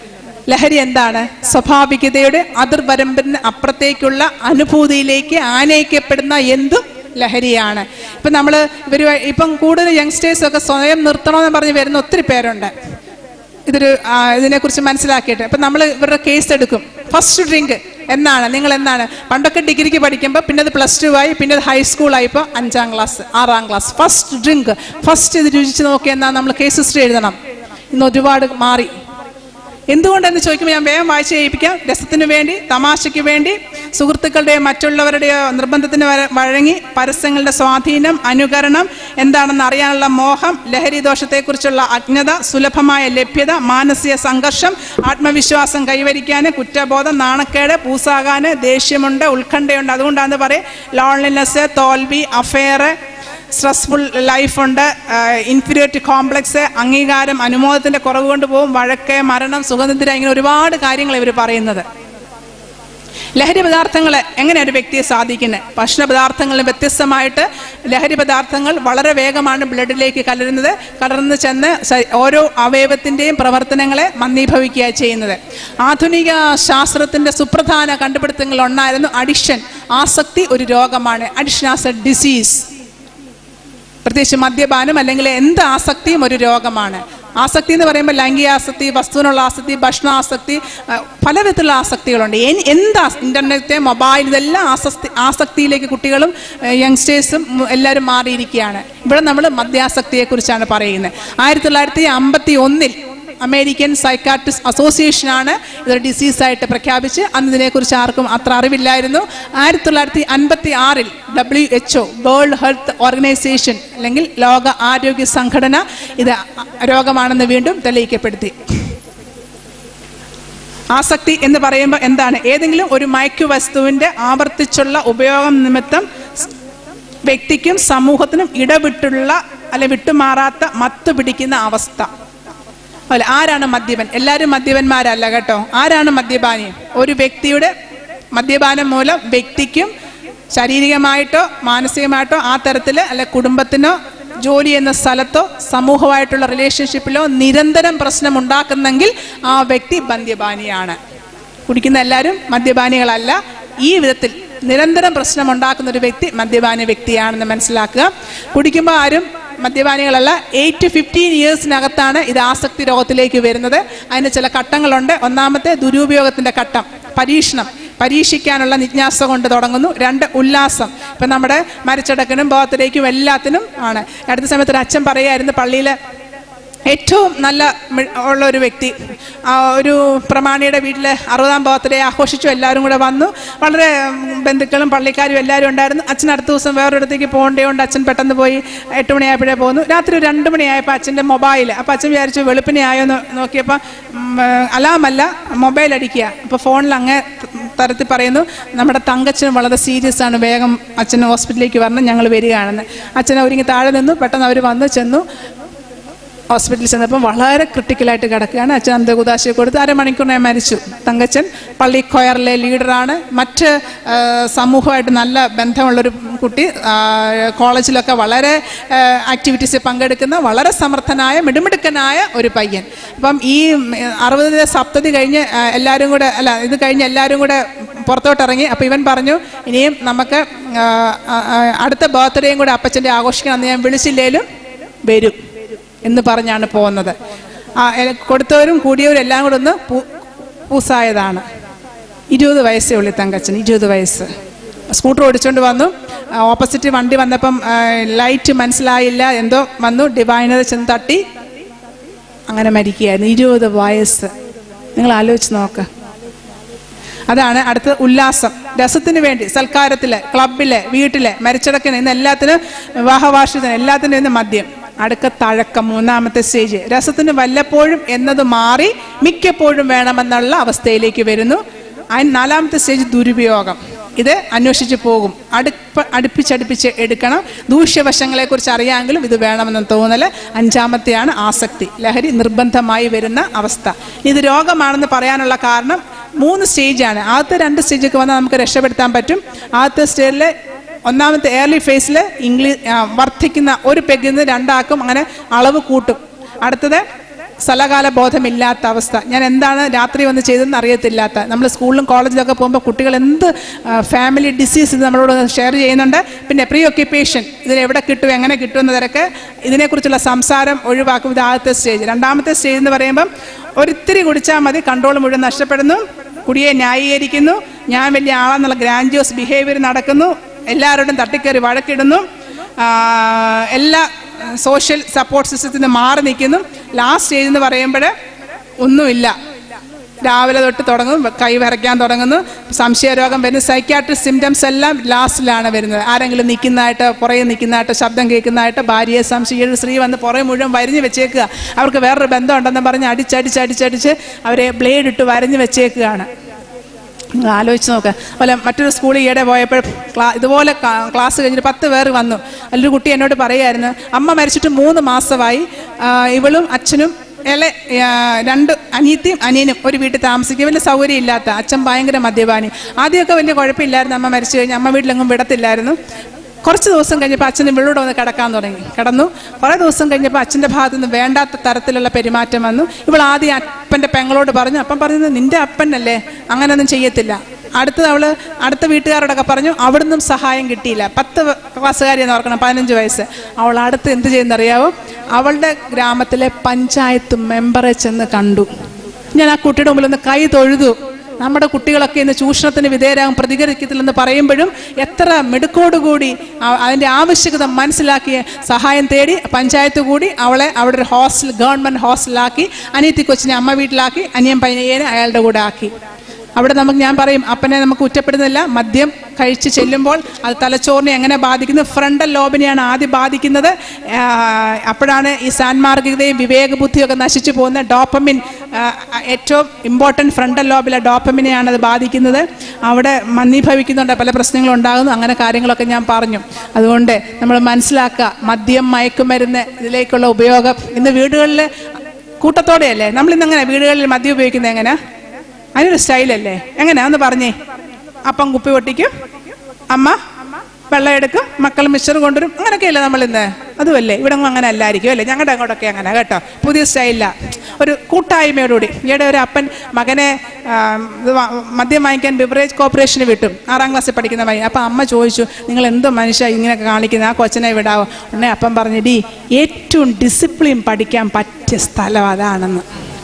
ലഹരി എന്താണ് സ്വാഭാവികതയുടെ അതിർവരമ്പിന് അപ്പുറത്തേക്കുള്ള അനുഭൂതിയിലേക്ക് ആനയിക്കപ്പെടുന്ന എന്തും ലഹരിയാണ് ഇപ്പം നമ്മൾ ഇവർ ഇപ്പം കൂടുതൽ യങ്സ്റ്റേഴ്സ് ഒക്കെ സ്വയം നിർത്തണമെന്ന് പറഞ്ഞ് വരുന്ന ഒത്തിരി പേരുണ്ട് ഇതൊരു ആ, ഇതിനെക്കുറിച്ച് മനസ്സിലാക്കിയിട്ട് അപ്പം നമ്മൾ ഇവരുടെ കേസ് എടുക്കും ഫസ്റ്റ് ഡ്രിങ്ക് എന്നാണ് നിങ്ങൾ എന്നാണ് പണ്ടൊക്കെ ഡിഗ്രിക്ക് പഠിക്കുമ്പോൾ പിന്നെ അത് പ്ലസ് ടു ആയി പിന്നെ അത് ഹൈസ്കൂളായി ഇപ്പോൾ അഞ്ചാം ക്ലാസ് ആറാം ക്ലാസ് ഫസ്റ്റ് ഡ്രിങ്ക് ഫസ്റ്റ് ഇത് രുചിച്ച് നോക്കി എന്നാൽ നമ്മൾ കേസ് ഹിസ്റ്ററി എഴുതണം ഇന്ന് ഒരുപാട് മാറി എന്തുകൊണ്ടെന്ന് ചോദിക്കുമ്പോൾ ഞാൻ വേഗം വായിച്ച് ചെയ്യിപ്പിക്കാം രസത്തിന് വേണ്ടി തമാശയ്ക്ക് വേണ്ടി സുഹൃത്തുക്കളുടെയോ മറ്റുള്ളവരുടെയോ നിർബന്ധത്തിന് വര- വഴങ്ങി പരസ്യങ്ങളുടെ സ്വാധീനം അനുകരണം എന്താണെന്ന് അറിയാനുള്ള മോഹം ലഹരി ദോഷത്തെക്കുറിച്ചുള്ള അജ്ഞത സുലഭമായ ലഭ്യത മാനസിക സംഘർഷം ആത്മവിശ്വാസം കൈവരിക്കാൻ കുറ്റബോധം നാണക്കേട് പൂസാകാന് ദേഷ്യമുണ്ട് ഉത്കണ്ഠയുണ്ട് അതുകൊണ്ടാണ് പറയും ലോൺലിനെസ് തോൽവി അഫെയർ സ്ട്രെസ്ഫുൾ ലൈഫുണ്ട് ഇൻഫീരിയോറിറ്റി കോംപ്ലക്സ് അംഗീകാരം അനുമോദത്തിന്റെ കുറവ് കൊണ്ട് പോകും വഴക്ക് മരണം സുഖനിദ്ര ഇങ്ങനെ ഒരുപാട് കാര്യങ്ങൾ ഇവർ പറയുന്നത് ലഹരി പദാർത്ഥങ്ങൾ എങ്ങനെ ഒരു വ്യക്തിയെ സാധിക്കുന്നത് ഭക്ഷണ പദാർത്ഥങ്ങളിൽ വ്യത്യസ്തമായിട്ട് ലഹരി പദാർത്ഥങ്ങൾ വളരെ വേഗമാണ് ബ്ലഡിലേക്ക് കലരുന്നത് കലർന്ന് ചെന്ന് ശ- ഓരോ അവയവത്തിൻ്റെയും പ്രവർത്തനങ്ങളെ മന്ദീഭവിക്കുക ചെയ്യുന്നത് ആധുനിക ശാസ്ത്രത്തിൻ്റെ സുപ്രധാന കണ്ടുപിടുത്തങ്ങളിൽ ഒന്നായിരുന്നു അഡിഷൻ ആസക്തി ഒരു രോഗമാണ് അഡിഷൻ ആസ് എ ഡിസീസ് പ്രത്യേകിച്ച് മദ്യപാനം അല്ലെങ്കിൽ എന്ത് ആസക്തിയും ഒരു രോഗമാണ് ആസക്തി എന്ന് പറയുമ്പോൾ ലൈംഗിക ആസക്തി വസ്തുവിനുള്ള ആസക്തി ഭക്ഷണ ആസക്തി ആ, പല വിധത്തിലുള്ള ആസക്തികളുണ്ട് എൻ- എന്ത് ആസ്- ഇന്റർനെറ്റ് മൊബൈൽ ഇതെല്ലാം ആസക്തി ആസക്തിയിലേക്ക് കുട്ടികളും യങ്സ്റ്റേഴ്സും എല്ലാവരും മാറിയിരിക്കുകയാണ് ഇവിടെ നമ്മൾ മദ്യാസക്തിയെക്കുറിച്ചാണ് പറയുന്നത് ആയിരത്തി തൊള്ളായിരത്തി അമ്പത്തി ഒന്നിൽ അമേരിക്കൻ സൈക്കാട്രിസ്റ്റ് അസോസിയേഷനാണ് ഇതൊരു ഡിസീസായിട്ട് പ്രഖ്യാപിച്ച് അന്ന് ഇതിനെക്കുറിച്ച് ആർക്കും അത്ര അറിവില്ലായിരുന്നു ആയിരത്തി തൊള്ളായിരത്തി അൻപത്തി ആറിൽ W H O world health organisation അല്ലെങ്കിൽ ലോക ആരോഗ്യ സംഘടന ഇത് രോഗമാണെന്ന് വീണ്ടും തെളിയിക്കപ്പെടുത്തി ആസക്തി എന്ന് പറയുമ്പോൾ എന്താണ് ഏതെങ്കിലും ഒരു മയക്കു വസ്തുവിൻ്റെ ആവർത്തിച്ചുള്ള ഉപയോഗം നിമിത്തം സ് വ്യക്തിക്കും സമൂഹത്തിനും ഇടവിട്ടുള്ള അല്ലെ വിട്ടുമാറാത്ത മത്ത് പിടിക്കുന്ന അവസ്ഥ അല്ല ആരാണ് മദ്യപൻ എല്ലാവരും മദ്യപന്മാരല്ല കേട്ടോ ആരാണ് മദ്യപാനി ഒരു വ്യക്തിയുടെ മദ്യപാനം മൂലം വ്യക്തിക്കും ശാരീരികമായിട്ടോ മാനസികമായിട്ടോ ആ തരത്തിൽ അല്ലെ കുടുംബത്തിനോ ജോലി എന്ന സ്ഥലത്തോ സമൂഹമായിട്ടുള്ള റിലേഷൻഷിപ്പിലോ നിരന്തരം പ്രശ്നം ഉണ്ടാക്കുന്നെങ്കിൽ ആ വ്യക്തി മദ്യപാനിയാണ് കുടിക്കുന്ന എല്ലാവരും മദ്യപാനികളല്ല ഈ വിധത്തിൽ നിരന്തരം പ്രശ്നം ഉണ്ടാക്കുന്ന ഒരു വ്യക്തി മദ്യപാനി വ്യക്തിയാണെന്ന് മനസ്സിലാക്കുക കുടിക്കുമ്പോൾ ആരും മദ്യപാനികളല്ല എയ്റ്റ് ടു ഫിഫ്റ്റീൻ ഇയേഴ്സിനകത്താണ് ഇത് ആസക്തി രോഗത്തിലേക്ക് വരുന്നത് അതിന് ചില ഘട്ടങ്ങളുണ്ട് ഒന്നാമത്തെ ദുരുപയോഗത്തിന്റെ ഘട്ടം പരീക്ഷണം പരീക്ഷിക്കാനുള്ള ജിജ്ഞാസ കൊണ്ട് തുടങ്ങുന്നു രണ്ട് ഉല്ലാസം ഇപ്പം നമ്മുടെ മരിച്ചടക്കിനും ബോധത്തിലേക്കും എല്ലാത്തിനും ആണ് അടുത്ത സമയത്ത് ഒരു അച്ഛൻ പറയുമായിരുന്നു പള്ളിയിൽ ഏറ്റവും നല്ല മി- ഉള്ള ഒരു വ്യക്തി ആ ഒരു പ്രമാണിയുടെ വീട്ടിൽ അറുപതാം ബർത്ത്ഡേ ആഘോഷിച്ചു എല്ലാവരും കൂടെ വന്നു വളരെ ഉം, ബന്ധുക്കളും പള്ളിക്കാരും എല്ലാവരും ഉണ്ടായിരുന്നു അച്ഛൻ അടുത്ത ദിവസം വേറൊരിടത്തേക്ക് പോകേണ്ടതുകൊണ്ട് അച്ഛൻ പെട്ടെന്ന് പോയി എട്ട് മണിയായപ്പോഴേ പോന്നു രാത്രി ഒരു രണ്ട് മണിയായപ്പോൾ അച്ഛൻ്റെ മൊബൈൽ അപ്പോൾ അച്ഛൻ വിചാരിച്ചു വെളുപ്പിനെ ആയോ എന്ന് നോക്കിയപ്പോൾ അലാമല്ല മൊബൈൽ അടിക്കുക അപ്പോൾ ഫോണിൽ അങ്ങേ തരത്തിൽ പറയുന്നു നമ്മുടെ തങ്കച്ചൻ വളരെ സീരിയസ് ആണ് വേഗം അച്ഛൻ ഹോസ്പിറ്റലിലേക്ക് വരണം ഞങ്ങൾ വരികയാണെന്ന് അച്ഛൻ ഒരുങ്ങി താഴെ നിന്നു പെട്ടെന്ന് അവർ വന്ന് ചെന്നു ഹോസ്പിറ്റലിൽ ചെന്നപ്പോൾ വളരെ ക്രിട്ടിക്കലായിട്ട് കിടക്കുകയാണ് അച്ഛൻ അന്തകുദാശയെ കൊടുത്ത് അരമണിക്കൂറിനെ മരിച്ചു തങ്കച്ചൻ പള്ളി കൊയറിലെ ലീഡറാണ് മറ്റ് ആ, സമൂഹമായിട്ട് നല്ല ബന്ധമുള്ളൊരു കുട്ടി ആ, കോളേജിലൊക്കെ വളരെ ആക്ടിവിറ്റീസിൽ പങ്കെടുക്കുന്ന വളരെ സമർത്ഥനായ മിടുമിടുക്കനായ ഒരു പയ്യൻ അപ്പം ഈ അറുപത് സപ്തതി കഴിഞ്ഞ് ആ, എല്ലാവരും കൂടെ അല്ല ഇത് കഴിഞ്ഞ് എല്ലാവരും കൂടെ പുറത്തോട്ട് ഇറങ്ങി അപ്പോൾ ഇവൻ പറഞ്ഞു ഇനിയും നമുക്ക് ആ, ആ, ആ, അടുത്ത ബർത്ത്ഡേയും കൂടെ അപ്പച്ചൻ്റെ ആഘോഷിക്കണം എന്ന് ഞാൻ വിളിച്ചില്ലേലും വരും എന്ന് പറഞ്ഞാണ് പോകുന്നത് ആ എ- കൊടുത്തവരും കൂടിയവരും എല്ലാം കൂടെ ഒന്ന് പൂ- പൂസായതാണ് ഇരുപത് വയസ്സേ ഉള്ളൂ ഈ തങ്കച്ചൻ ഇരുപത് വയസ്സ് സ്കൂട്ടർ ഓടിച്ചുകൊണ്ട് വന്നു ആ, ഓപ്പോസിറ്റ് വണ്ടി വന്നപ്പം ആ, ലൈറ്റ് മനസ്സിലായില്ല എന്തോ വന്നു ഡിവൈനർ ചെന്ന് തട്ടി അങ്ങനെ മരിക്കുകയായിരുന്നു ഇരുപത് വയസ്സ് നിങ്ങൾ ആലോചിച്ച് നോക്ക് അതാണ് അടുത്ത ഉല്ലാസം രസത്തിന് വേണ്ടി സൽക്കാരത്തില് ക്ലബില് വീട്ടില് മരിച്ചടക്കിന് ഇന്ന് എല്ലാത്തിനും വിവാഹവാർഷികത്തിന് എല്ലാത്തിനും ഇന്ന് മദ്യം അടുക്ക തഴക്കം മൂന്നാമത്തെ സ്റ്റേജ് രസത്തിന് വല്ലപ്പോഴും എന്നത് മാറി മിക്കപ്പോഴും വേണമെന്നുള്ള അവസ്ഥയിലേക്ക് വരുന്നു അതിന് നാലാമത്തെ സ്റ്റേജ് ദുരുപയോഗം ഇത് അന്വേഷിച്ച് പോകും അടുപ്പ അടുപ്പിച്ചടുപ്പിച്ച് എടുക്കണം ദൂഷ്യവശങ്ങളെക്കുറിച്ച് അറിയാമെങ്കിലും ഇത് വേണമെന്ന് തോന്നൽ അഞ്ചാമത്തെയാണ് ആസക്തി ലഹരി നിർബന്ധമായി വരുന്ന അവസ്ഥ ഇത് രോഗമാണെന്ന് പറയാനുള്ള കാരണം മൂന്ന് സ്റ്റേജാണ് ആദ്യത്തെ രണ്ട് സ്റ്റേജൊക്കെ വന്നാൽ നമുക്ക് രക്ഷപ്പെടുത്താൻ പറ്റും ആദ്യത്തെ സ്റ്റേജിൽ ഒന്നാമത്തെ ഏർലി ഫേസിൽ ഇംഗ്ലീഷ് വർദ്ധിക്കുന്ന ഒരു പെഗിൽ നിന്ന് രണ്ടാക്കും അങ്ങനെ അളവ് കൂട്ടും അടുത്തത് സ്ഥലകാല ബോധമില്ലാത്ത അവസ്ഥ ഞാൻ എന്താണ് രാത്രി വന്ന് ചെയ്തതെന്ന് അറിയത്തില്ലാത്ത നമ്മൾ സ്കൂളിലും കോളേജിലൊക്കെ പോകുമ്പോൾ കുട്ടികൾ എന്ത് ഫാമിലി ഡിസീസ് ഇത് നമ്മളോട് ഷെയർ ചെയ്യുന്നുണ്ട് പിന്നെ പ്രീ ഒക്യുപ്പേഷൻ ഇതിൽ എവിടെ കിട്ടും എങ്ങനെ കിട്ടും എന്നതൊക്കെ ഇതിനെക്കുറിച്ചുള്ള സംസാരം ഒഴിവാക്കും ഇത് ആദ്യത്തെ സ്റ്റേജ് രണ്ടാമത്തെ സ്റ്റേജ് എന്ന് പറയുമ്പം ഒരിത്തിരി കുടിച്ചാൽ മതി കൺട്രോൾ മുഴുവൻ നഷ്ടപ്പെടുന്നു കുടിയെ ന്യായീകരിക്കുന്നു ഞാൻ വലിയ ആളെന്നുള്ള ഗ്രാൻഡിയോസ് ബിഹേവിയർ നടക്കുന്നു എല്ലാവരോടും തട്ടിക്കയറി വഴക്കിടുന്നു ആ, എല്ലാ സോഷ്യൽ സപ്പോർട്ട് സിസ്റ്റത്തിൽ നിന്ന് മാറി നിൽക്കുന്നു ലാസ്റ്റ് സ്റ്റേജ് എന്ന് പറയുമ്പോൾ ഒന്നുമില്ല രാവിലെ തൊട്ട് തുടങ്ങും കൈ വിറയ്ക്കാൻ തുടങ്ങുന്നു സംശയരോഗം വരുന്ന സൈക്യാട്രിക് സിംറ്റംസ് എല്ലാം ലാസ്റ്റിലാണ് വരുന്നത് ആരെങ്കിലും നിൽക്കുന്നതായിട്ട് പുറകെ നിൽക്കുന്നതായിട്ട് ശബ്ദം കേൾക്കുന്നതായിട്ട് ഭാര്യയെ സംശയം ഒരു സ്ത്രീ വന്ന് പുറകെ മുഴുവൻ വരിഞ്ഞ് വെച്ചേക്കുക അവർക്ക് വേറൊരു ബന്ധം ഉണ്ടെന്ന് പറഞ്ഞ് അടിച്ചടിച്ച് അടിച്ചടിച്ച് അവരെ ബ്ലേഡ് ഇട്ട് വരഞ്ഞ് വെച്ചേക്കുകയാണ് നിങ്ങൾ ആലോചിച്ച് നോക്കുക അതുപോലെ മറ്റൊരു സ്കൂളിൽ ഈയിടെ പോയപ്പോൾ ക്ലാ ഇതുപോലെ ക്ലാ- ക്ലാസ് കഴിഞ്ഞിട്ട് പത്ത് പേർ വന്നു അതിലൊരു കുട്ടി എന്നോട് പറയുമായിരുന്നു അമ്മ മരിച്ചിട്ട് മൂന്ന് മാസമായി ആ, ഇവളും അച്ഛനും ഇല ആ, രണ്ട് അനിയത്തിയും അനിയനും ഒരു വീട്ടിൽ താമസിക്കുക വലിയ സൗകര്യം ഇല്ലാത്ത അച്ഛൻ ഭയങ്കര മദ്യപാനി ആദ്യമൊക്കെ വലിയ കുഴപ്പമില്ലായിരുന്നു അമ്മ മരിച്ചു കഴിഞ്ഞ് അമ്മ വീട്ടിലെങ്ങും വിടത്തില്ലായിരുന്നു കുറച്ച് ദിവസം കഴിഞ്ഞപ്പോൾ അച്ഛനും വെള്ളൂടെ വന്ന് കിടക്കാൻ തുടങ്ങി കിടന്നു കുറേ ദിവസം കഴിഞ്ഞപ്പോൾ അച്ഛൻ്റെ ഭാഗത്തു നിന്ന് വേണ്ടാത്ത തരത്തിലുള്ള പെരുമാറ്റം വന്നു ഇവൾ ആദ്യം അപ്പൻ്റെ പെങ്ങളോട് പറഞ്ഞു അപ്പം പറഞ്ഞത് നിന്റെ അപ്പനല്ലേ അങ്ങനെയൊന്നും ചെയ്യത്തില്ല അടുത്തത് അവള് അടുത്ത വീട്ടുകാരോടൊക്കെ പറഞ്ഞു അവിടുന്നും സഹായം കിട്ടിയില്ല പത്ത് ക്ലാസ്സുകാരിയെന്ന് ഓർക്കണം പതിനഞ്ച് വയസ്സ് അവൾ അടുത്ത് എന്ത് ചെയ്യുന്നറിയാവോ അവളുടെ ഗ്രാമത്തിലെ പഞ്ചായത്ത് മെമ്പറെ ചെന്ന് കണ്ടു ഞാൻ ആ കുട്ടിയുടെ മുമ്പിൽ ഒന്ന് കൈ തൊഴുതു നമ്മുടെ കുട്ടികളൊക്കെ ഇന്ന് ചൂഷണത്തിന് വിധേയരാകും പ്രതികരിക്കത്തില്ലെന്ന് പറയുമ്പോഴും എത്ര മിടുക്കോടുകൂടി ആ- അതിൻ്റെ ആവശ്യകത മനസ്സിലാക്കിയ സഹായം തേടി പഞ്ചായത്ത് കൂടി അവളെ അവിടെ ഒരു ഹോസ്റ്റൽ ഗവൺമെൻറ് ഹോസ്റ്റലിലാക്കി അനിയത്തി കൊച്ചിനെ അമ്മ വീട്ടിലാക്കി അനിയൻ പയ്യനെ അയാളുടെ കൂടെ ആക്കി അവിടെ നമുക്ക് ഞാൻ പറയും അപ്പനെ നമുക്ക് കുറ്റപ്പെടുന്നില്ല മദ്യം കഴിച്ച് ചെല്ലുമ്പോൾ അത് തലച്ചോറിനെ എങ്ങനെ ബാധിക്കുന്നു ഫ്രണ്ടൽ ലോബിനെയാണ് ആദ്യം ബാധിക്കുന്നത് ആ, അപ്പോഴാണ് ഈ സാൻമാർഗികതയും വിവേകബുദ്ധിയും ഒക്കെ നശിച്ചു പോകുന്ന ഡോപ്പമിൻ ആ, ഏറ്റവും ഇമ്പോർട്ടൻറ്റ് ഫ്രണ്ടൽ ലോബിലെ ഡോപ്പമിനെയാണ് അത് ബാധിക്കുന്നത് അവിടെ മന്ദീഭവിക്കുന്നുണ്ട് പല പ്രശ്നങ്ങളും ഉണ്ടാകുന്നു അങ്ങനെ കാര്യങ്ങളൊക്കെ ഞാൻ പറഞ്ഞു അതുകൊണ്ട് നമ്മൾ മനസ്സിലാക്കുക മദ്യം മയക്കുമരുന്ന് ഇതിലേക്കുള്ള ഉപയോഗം ഇന്ന് വീടുകളിൽ കൂട്ടത്തോടെയല്ലേ നമ്മളിന്ന് എങ്ങനെ വീടുകളിൽ മദ്യം ഉപയോഗിക്കുന്നത് എങ്ങനെ അതിനൊരു സ്റ്റൈലല്ലേ എങ്ങനെയാ ഒന്ന് പറഞ്ഞേ അപ്പം കുപ്പി പൊട്ടിക്കും അമ്മ വെള്ളം എടുക്കും മക്കൾ മിക്സർ കൊണ്ടുവരും അങ്ങനെയൊക്കെയല്ലേ നമ്മൾ ഇന്ന് അതുമല്ലേ ഇവിടെ ഒന്നും അങ്ങനെ അല്ലായിരിക്കും അല്ലേ ഞങ്ങളുടെ അങ്ങോട്ടൊക്കെ അങ്ങനെ കേട്ടോ പുതിയ സ്റ്റൈലില്ല ഒരു കൂട്ടായ്മയോടുകൂടി ഈയിടെ ഒരു അപ്പൻ മകനെ ആ, ഇത് വാ- മദ്യം വാങ്ങിക്കാൻ ബിവറേജ് കോർപ്പറേഷന് വിട്ടു ആറാം ക്ലാസ്സിൽ പഠിക്കുന്ന പയ്യൻ അപ്പം അമ്മ ചോദിച്ചു നിങ്ങൾ എന്തോ മനുഷ്യ ഇങ്ങനെയൊക്കെ കാണിക്കുന്നത് ആ കൊച്ചനെ വിടാവോ ഉടനെ അപ്പം പറഞ്ഞു ഡി ഏറ്റവും ഡിസിപ്ലിൻ പഠിക്കാൻ പറ്റിയ സ്ഥലം അതാണെന്ന്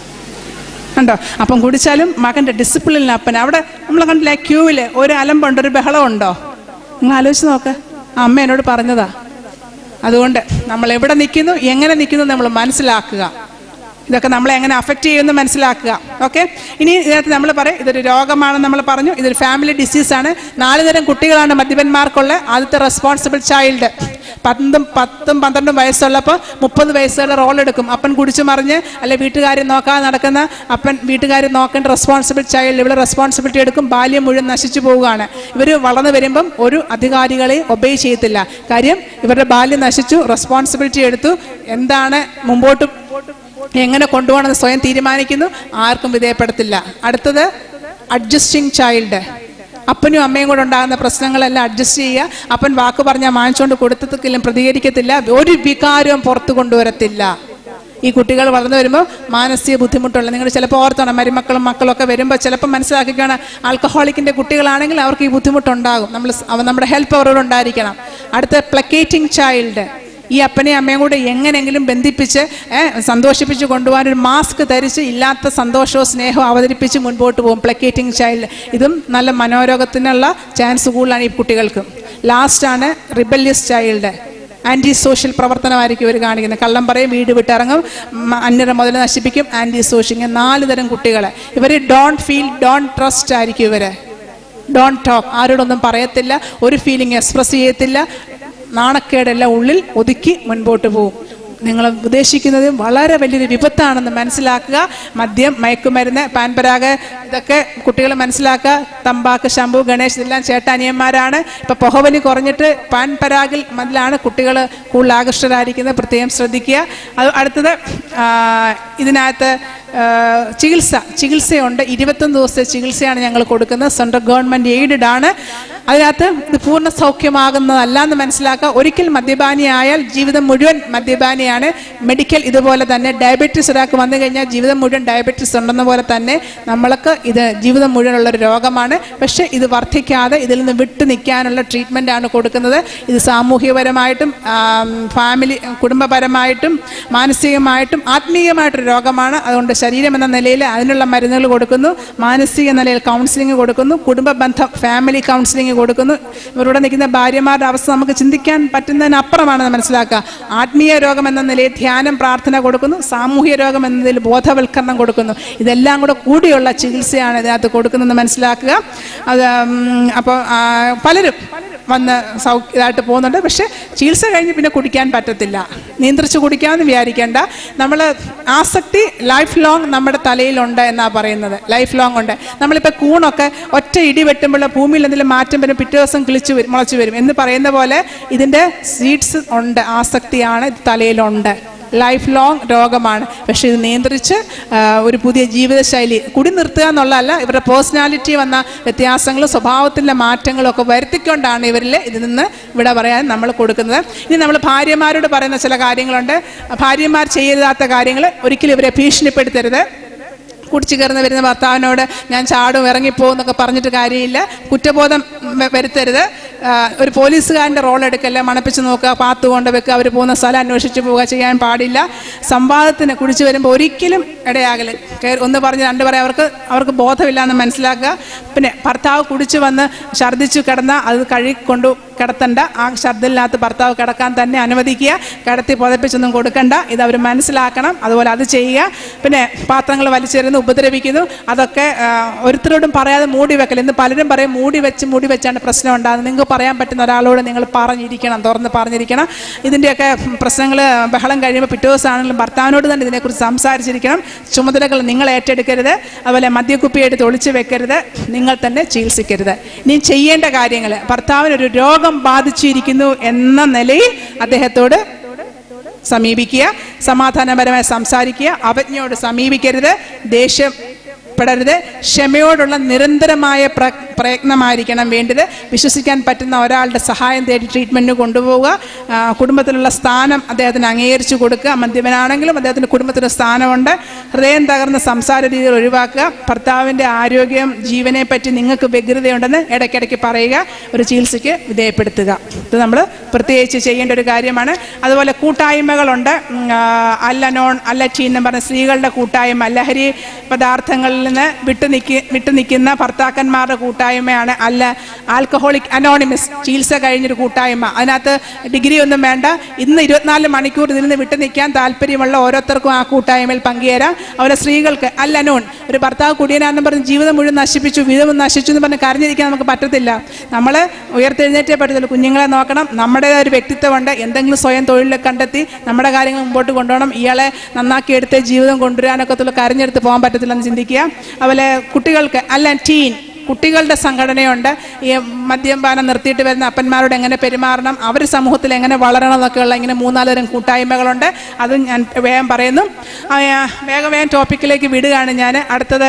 കണ്ടോ അപ്പം കുടിച്ചാലും മകൻ്റെ ഡിസിപ്ലിനിൽ അപ്പൻ അവിടെ നമ്മൾ കണ്ടില്ലേ ക്യൂവിൽ ഒരു അലമ്പുണ്ട് ഒരു ബഹളമുണ്ടോ നിങ്ങൾ ആലോചിച്ച് നോക്ക് ആ അമ്മ എന്നോട് പറഞ്ഞതാ അതുകൊണ്ട് നമ്മൾ എവിടെ നിൽക്കുന്നു എങ്ങനെ നിൽക്കുന്നു നമ്മൾ മനസ്സിലാക്കുക ഇതൊക്കെ നമ്മളെ എങ്ങനെ അഫക്റ്റ് ചെയ്യുമെന്ന് മനസ്സിലാക്കുക ഓക്കെ ഇനി ഇതിനകത്ത് നമ്മൾ പറയും ഇതൊരു രോഗമാണെന്ന് നമ്മൾ പറഞ്ഞു ഇതൊരു ഫാമിലി ഡിസീസാണ് നാല് തരം കുട്ടികളാണ് മദ്യപന്മാർക്കുള്ള ആദ്യത്തെ റെസ്പോൺസിബിൾ ചൈൽഡ് പത്തും പത്തും പന്ത്രണ്ടും വയസ്സുള്ളപ്പോൾ മുപ്പത് വയസ്സുകളുടെ റോൾ എടുക്കും അപ്പൻ കുടിച്ചു മറിഞ്ഞ് അല്ലെ വീട്ടുകാരെ നോക്കാതെ നടക്കുന്ന അപ്പൻ വീട്ടുകാരെ നോക്കേണ്ട റെസ്പോൺസിബിൾ ചൈൽഡ് ഇവിടെ റെസ്പോൺസിബിലിറ്റി എടുക്കും ബാല്യം മുഴുവൻ നശിച്ചു പോവുകയാണ് ഇവർ വളർന്നു വരുമ്പം ഒരു അധികാരികളെ ഒബേ ചെയ്യത്തില്ല കാര്യം ഇവരുടെ ബാല്യം നശിച്ചു റെസ്പോൺസിബിലിറ്റി എടുത്തു എന്താണ് മുമ്പോട്ട് എങ്ങനെ കൊണ്ടുപോകണമെന്ന് സ്വയം തീരുമാനിക്കുന്നു ആർക്കും വിധേയപ്പെടത്തില്ല അടുത്തത് അഡ്ജസ്റ്റിംഗ് ചൈൽഡ് അപ്പനും അമ്മയും കൂടെ ഉണ്ടാകുന്ന പ്രശ്നങ്ങളെല്ലാം അഡ്ജസ്റ്റ് ചെയ്യുക അപ്പൻ വാക്ക് പറഞ്ഞാൽ വാങ്ങിച്ചുകൊണ്ട് കൊടുത്തതിലും പ്രതികരിക്കത്തില്ല ഒരു വികാരവും പുറത്തു കൊണ്ടുവരത്തില്ല ഈ കുട്ടികൾ വളർന്നു വരുമ്പോൾ മാനസിക ബുദ്ധിമുട്ടുള്ള നിങ്ങൾ ചിലപ്പോൾ ഓർത്തണം മരുമക്കളും മക്കളും ഒക്കെ വരുമ്പോൾ ചിലപ്പോൾ മനസ്സിലാക്കിക്കാണ് ആൽക്കഹോളിക്കിൻ്റെ കുട്ടികളാണെങ്കിൽ അവർക്ക് ഈ ബുദ്ധിമുട്ടുണ്ടാകും നമ്മൾ സ്- അവ- നമ്മുടെ ഹെൽപ്പ് അവരോട് ഉണ്ടായിരിക്കണം അടുത്ത പ്ലക്കേറ്റിംഗ് ചൈൽഡ് ഈ അപ്പനെയും അമ്മയും കൂടെ എങ്ങനെയെങ്കിലും ബന്ധിപ്പിച്ച് ഏ, സന്തോഷിപ്പിച്ച് കൊണ്ടുപോകാൻ ഒരു മാസ്ക് ധരിച്ച് ഇല്ലാത്ത സന്തോഷവും സ്നേഹവും അവതരിപ്പിച്ച് മുൻപോട്ട് പോകും പ്ലക്കേറ്റിംഗ് ചൈൽഡ് ഇതും നല്ല മനോരോഗത്തിനുള്ള ചാൻസ് കൂടുതലാണ് ഈ കുട്ടികൾക്ക് ലാസ്റ്റാണ് റിബല്യസ് ചൈൽഡ് ആൻറ്റി സോഷ്യൽ പ്രവർത്തനമായിരിക്കും ഇവർ കാണിക്കുന്നത് കള്ളം പറയും വീട് വിട്ടിറങ്ങും മ- അന്യരെ മുതൽ നശിപ്പിക്കും ആൻറ്റി സോഷ്യൽ ഇങ്ങനെ നാല് തരം കുട്ടികളെ ഇവർ ഡോണ്ട് ഫീൽ ഡോണ്ട് ട്രസ്റ്റ് ആയിരിക്കും ഇവർ ഡോണ്ട് ടോക്ക് ആരോടൊന്നും പറയത്തില്ല ഒരു ഫീലിംഗ് എക്സ്പ്രസ് ചെയ്യത്തില്ല നാണക്കേടെല്ലാം ഉള്ളിൽ ഒതുക്കി മുൻപോട്ട് പോകും നിങ്ങൾ ഉദ്ദേശിക്കുന്നത് വളരെ വലിയൊരു വിപത്താണെന്ന് മനസ്സിലാക്കുക മദ്യം മയക്കുമരുന്ന് പാൻപരാഗ് ഇതൊക്കെ കുട്ടികൾ മനസ്സിലാക്കുക തമ്പാക്ക് ശംഭു ഗണേഷ് ഇതെല്ലാം ചേട്ടാനിയന്മാരാണ് ഇപ്പം പുകവലി കുറഞ്ഞിട്ട് പാൻപരാഗിൽ മതിലാണ് കുട്ടികൾ കൂടുതൽ ആകർഷകരായിരിക്കുന്നത് പ്രത്യേകം ശ്രദ്ധിക്കുക അത് അടുത്തത് ആ, ഇതിനകത്ത് ആ, ചികിത്സ ചികിത്സയുണ്ട് ഇരുപത്തൊന്ന് ദിവസത്തെ ചികിത്സയാണ് ഞങ്ങൾ കൊടുക്കുന്നത് സെൻട്രൽ ഗവൺമെൻറ് എയ്ഡഡ് ആണ് അതിനകത്ത് ഇത് പൂർണ്ണ സൗഖ്യമാകുന്നതല്ല എന്ന് മനസ്സിലാക്കുക ഒരിക്കൽ മദ്യപാനിയായാൽ ജീവിതം മുഴുവൻ മദ്യപാനിയാണ് മെഡിക്കൽ ഇതുപോലെ തന്നെ ഡയബറ്റീസ് ഒരാൾക്ക് വന്നു കഴിഞ്ഞാൽ ജീവിതം മുഴുവൻ ഡയബറ്റീസ് ഉണ്ടെന്ന പോലെ തന്നെ നമ്മൾക്ക് ഇത് ജീവിതം മുഴുവനുള്ള ഒരു രോഗമാണ് പക്ഷേ ഇത് വർദ്ധിക്കാതെ ഇതിൽ നിന്ന് വിട്ടു നിൽക്കാനുള്ള ട്രീറ്റ്മെൻ്റ് ആണ് കൊടുക്കുന്നത് ഇത് സാമൂഹികപരമായിട്ടും ആം, ഫാമിലി കുടുംബപരമായിട്ടും മാനസികമായിട്ടും ആത്മീയമായിട്ടൊരു രോഗമാണ് അതുകൊണ്ട് ശരീരം എന്ന നിലയിൽ അതിനുള്ള മരുന്നുകൾ കൊടുക്കുന്നു മാനസിക നിലയിൽ കൗൺസിലിംഗ് കൊടുക്കുന്നു കുടുംബ ബന്ധം ഫാമിലി കൗൺസിലിംഗ് കൊടുക്കുന്നു ഇവരോട് നിൽക്കുന്ന ഭാര്യമാരുടെ അവസ്ഥ നമുക്ക് ചിന്തിക്കാൻ പറ്റുന്നതിനപ്പുറമാണ് മനസ്സിലാക്കുക ആത്മീയ രോഗം എന്ന നിലയിൽ ധ്യാനം പ്രാർത്ഥന കൊടുക്കുന്നു സാമൂഹ്യ രോഗം എന്ന നിലയിൽ ബോധവൽക്കരണം കൊടുക്കുന്നു ഇതെല്ലാം കൂടെ കൂടിയുള്ള ചികിത്സയാണ് ഇതിനകത്ത് കൊടുക്കുന്നതെന്ന് മനസ്സിലാക്കുക അത് അപ്പോൾ പലരും വന്ന് സൗ ഇതായിട്ട് പോകുന്നുണ്ട് പക്ഷേ ചികിത്സ കഴിഞ്ഞ് പിന്നെ കുടിക്കാൻ പറ്റത്തില്ല നിയന്ത്രിച്ച് കുടിക്കാമെന്ന് വിചാരിക്കേണ്ട നമ്മൾ ആസക്തി ലൈഫ് ലോങ് നമ്മുടെ തലയിലുണ്ട് എന്നാണ് പറയുന്നത് ലൈഫ് ലോങ് ഉണ്ട് നമ്മളിപ്പോൾ കൂണൊക്കെ ഒറ്റ ഇടി വെട്ടുമ്പോൾ ഭൂമിയിൽ എന്തെങ്കിലും മാറ്റം വരും പിറ്റേ ദിവസം കിളിച്ച് വരും മുളച്ച് വരും എന്ന് പറയുന്ന പോലെ ഇതിൻ്റെ സീഡ്സ് ഉണ്ട് ആസക്തിയാണ് ഇത് തലയിലുണ്ട് ലൈഫ് ലോങ് രോഗമാണ് പക്ഷേ ഇത് നിയന്ത്രിച്ച് ആ, ഒരു പുതിയ ജീവിതശൈലി കുടി നിർത്തുക എന്നുള്ളതല്ല ഇവരുടെ പേഴ്സണാലിറ്റി വന്ന വ്യത്യാസങ്ങളും സ്വഭാവത്തിൻ്റെ മാറ്റങ്ങളും ഒക്കെ വരുത്തിക്കൊണ്ടാണ് ഇവരിൽ ഇതിൽ നിന്ന് ഇവിടെ പറയാൻ നമ്മൾ കൊടുക്കുന്നത് ഇനി നമ്മൾ ഭാര്യമാരോട് പറയുന്ന ചില കാര്യങ്ങളുണ്ട് ഭാര്യമാർ ചെയ്യരുതാത്ത കാര്യങ്ങൾ ഒരിക്കലും ഇവരെ ഭീഷണിപ്പെടുത്തരുത് കുടിച്ചു കയറുന്ന വരുന്ന ഭർത്താവിനോട് ഞാൻ ചാടും ഇറങ്ങിപ്പോകും എന്നൊക്കെ പറഞ്ഞിട്ട് കാര്യമില്ല കുറ്റബോധം വ- വരുത്തരുത് ആ, ഒരു പോലീസുകാരൻ്റെ റോൾ എടുക്കല്ല മണപ്പിച്ച് നോക്കുക പാത്ത് കൊണ്ട് വെക്കുക അവർ പോകുന്ന സ്ഥലം അന്വേഷിച്ച് പോവുക ചെയ്യാൻ പാടില്ല സംവാദത്തിന് കുടിച്ചു വരുമ്പോൾ ഒരിക്കലും ഇടയാകല് കയറി ഒന്ന് പറഞ്ഞ് രണ്ട് പറയാം അവർക്ക് അവർക്ക് ബോധമില്ല എന്ന് മനസ്സിലാക്കുക പിന്നെ ഭർത്താവ് കുടിച്ചു വന്ന് ഛർദ്ദിച്ചു കിടന്നാൽ അത് കഴുകിക്കൊണ്ടു കിടത്തണ്ട ആ ഛർദ്ദിലിനകത്ത് ഭർത്താവ് കിടക്കാൻ തന്നെ അനുവദിക്കുക കിടത്തി പുതപ്പിച്ചൊന്നും കൊടുക്കണ്ട ഇത് അവർ മനസ്സിലാക്കണം അതുപോലെ അത് ചെയ്യുക പിന്നെ പാത്രങ്ങൾ വലിച്ചെറിയുന്നു ഉപദ്രവിക്കുന്നു അതൊക്കെ ആ, ഒരിത്തരോടും പറയാതെ മൂടി വെക്കൽ ഇന്ന് പലരും പറയും മൂടി വെച്ച് മൂടി വെച്ചാണ് പ്രശ്നം ഉണ്ടാകുന്നത് നിങ്ങൾക്ക് പറയാൻ പറ്റുന്ന ഒരാളോട് നിങ്ങൾ പറഞ്ഞിരിക്കണം തുറന്ന് പറഞ്ഞിരിക്കണം ഇതിൻ്റെയൊക്കെ പ്രശ്നങ്ങൾ ബഹളം കഴിയുമ്പോൾ പിറ്റേ ദിവസമാണെങ്കിലും ഭർത്താവിനോട് തന്നെ ഇതിനെക്കുറിച്ച് സംസാരിച്ചിരിക്കണം ചുമതലകൾ നിങ്ങൾ ഏറ്റെടുക്കരുത് അതുപോലെ മദ്യക്കുപ്പി എടുത്ത് ഒളിച്ചു വെക്കരുത് നിങ്ങൾ തന്നെ ചികിത്സിക്കരുത് ഇനി ചെയ്യേണ്ട കാര്യങ്ങൾ ഭർത്താവിനൊരു രോഗം ബാധിച്ചിരിക്കുന്നു എന്ന നിലയിൽ അദ്ദേഹത്തോട് സമീപിക്കുക സമാധാനപരമായി സംസാരിക്കുക അവജ്ഞയോട് സമീപിക്കരുത് ദേഷ്യം പെടരുത് ക്ഷമയോടുള്ള നിരന്തരമായ പ്ര പ്രയത്നമായിരിക്കണം വേണ്ടത് വിശ്വസിക്കാൻ പറ്റുന്ന ഒരാളുടെ സഹായം തേടി ട്രീറ്റ്മെൻറ്റിന് കൊണ്ടുപോവുക ആ, കുടുംബത്തിലുള്ള സ്ഥാനം അദ്ദേഹത്തിന് അംഗീകരിച്ചു കൊടുക്കുക മദ്യപനാണെങ്കിലും അദ്ദേഹത്തിൻ്റെ കുടുംബത്തിന് സ്ഥാനമുണ്ട് ഹൃദയം തകർന്ന സംസാര രീതികൾ ഒഴിവാക്കുക ഭർത്താവിൻ്റെ ആരോഗ്യം ജീവനെ പറ്റി നിങ്ങൾക്ക് വ്യഗ്രതയുണ്ടെന്ന് ഇടയ്ക്കിടയ്ക്ക് പറയുക ഒരു ചികിത്സയ്ക്ക് വിധേയപ്പെടുത്തുക ഇത് നമ്മൾ പ്രത്യേകിച്ച് ചെയ്യേണ്ട ഒരു കാര്യമാണ് അതുപോലെ കൂട്ടായ്മകളുണ്ട് ഉം, ആ, അല്ല നോൺ അല്ല ടീൻ എന്ന് പറഞ്ഞ സ്ത്രീകളുടെ കൂട്ടായ്മ ലഹരി പദാർത്ഥങ്ങളിൽ നിന്ന് വിട്ടു നിൽക്കി വിട്ടു നിൽക്കുന്ന ഭർത്താക്കന്മാരുടെ കൂട്ടായ്മയാണ് അല്ല ആൽക്കഹോളിക് അനോണിമസ് ചികിത്സ കഴിഞ്ഞൊരു കൂട്ടായ്മ അതിനകത്ത് ഡിഗ്രി ഒന്നും വേണ്ട ഇന്ന് ഇരുപത്തിനാല് മണിക്കൂർ ഇതിൽ നിന്ന് വിട്ടു നിൽക്കാൻ താല്പര്യമുള്ള ഓരോരുത്തർക്കും ആ കൂട്ടായ്മയിൽ പങ്കുചേരാം അതുപോലെ സ്ത്രീകൾക്ക് അല്ല നോൺ ഒരു ഭർത്താവ് കുടിയനാണെന്ന് പറഞ്ഞ് ജീവിതം മുഴുവൻ നശിപ്പിച്ചു വീതം നശിച്ചു എന്ന് പറഞ്ഞ് കരഞ്ഞിരിക്കാൻ നമുക്ക് പറ്റത്തില്ല നമ്മൾ ഉയർത്തെഴുന്നേറ്റേ പറ്റത്തുള്ളൂ കുഞ്ഞുങ്ങളെ നോക്കണം നമ്മുടേതായ ഒരു വ്യക്തിത്വമുണ്ട് എന്തെങ്കിലും സ്വയം തൊഴിൽ കണ്ടെത്തി നമ്മുടെ കാര്യങ്ങൾ മുമ്പോട്ട് കൊണ്ടുപോകണം ഇയാളെ നന്നാക്കി എടുത്ത് ജീവിതം കൊണ്ടുവരാനൊക്കത്തുള്ള കരഞ്ഞെടുത്ത് പോകാൻ പറ്റത്തില്ലെന്ന് ചിന്തിക്കുക അതുപോലെ കുട്ടികൾക്ക് അല്ല ടീൻ കുട്ടികളുടെ സംഘടനയുണ്ട് ഈ മദ്യപാനം നിർത്തിയിട്ട് വരുന്ന അപ്പന്മാരോട് എങ്ങനെ പെരുമാറണം അവർ സമൂഹത്തിൽ എങ്ങനെ വളരണം എന്നൊക്കെയുള്ള ഇങ്ങനെ മൂന്നാല് തരം കൂട്ടായ്മകളുണ്ട് അതും ഞാൻ വേഗം പറയുന്നു ആ, വേഗം വേഗം ടോപ്പിക്കിലേക്ക് വിടുകയാണ് ഞാൻ അടുത്തത്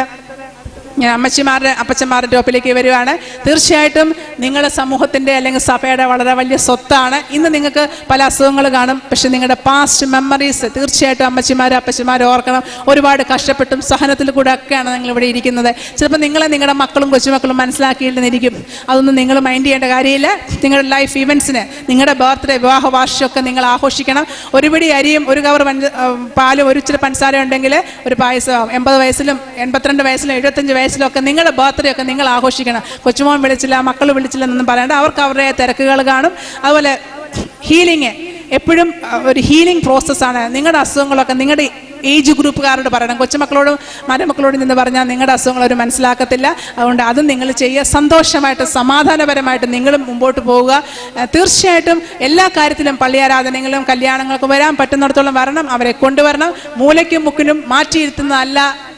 ഞാൻ അമ്മച്ചിമാരുടെ അപ്പച്ചന്മാരുടെ ടോപ്പിലേക്ക് വരുവാണ് തീർച്ചയായിട്ടും നിങ്ങൾ സമൂഹത്തിൻ്റെ അല്ലെങ്കിൽ സഭയുടെ വളരെ വലിയ സ്വത്താണ് ഇന്ന് നിങ്ങൾക്ക് പല അസുഖങ്ങൾ കാണും പക്ഷെ നിങ്ങളുടെ പാസ്റ്റ് മെമ്മറീസ് തീർച്ചയായിട്ടും അമ്മച്ചിമാരും അപ്പച്ചന്മാരും ഓർക്കണം ഒരുപാട് കഷ്ടപ്പെട്ടും സഹനത്തിൽ കൂടെ ഒക്കെയാണ് നിങ്ങൾ ഇവിടെ ഇരിക്കുന്നത് ചിലപ്പോൾ നിങ്ങളെ നിങ്ങളുടെ മക്കളും കൊച്ചുമക്കളും മനസ്സിലാക്കിയിരുന്നിരിക്കും അതൊന്നും നിങ്ങൾ മൈൻഡ് ചെയ്യേണ്ട കാര്യമില്ല നിങ്ങളുടെ ലൈഫ് ഇവൻറ്റ്സിന് നിങ്ങളുടെ ബർത്ത്ഡേ വിവാഹ വാർഷികമൊക്കെ നിങ്ങൾ ആഘോഷിക്കണം ഒരു പിടി അരിയും ഒരു കവർ പഞ്ച ആ, പാലും ഒരു ഇച്ചിരി പഞ്ചസാര ഉണ്ടെങ്കിൽ ഒരു പായസം എൺപത് വയസ്സിലും എൺപത്തിരണ്ട് വയസ്സിലും എഴുപത്തഞ്ച് വയസ്സിലും ഒക്കെ നിങ്ങളുടെ ബർത്ത്ഡേ ഒക്കെ നിങ്ങൾ ആഘോഷിക്കണം കൊച്ചുമോൻ വിളിച്ചില്ല മക്കൾ വിളിച്ചില്ല എന്നൊന്നും പറയണ്ട അവർക്ക് അവരുടെ തിരക്കുകൾ കാണും അതുപോലെ ഹീലിംഗ് എപ്പോഴും ആ, ഒരു ഹീലിംഗ് പ്രോസസ്സാണ് നിങ്ങളുടെ അസുഖങ്ങളൊക്കെ നിങ്ങളുടെ ഏജ് ഗ്രൂപ്പുകാരോട് പറയണം കൊച്ചുമക്കളോടും മരുമക്കളോടും നിന്ന് പറഞ്ഞാൽ നിങ്ങളുടെ അസുഖങ്ങൾ അവർ മനസ്സിലാക്കത്തില്ല അതുകൊണ്ട് അതും നിങ്ങൾ ചെയ്യുക സന്തോഷമായിട്ട് സമാധാനപരമായിട്ട് നിങ്ങളും മുമ്പോട്ട് പോവുക ആ, തീർച്ചയായിട്ടും എല്ലാ കാര്യത്തിലും പള്ളിയാരാധനകളും കല്യാണങ്ങൾക്ക് വരാൻ പറ്റുന്നിടത്തോളം വരണം അവരെ കൊണ്ടുവരണം മൂലയ്ക്കും മുക്കിനും മാറ്റിയിരുത്തുന്നതല്ല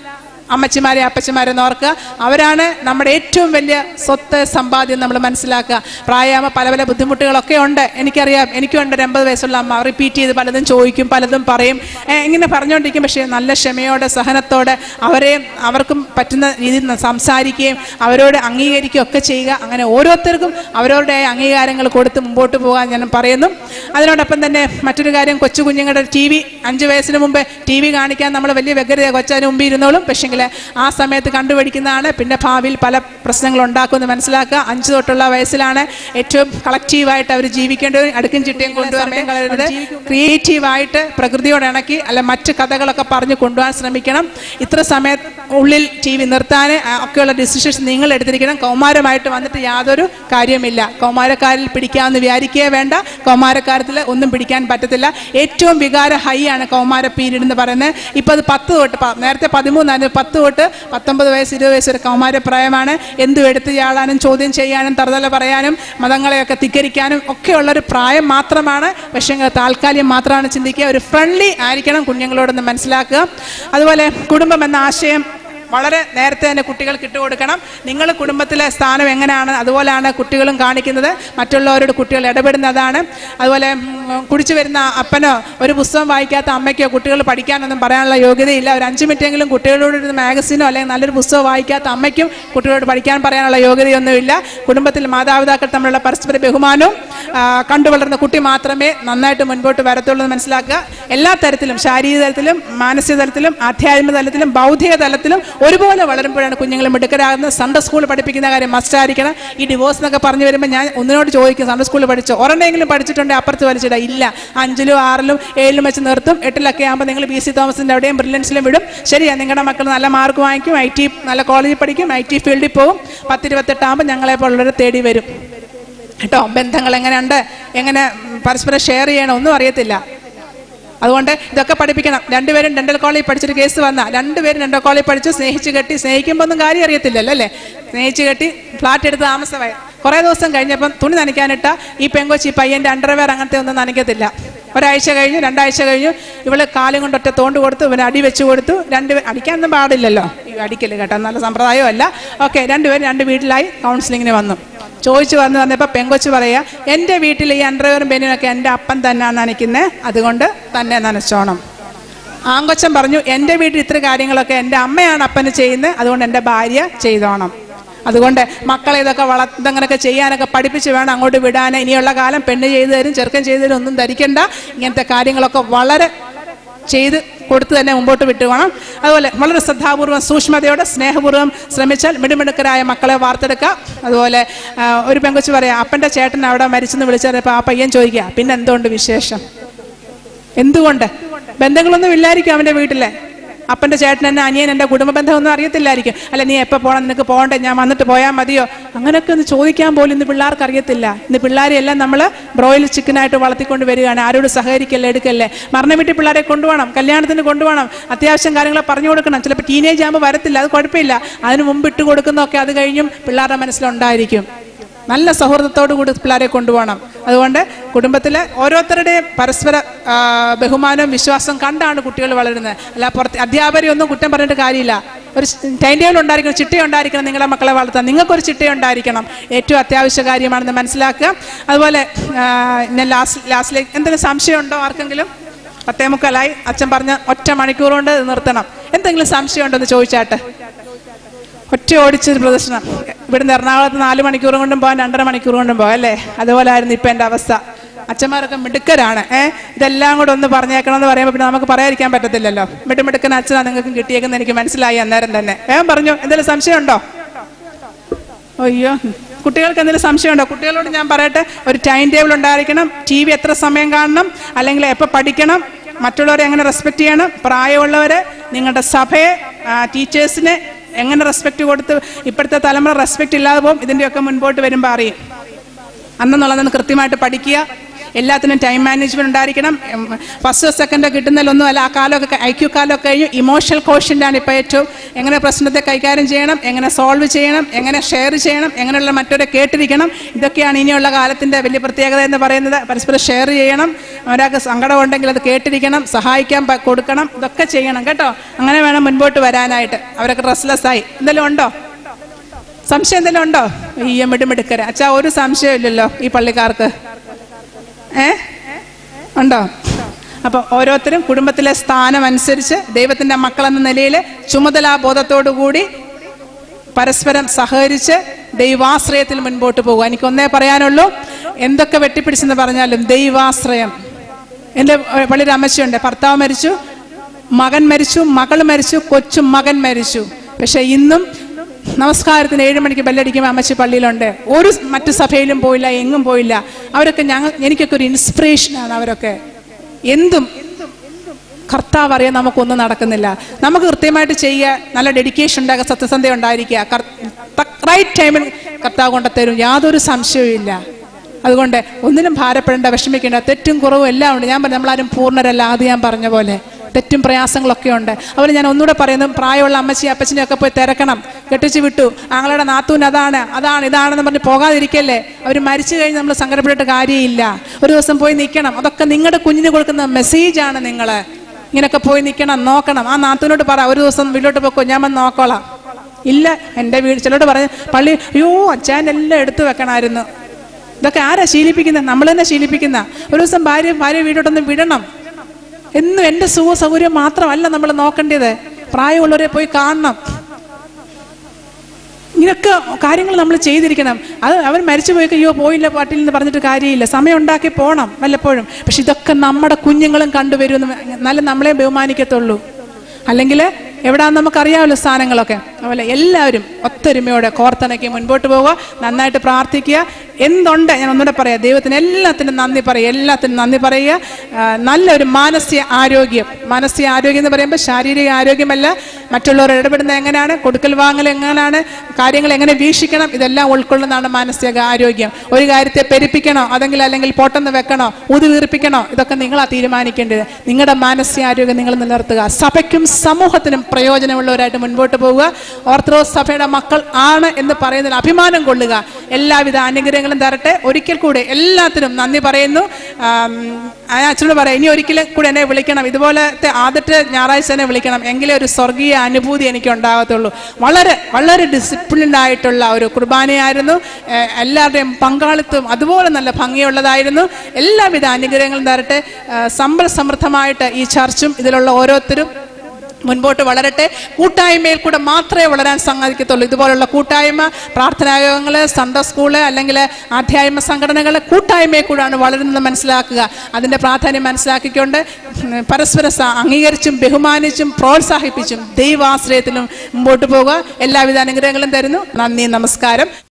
അമ്മച്ചിമാരെ അപ്പച്ചിമാരെ ഓർക്കുക അവരാണ് നമ്മുടെ ഏറ്റവും വലിയ സ്വത്ത് സമ്പാദ്യം നമ്മൾ മനസ്സിലാക്കുക പ്രായമാകുമ്പോൾ പല പല ബുദ്ധിമുട്ടുകളൊക്കെ ഉണ്ട് എനിക്കറിയാം എനിക്കും ഉണ്ട് ഒരു എൺപത് വയസ്സുള്ള അമ്മ റിപ്പീറ്റ് ചെയ്ത് പലതും ചോദിക്കും പലതും പറയും ഏ, ഇങ്ങനെ പറഞ്ഞുകൊണ്ടിരിക്കും പക്ഷേ നല്ല ക്ഷമയോടെ സഹനത്തോടെ അവരെ അവർക്കും പറ്റുന്ന രീതിയിൽ ന- സംസാരിക്കുകയും അവരോട് അംഗീകരിക്കുകയും ഒക്കെ ചെയ്യുക അങ്ങനെ ഓരോരുത്തർക്കും അവരവരുടെ അംഗീകാരങ്ങൾ കൊടുത്ത് മുമ്പോട്ട് പോകാൻ ഞാൻ പറയുന്നു അതിനോടൊപ്പം തന്നെ മറ്റൊരു കാര്യം കൊച്ചു കുഞ്ഞുങ്ങളുടെ ടി വി അഞ്ച് വയസ്സിന് മുമ്പ് ടി വി കാണിക്കാൻ നമ്മൾ വലിയ വ്യഗ്രത കൊച്ചതിന് മുമ്പ് ഇരുന്നോളും പക്ഷേങ്കിൽ ആ സമയത്ത് കണ്ടുപിടിക്കുന്നതാണ് പിന്നെ ഭാവിയിൽ പല പ്രശ്നങ്ങൾ ഉണ്ടാക്കുമെന്ന് മനസ്സിലാക്കുക അഞ്ച് തൊട്ടുള്ള വയസ്സിലാണ് ഏറ്റവും കളക്റ്റീവായിട്ട് അവർ ജീവിക്കേണ്ടത് അടുക്കും ചിട്ടയും കൊണ്ടുവരേണ്ടത് ക്രിയേറ്റീവായിട്ട് പ്രകൃതിയോട് ഇണക്കി അല്ല മറ്റ് കഥകളൊക്കെ പറഞ്ഞ് കൊണ്ടുപോകാൻ ശ്രമിക്കണം ഇത്ര സമയം ഉള്ളിൽ ടി വി നിർത്താൻ ആ, ഒക്കെയുള്ള ഡിസിഷൻസ് നിങ്ങൾ എടുത്തിരിക്കണം കൗമാരമായിട്ട് വന്നിട്ട് യാതൊരു കാര്യമില്ല കൗമാരക്കാരിൽ പിടിക്കാമെന്ന് വിചാരിക്കുകയേ വേണ്ട കൗമാരക്കാരത്തിൽ ഒന്നും പിടിക്കാൻ പറ്റത്തില്ല ഏറ്റവും വികാര ഹൈ ആണ് കൗമാര പീരീഡ് എന്ന് പറയുന്നത് ഇപ്പം അത് പത്ത് തൊട്ട് പ- നേരത്തെ പതിമൂന്നായിരുന്നു പത്ത് തൊട്ട് പത്തൊമ്പത് വയസ്സ് ഇരുപത് വയസ്സ് വരെ കൗമാരപ്രായമാണ് എന്തും എടുത്തു ചാടാനും ചോദ്യം ചെയ്യാനും തറുതല പറയാനും മതങ്ങളെയൊക്കെ ധിക്കരിക്കാനും ഒക്കെയുള്ള ഒരു പ്രായം മാത്രമാണ് പക്ഷേ താൽക്കാലികം മാത്രമാണ് ചിന്തിക്കുക ഒരു ഫ്രണ്ട്ലി ആയിരിക്കണം കുഞ്ഞുങ്ങളോടൊന്ന് മനസ്സിലാക്കുക അതുപോലെ കുടുംബം എന്ന ആശയം വളരെ നേരത്തെ തന്നെ കുട്ടികൾക്ക് ഇട്ടുകൊടുക്കണം നിങ്ങൾ കുടുംബത്തിലെ സ്ഥാനം എങ്ങനെയാണ് അതുപോലെയാണ് കുട്ടികളും കാണിക്കുന്നത് മറ്റുള്ളവരോട് കുട്ടികൾ ഇടപെടുന്നതാണ് അതുപോലെ ഉം, കുടിച്ചു വരുന്ന അപ്പനോ ഒരു പുസ്തകം വായിക്കാത്ത അമ്മയ്ക്കോ കുട്ടികൾ പഠിക്കാനൊന്നും പറയാനുള്ള യോഗ്യതയില്ല ഒരു അഞ്ച് മിനിറ്റെങ്കിലും കുട്ടികളോട് ഒരു മാഗസിനോ അല്ലെങ്കിൽ നല്ലൊരു പുസ്തകം വായിക്കാത്ത അമ്മയ്ക്കും കുട്ടികളോട് പഠിക്കാൻ പറയാനുള്ള യോഗ്യതയൊന്നുമില്ല കുടുംബത്തിൽ മാതാപിതാക്കൾ തമ്മിലുള്ള പരസ്പര ബഹുമാനവും ആ, കണ്ടു വളർന്ന കുട്ടി മാത്രമേ നന്നായിട്ട് മുൻപോട്ട് വരത്തുള്ളൂ എന്ന് മനസ്സിലാക്കുക എല്ലാ തരത്തിലും ശാരീരിക തലത്തിലും മാനസിക തലത്തിലും ആധ്യാത്മിക തലത്തിലും ബൗദ്ധിക തലത്തിലും ഒരുപോലെ വളരുമ്പോഴാണ് കുഞ്ഞുങ്ങൾ മിടുക്കരാകുന്നത് സൺഡേ സ്കൂൾ പഠിപ്പിക്കുന്ന കാര്യം മസ്റ്റായിരിക്കണം ഈ ഡിവോഴ്സ് എന്നൊക്കെ പറഞ്ഞു വരുമ്പോൾ ഞാൻ ഒന്നിനോട് ചോദിക്കും സൺഡേ സ്കൂളിൽ പഠിച്ചോ ഒരെണ്ണെങ്കിലും പഠിച്ചിട്ടുണ്ടെങ്കിൽ അപ്പുറത്ത് വലിച്ചിട ഇല്ല അഞ്ചിലും ആറിലും ഏഴിലും വെച്ച് നിർത്തും എട്ടിലൊക്കെ ആകുമ്പോൾ നിങ്ങൾ ബി സി തോമസിൻ്റെ അവിടെയും ബ്രില്യൻസിലും വിടും ശരിയാ നിങ്ങളുടെ മക്കൾ നല്ല മാർക്ക് വാങ്ങിക്കും ഐ ടി നല്ല കോളേജിൽ പഠിക്കും ഐ ടി ഫീൽഡിൽ പോകും പത്തിരുപത്തെട്ടാകുമ്പോൾ ഞങ്ങളെ പോലുള്ളവരെ തേടി വരും കേട്ടോ ബന്ധങ്ങൾ എങ്ങനെയുണ്ട് എങ്ങനെ ഉം, പരസ്പരം ഷെയർ ചെയ്യണം ഒന്നും അറിയത്തില്ല അതുകൊണ്ട് ഇതൊക്കെ പഠിപ്പിക്കണം രണ്ടുപേരും ഡെന്റൽ കോളേജിൽ പഠിച്ചൊരു കേസ് വന്ന രണ്ടുപേരും ഡെന്റൽ കോളേജിൽ പഠിച്ചു സ്നേഹിച്ച് കെട്ടി സ്നേഹിക്കുമ്പോൾ ഒന്നും കാര്യം അറിയത്തില്ലല്ലോ അല്ലേ സ്നേഹിച്ച് കെട്ടി ഫ്ലാറ്റ് എടുത്ത് താമസമായി കുറേ ദിവസം കഴിഞ്ഞപ്പം തുണി നനയ്ക്കാനിട്ട ഈ പെങ്കൊച്ചി പയ്യൻ്റെ അണ്ടർവെയർ അങ്ങനത്തെ ഒന്നും നനയ്ക്കത്തില്ല ഒരാഴ്ച കഴിഞ്ഞു രണ്ടാഴ്ച കഴിഞ്ഞു ഇവള് കാലും കൊണ്ട് ഒറ്റ തോണ്ട് കൊടുത്തു ഇവന് അടി വെച്ച് കൊടുത്തു രണ്ട് അടിക്കാനൊന്നും പാടില്ലല്ലോ ഈ അടിക്കല് കേട്ടോ നല്ല സമ്പ്രദായമല്ല ഓക്കെ രണ്ടുപേരും രണ്ട് വീട്ടിലായി കൗൺസിലിങ്ങിന് വന്നു ചോദിച്ചു വന്ന് വന്നപ്പോൾ പെങ്കൊച്ച് പറയാ എൻ്റെ വീട്ടിൽ ഈ അണ്ടർവെയറും ബെനിനൊക്കെ എൻ്റെ അപ്പൻ തന്നെയാണ് നനയ്ക്കുന്നത് അതുകൊണ്ട് തന്നെ നനച്ചോണം ആങ്കൊച്ചൻ പറഞ്ഞു എൻ്റെ വീട്ടിൽ ഇത്ര കാര്യങ്ങളൊക്കെ എൻ്റെ അമ്മയാണ് അപ്പന് ചെയ്യുന്നത് അതുകൊണ്ട് എൻ്റെ ഭാര്യ ചെയ്തോണം അതുകൊണ്ട് മക്കളെ ഇതൊക്കെ വള ഇതങ്ങനെയൊക്കെ ചെയ്യാനൊക്കെ പഠിപ്പിച്ച് വേണം അങ്ങോട്ട് വിടാൻ ഇനിയുള്ള കാലം പെണ്ണ് ചെയ്തു തരും ചെറുക്കൻ ചെയ്തു തരും ഒന്നും ധരിക്കണ്ട ഇങ്ങനത്തെ കാര്യങ്ങളൊക്കെ വളരെ ചെയ്ത് കൊടുത്ത് തന്നെ മുമ്പോട്ട് വിട്ടുപോകണം അതുപോലെ വളരെ ശ്രദ്ധാപൂർവം സൂക്ഷ്മതയോടെ സ്നേഹപൂർവ്വം ശ്രമിച്ചാൽ മിടുമിടുക്കരായ മക്കളെ വാർത്തെടുക്കുക അതുപോലെ ആ, ഒരു പെങ്കൊച്ച് പറയാം അപ്പൻ്റെ ചേട്ടൻ അവിടെ മരിച്ചെന്ന് വിളിച്ചപ്പോൾ ആ പയ്യൻ ചോദിക്കുക പിന്നെ എന്തുകൊണ്ട് വിശേഷം എന്തുകൊണ്ട് ബന്ധങ്ങളൊന്നും ഇല്ലായിരിക്കും അവൻ്റെ വീട്ടിലെ അപ്പൻ്റെ ചേട്ടൻ എന്നെ അനിയൻ എൻ്റെ കുടുംബ ബന്ധമൊന്നും അറിയത്തില്ലായിരിക്കും അല്ല നീ എപ്പോൾ പോകണം നിനക്ക് പോകണ്ടേ ഞാൻ വന്നിട്ട് പോയാൽ മതിയോ അങ്ങനെയൊക്കെ ഒന്ന് ചോദിക്കാൻ പോലും ഇന്ന് പിള്ളേർക്ക് അറിയത്തില്ല ഇന്ന് പിള്ളേരെ എല്ലാം നമ്മൾ ബ്രോയിൽ ചിക്കനായിട്ട് വളർത്തിക്കൊണ്ട് വരികയാണ് ആരോട് സഹകരിക്കല്ലേ എടുക്കല്ലേ മരണ വീട്ടിൽ പിള്ളേരെ കൊണ്ടുപോകണം കല്യാണത്തിന് കൊണ്ടുപോകണം അത്യാവശ്യം കാര്യങ്ങൾ പറഞ്ഞു കൊടുക്കണം ചിലപ്പോൾ ടീനേജ് ആകുമ്പോൾ വരത്തില്ല അത് കുഴപ്പമില്ല അതിന് മുമ്പ് ഇട്ട് കൊടുക്കുന്നതൊക്കെ അത് കഴിഞ്ഞും പിള്ളേരുടെ മനസ്സിലുണ്ടായിരിക്കും നല്ല സൗഹൃദത്തോടു കൂടി പിള്ളേരെ കൊണ്ടുപോകണം അതുകൊണ്ട് കുടുംബത്തിലെ ഓരോരുത്തരുടെയും പരസ്പര ആ, ബഹുമാനവും വിശ്വാസവും കണ്ടാണ് കുട്ടികൾ വളരുന്നത് അല്ല പുറത്ത് അധ്യാപകരെ ഒന്നും കുറ്റം പറഞ്ഞിട്ട് കാര്യമില്ല ഒരു ടൈം ടേബിൾ ഉണ്ടായിരിക്കണം ചിട്ട ഉണ്ടായിരിക്കണം നിങ്ങളുടെ മക്കളെ വളർത്താൻ നിങ്ങൾക്കൊരു ചിട്ട ഉണ്ടായിരിക്കണം ഏറ്റവും അത്യാവശ്യ കാര്യമാണെന്ന് മനസ്സിലാക്കുക അതുപോലെ ആ, ഞാൻ ലാസ്റ്റ് ലാസ്റ്റിലേക്ക് എന്തെങ്കിലും സംശയമുണ്ടോ ആർക്കെങ്കിലും പത്തേ മുക്കാലായി അച്ഛൻ പറഞ്ഞ ഒറ്റ മണിക്കൂർ കൊണ്ട് ഇത് നിർത്തണം എന്തെങ്കിലും സംശയമുണ്ടോ എന്ന് ചോദിച്ചാട്ടെ ഒറ്റ ഓടിച്ചൊരു പ്രദർശനം ഇവിടുന്ന് എറണാകുളത്ത് നാല് മണിക്കൂർ കൊണ്ടും പോകാൻ രണ്ടര മണിക്കൂർ കൊണ്ടും പോകാം അല്ലേ അതുപോലെ ആയിരുന്നു ഇപ്പം എൻ്റെ അവസ്ഥ അച്ഛന്മാരൊക്കെ മിടുക്കരാണ് ഏഹ് ഇതെല്ലാം കൂടെ ഒന്ന് പറഞ്ഞേക്കണം എന്ന് പറയുമ്പോൾ പിന്നെ നമുക്ക് പറയാതിരിക്കാൻ പറ്റത്തില്ലല്ലോ മിടുമിടുക്കൻ അച്ഛനാ നിങ്ങൾക്ക് കിട്ടിയേക്കെന്ന് എനിക്ക് മനസ്സിലായി അന്നേരം തന്നെ വേഗം പറഞ്ഞു എന്തെങ്കിലും സംശയമുണ്ടോ അയ്യോ കുട്ടികൾക്ക് എന്തെങ്കിലും സംശയമുണ്ടോ കുട്ടികളോട് ഞാൻ പറയട്ടെ ഒരു ടൈം ടേബിൾ ഉണ്ടായിരിക്കണം ടി വി എത്ര സമയം കാണണം അല്ലെങ്കിൽ എപ്പോൾ പഠിക്കണം മറ്റുള്ളവരെ എങ്ങനെ റെസ്പെക്ട് ചെയ്യണം പ്രായമുള്ളവരെ നിങ്ങളുടെ സഭയെ ടീച്ചേഴ്സിനെ എങ്ങനെ റെസ്പെക്ട് കൊടുത്ത് ഇപ്പോഴത്തെ തലമുറ റെസ്പെക്ട് ഇല്ലാതെ പോകും ഇതിൻ്റെയൊക്കെ മുൻപോട്ട് വരുമ്പോൾ അറിയും അന്നെന്നുള്ളതെന്ന് കൃത്യമായിട്ട് പഠിക്കുക എല്ലാത്തിനും ടൈം മാനേജ്മെന്റ് ഉണ്ടായിരിക്കണം ഫസ്റ്റ് സെക്കൻഡ് കിട്ടുന്നതിലൊന്നും അല്ല ആ കാലമൊക്കെ ഐക്യു കാലമൊക്കെ കഴിഞ്ഞു ഇമോഷണൽ കോഷ്യൻ്റാണ് ഇപ്പോൾ ഏറ്റവും എങ്ങനെ പ്രശ്നത്തെ കൈകാര്യം ചെയ്യണം എങ്ങനെ സോൾവ് ചെയ്യണം എങ്ങനെ ഷെയർ ചെയ്യണം എങ്ങനെയുള്ള മറ്റവരെ കേട്ടിരിക്കണം ഇതൊക്കെയാണ് ഇനിയുള്ള കാലത്തിൻ്റെ വലിയ പ്രത്യേകത എന്ന് പറയുന്നത് പരസ്പരം ഷെയർ ചെയ്യണം ഒരാൾക്ക് സങ്കടം ഉണ്ടെങ്കിൽ അത് കേട്ടിരിക്കണം സഹായിക്കാൻ പ- കൊടുക്കണം ഇതൊക്കെ ചെയ്യണം കേട്ടോ അങ്ങനെ വേണം മുൻപോട്ട് വരാനായിട്ട് അവരൊക്കെ റെസ്ലെസ് ആയി എന്തെങ്കിലും ഉണ്ടോ സംശയം എന്തെങ്കിലും ഉണ്ടോ ഈ മിടുമിടുക്കര അച്ഛാ ഒരു സംശയമില്ലല്ലോ ഈ പള്ളിക്കാർക്ക് ഏ ഉണ്ടോ അപ്പൊ ഓരോരുത്തരും കുടുംബത്തിലെ സ്ഥാനം അനുസരിച്ച് ദൈവത്തിന്റെ മക്കളെന്ന നിലയിൽ ചുമതലാബോധത്തോടു കൂടി പരസ്പരം സഹകരിച്ച് ദൈവാശ്രയത്തിൽ മുൻപോട്ട് പോകുക എനിക്കൊന്നേ പറയാനുള്ളൂ എന്തൊക്കെ വെട്ടിപ്പിടിച്ചെന്ന് പറഞ്ഞാലും ദൈവാശ്രയം എൻ്റെ പള്ളിയുടെ അമ്മച്ചിയുണ്ട് ഭർത്താവ് മരിച്ചു മകൻ മരിച്ചു മകൾ മരിച്ചു കൊച്ചു മകൻ മരിച്ചു പക്ഷെ ഇന്നും നമസ്കാരത്തിന് ഏഴ് മണിക്ക് ബെല്ലടിക്കുമ്പോൾ അമ്മച്ചി പള്ളിയിലുണ്ട് ഒരു മറ്റു സഭയിലും പോയില്ല എങ്ങും പോയില്ല അവരൊക്കെ ഞങ്ങൾ എനിക്കൊക്കെ ഒരു ഇൻസ്പിറേഷനാണ് അവരൊക്കെ എന്തും കർത്താവ് അറിയാൻ നമുക്കൊന്നും നടക്കുന്നില്ല നമുക്ക് കൃത്യമായിട്ട് ചെയ്യുക നല്ല ഡെഡിക്കേഷൻ ഉണ്ടാകുക സത്യസന്ധത ഉണ്ടായിരിക്കുക റൈറ്റ് ടൈമിൽ കർത്താവ് കൊണ്ടുത്തരും യാതൊരു സംശയവും ഇല്ല അതുകൊണ്ട് ഒന്നിനും ഭാരപ്പെടേണ്ട വിഷമിക്കേണ്ട തെറ്റും കുറവും എല്ലാം ഉണ്ട് ഞാൻ പറഞ്ഞു നമ്മളാരും പൂർണ്ണരല്ല ആദ്യം ഞാൻ പറഞ്ഞ പോലെ തെറ്റും പ്രയാസങ്ങളൊക്കെ ഉണ്ട് അതുപോലെ ഞാൻ ഒന്നുകൂടെ പറയുന്നു പ്രായമുള്ള അമ്മച്ചി അപ്പച്ചനെ ഒക്കെ പോയി തിരക്കണം കെട്ടിച്ച് വിട്ടു ആങ്ങളുടെ നാത്തൂൻ അതാണ് അതാണ് ഇതാണെന്ന് പറഞ്ഞ് പോകാതിരിക്കല്ലേ അവർ മരിച്ചു കഴിഞ്ഞ് നമ്മൾ സങ്കടപ്പെട്ടിട്ട് കാര്യമില്ല ഒരു ദിവസം പോയി നിൽക്കണം അതൊക്കെ നിങ്ങളുടെ കുഞ്ഞിന് കൊടുക്കുന്ന മെസ്സേജാണ് നിങ്ങൾ ഇങ്ങനെയൊക്കെ പോയി നിൽക്കണം നോക്കണം ആ നാത്തൂനോട് പറ ഒരു ദിവസം വീട്ടിലോട്ട് പോക്കോ ഞാൻ വന്ന് നോക്കോളാം ഇല്ല എൻ്റെ വീട് ചിലരോട് പറഞ്ഞു പള്ളി അയ്യോ അച്ഛൻ എല്ലാം എടുത്തു വെക്കണമായിരുന്നു ഇതൊക്കെ ആരാ ശീലിപ്പിക്കുന്നത് നമ്മൾ തന്നെ ശീലിപ്പിക്കുന്ന ഒരു ദിവസം ഭാര്യ ഭാര്യ വീടോട്ടൊന്ന് വിടണം എന്നും എൻ്റെ സുഖ സൗകര്യം മാത്രമല്ല നമ്മൾ നോക്കേണ്ടത് പ്രായമുള്ളവരെ പോയി കാണണം ഇങ്ങനൊക്കെ കാര്യങ്ങൾ നമ്മൾ ചെയ്തിരിക്കണം അത് അവൻ മരിച്ചു പോയി അയ്യോ പോയില്ല പാട്ടിൽ എന്ന് പറഞ്ഞിട്ട് കാര്യമില്ല സമയം ഉണ്ടാക്കി പോകണം വല്ലപ്പോഴും പക്ഷെ ഇതൊക്കെ നമ്മുടെ കുഞ്ഞുങ്ങളും കണ്ടുവരുമെന്ന് എന്നാലും നമ്മളെ ബഹുമാനിക്കത്തുള്ളൂ അല്ലെങ്കിൽ എവിടാന്ന് നമുക്കറിയാമല്ലോ സ്ഥാനങ്ങളൊക്കെ അതുപോലെ എല്ലാവരും ഒത്തൊരുമയോടെ കോർത്തിണക്കി മുൻപോട്ട് പോവുക നന്നായിട്ട് പ്രാർത്ഥിക്കുക എന്തുണ്ട് ഞാൻ ഒന്നുകൂടെ പറയാം ദൈവത്തിന് എല്ലാത്തിനും നന്ദി പറയുക എല്ലാത്തിനും നന്ദി പറയുക ആ, നല്ലൊരു മാനസിക ആരോഗ്യം മാനസിക ആരോഗ്യം എന്ന് പറയുമ്പോൾ ശാരീരിക ആരോഗ്യമല്ല മറ്റുള്ളവർ ഇടപെടുന്നത് എങ്ങനെയാണ് കൊടുക്കൽ വാങ്ങൽ എങ്ങനെയാണ് കാര്യങ്ങൾ എങ്ങനെ വീക്ഷിക്കണം ഇതെല്ലാം ഉൾക്കൊള്ളുന്നതാണ് മാനസിക ആരോഗ്യം ഒരു കാര്യത്തെ പെരുപ്പിക്കണോ അതെങ്കിൽ അല്ലെങ്കിൽ പൊട്ടെന്ന് വെക്കണോ ഊതി വീർപ്പിക്കണോ ഇതൊക്കെ നിങ്ങളാ തീരുമാനിക്കേണ്ടത് നിങ്ങളുടെ മാനസികാരോഗ്യം നിങ്ങൾ നിലനിർത്തുക സഭയ്ക്കും സമൂഹത്തിനും പ്രയോജനമുള്ളവരായിട്ട് മുൻപോട്ട് പോവുക ഓർത്തഡോക്സ് സഭയുടെ മക്കൾ ആണ് എന്ന് പറയുന്നതിൽ അഭിമാനം കൊള്ളുക എല്ലാവിധ അനുഗ്രഹങ്ങളും തരട്ടെ ഒരിക്കൽ കൂടെ എല്ലാത്തിനും നന്ദി പറയുന്നു ആം, ആ അച്ഛനോട് പറയാം ഇനി ഒരിക്കലും കൂടെ എന്നെ വിളിക്കണം ഇതുപോലത്തെ ആദ്യത്തെ ഞായറാഴ്ച എന്നെ വിളിക്കണം എങ്കിലേ ഒരു സ്വർഗീയ അനുഭൂതി എനിക്ക് ഉണ്ടാകത്തുള്ളൂ വളരെ വളരെ ഡിസിപ്ലിൻഡ് ആയിട്ടുള്ള ഒരു കുർബാനയായിരുന്നു ഏഹ് എല്ലാവരുടെയും പങ്കാളിത്തം അതുപോലെ നല്ല ഭംഗിയുള്ളതായിരുന്നു എല്ലാവിധ അനുഗ്രഹങ്ങളും തരട്ടെ ഏഹ് സമ്പൽ സമൃദ്ധമായിട്ട് ഈ ചർച്ചും ഇതിലുള്ള ഓരോരുത്തരും മുൻപോട്ട് വളരട്ടെ കൂട്ടായ്മയിൽ കൂടെ മാത്രമേ വളരാൻ സാധിക്കത്തുള്ളൂ ഇതുപോലുള്ള കൂട്ടായ്മ പ്രാർത്ഥനായോഗങ്ങൾ സൺഡേ സ്കൂള് അല്ലെങ്കിൽ ആധ്യാത്മ സംഘടനകൾ കൂട്ടായ്മയിൽ കൂടാണ് വളരുന്നത് മനസ്സിലാക്കുക അതിൻ്റെ പ്രാധാന്യം മനസ്സിലാക്കിക്കൊണ്ട് ഉം, പരസ്പരം സ- അംഗീകരിച്ചും ബഹുമാനിച്ചും പ്രോത്സാഹിപ്പിച്ചും ദൈവാശ്രയത്തിലും മുമ്പോട്ട് പോകുക എല്ലാവിധ അനുഗ്രഹങ്ങളും തരുന്നു നന്ദി നമസ്കാരം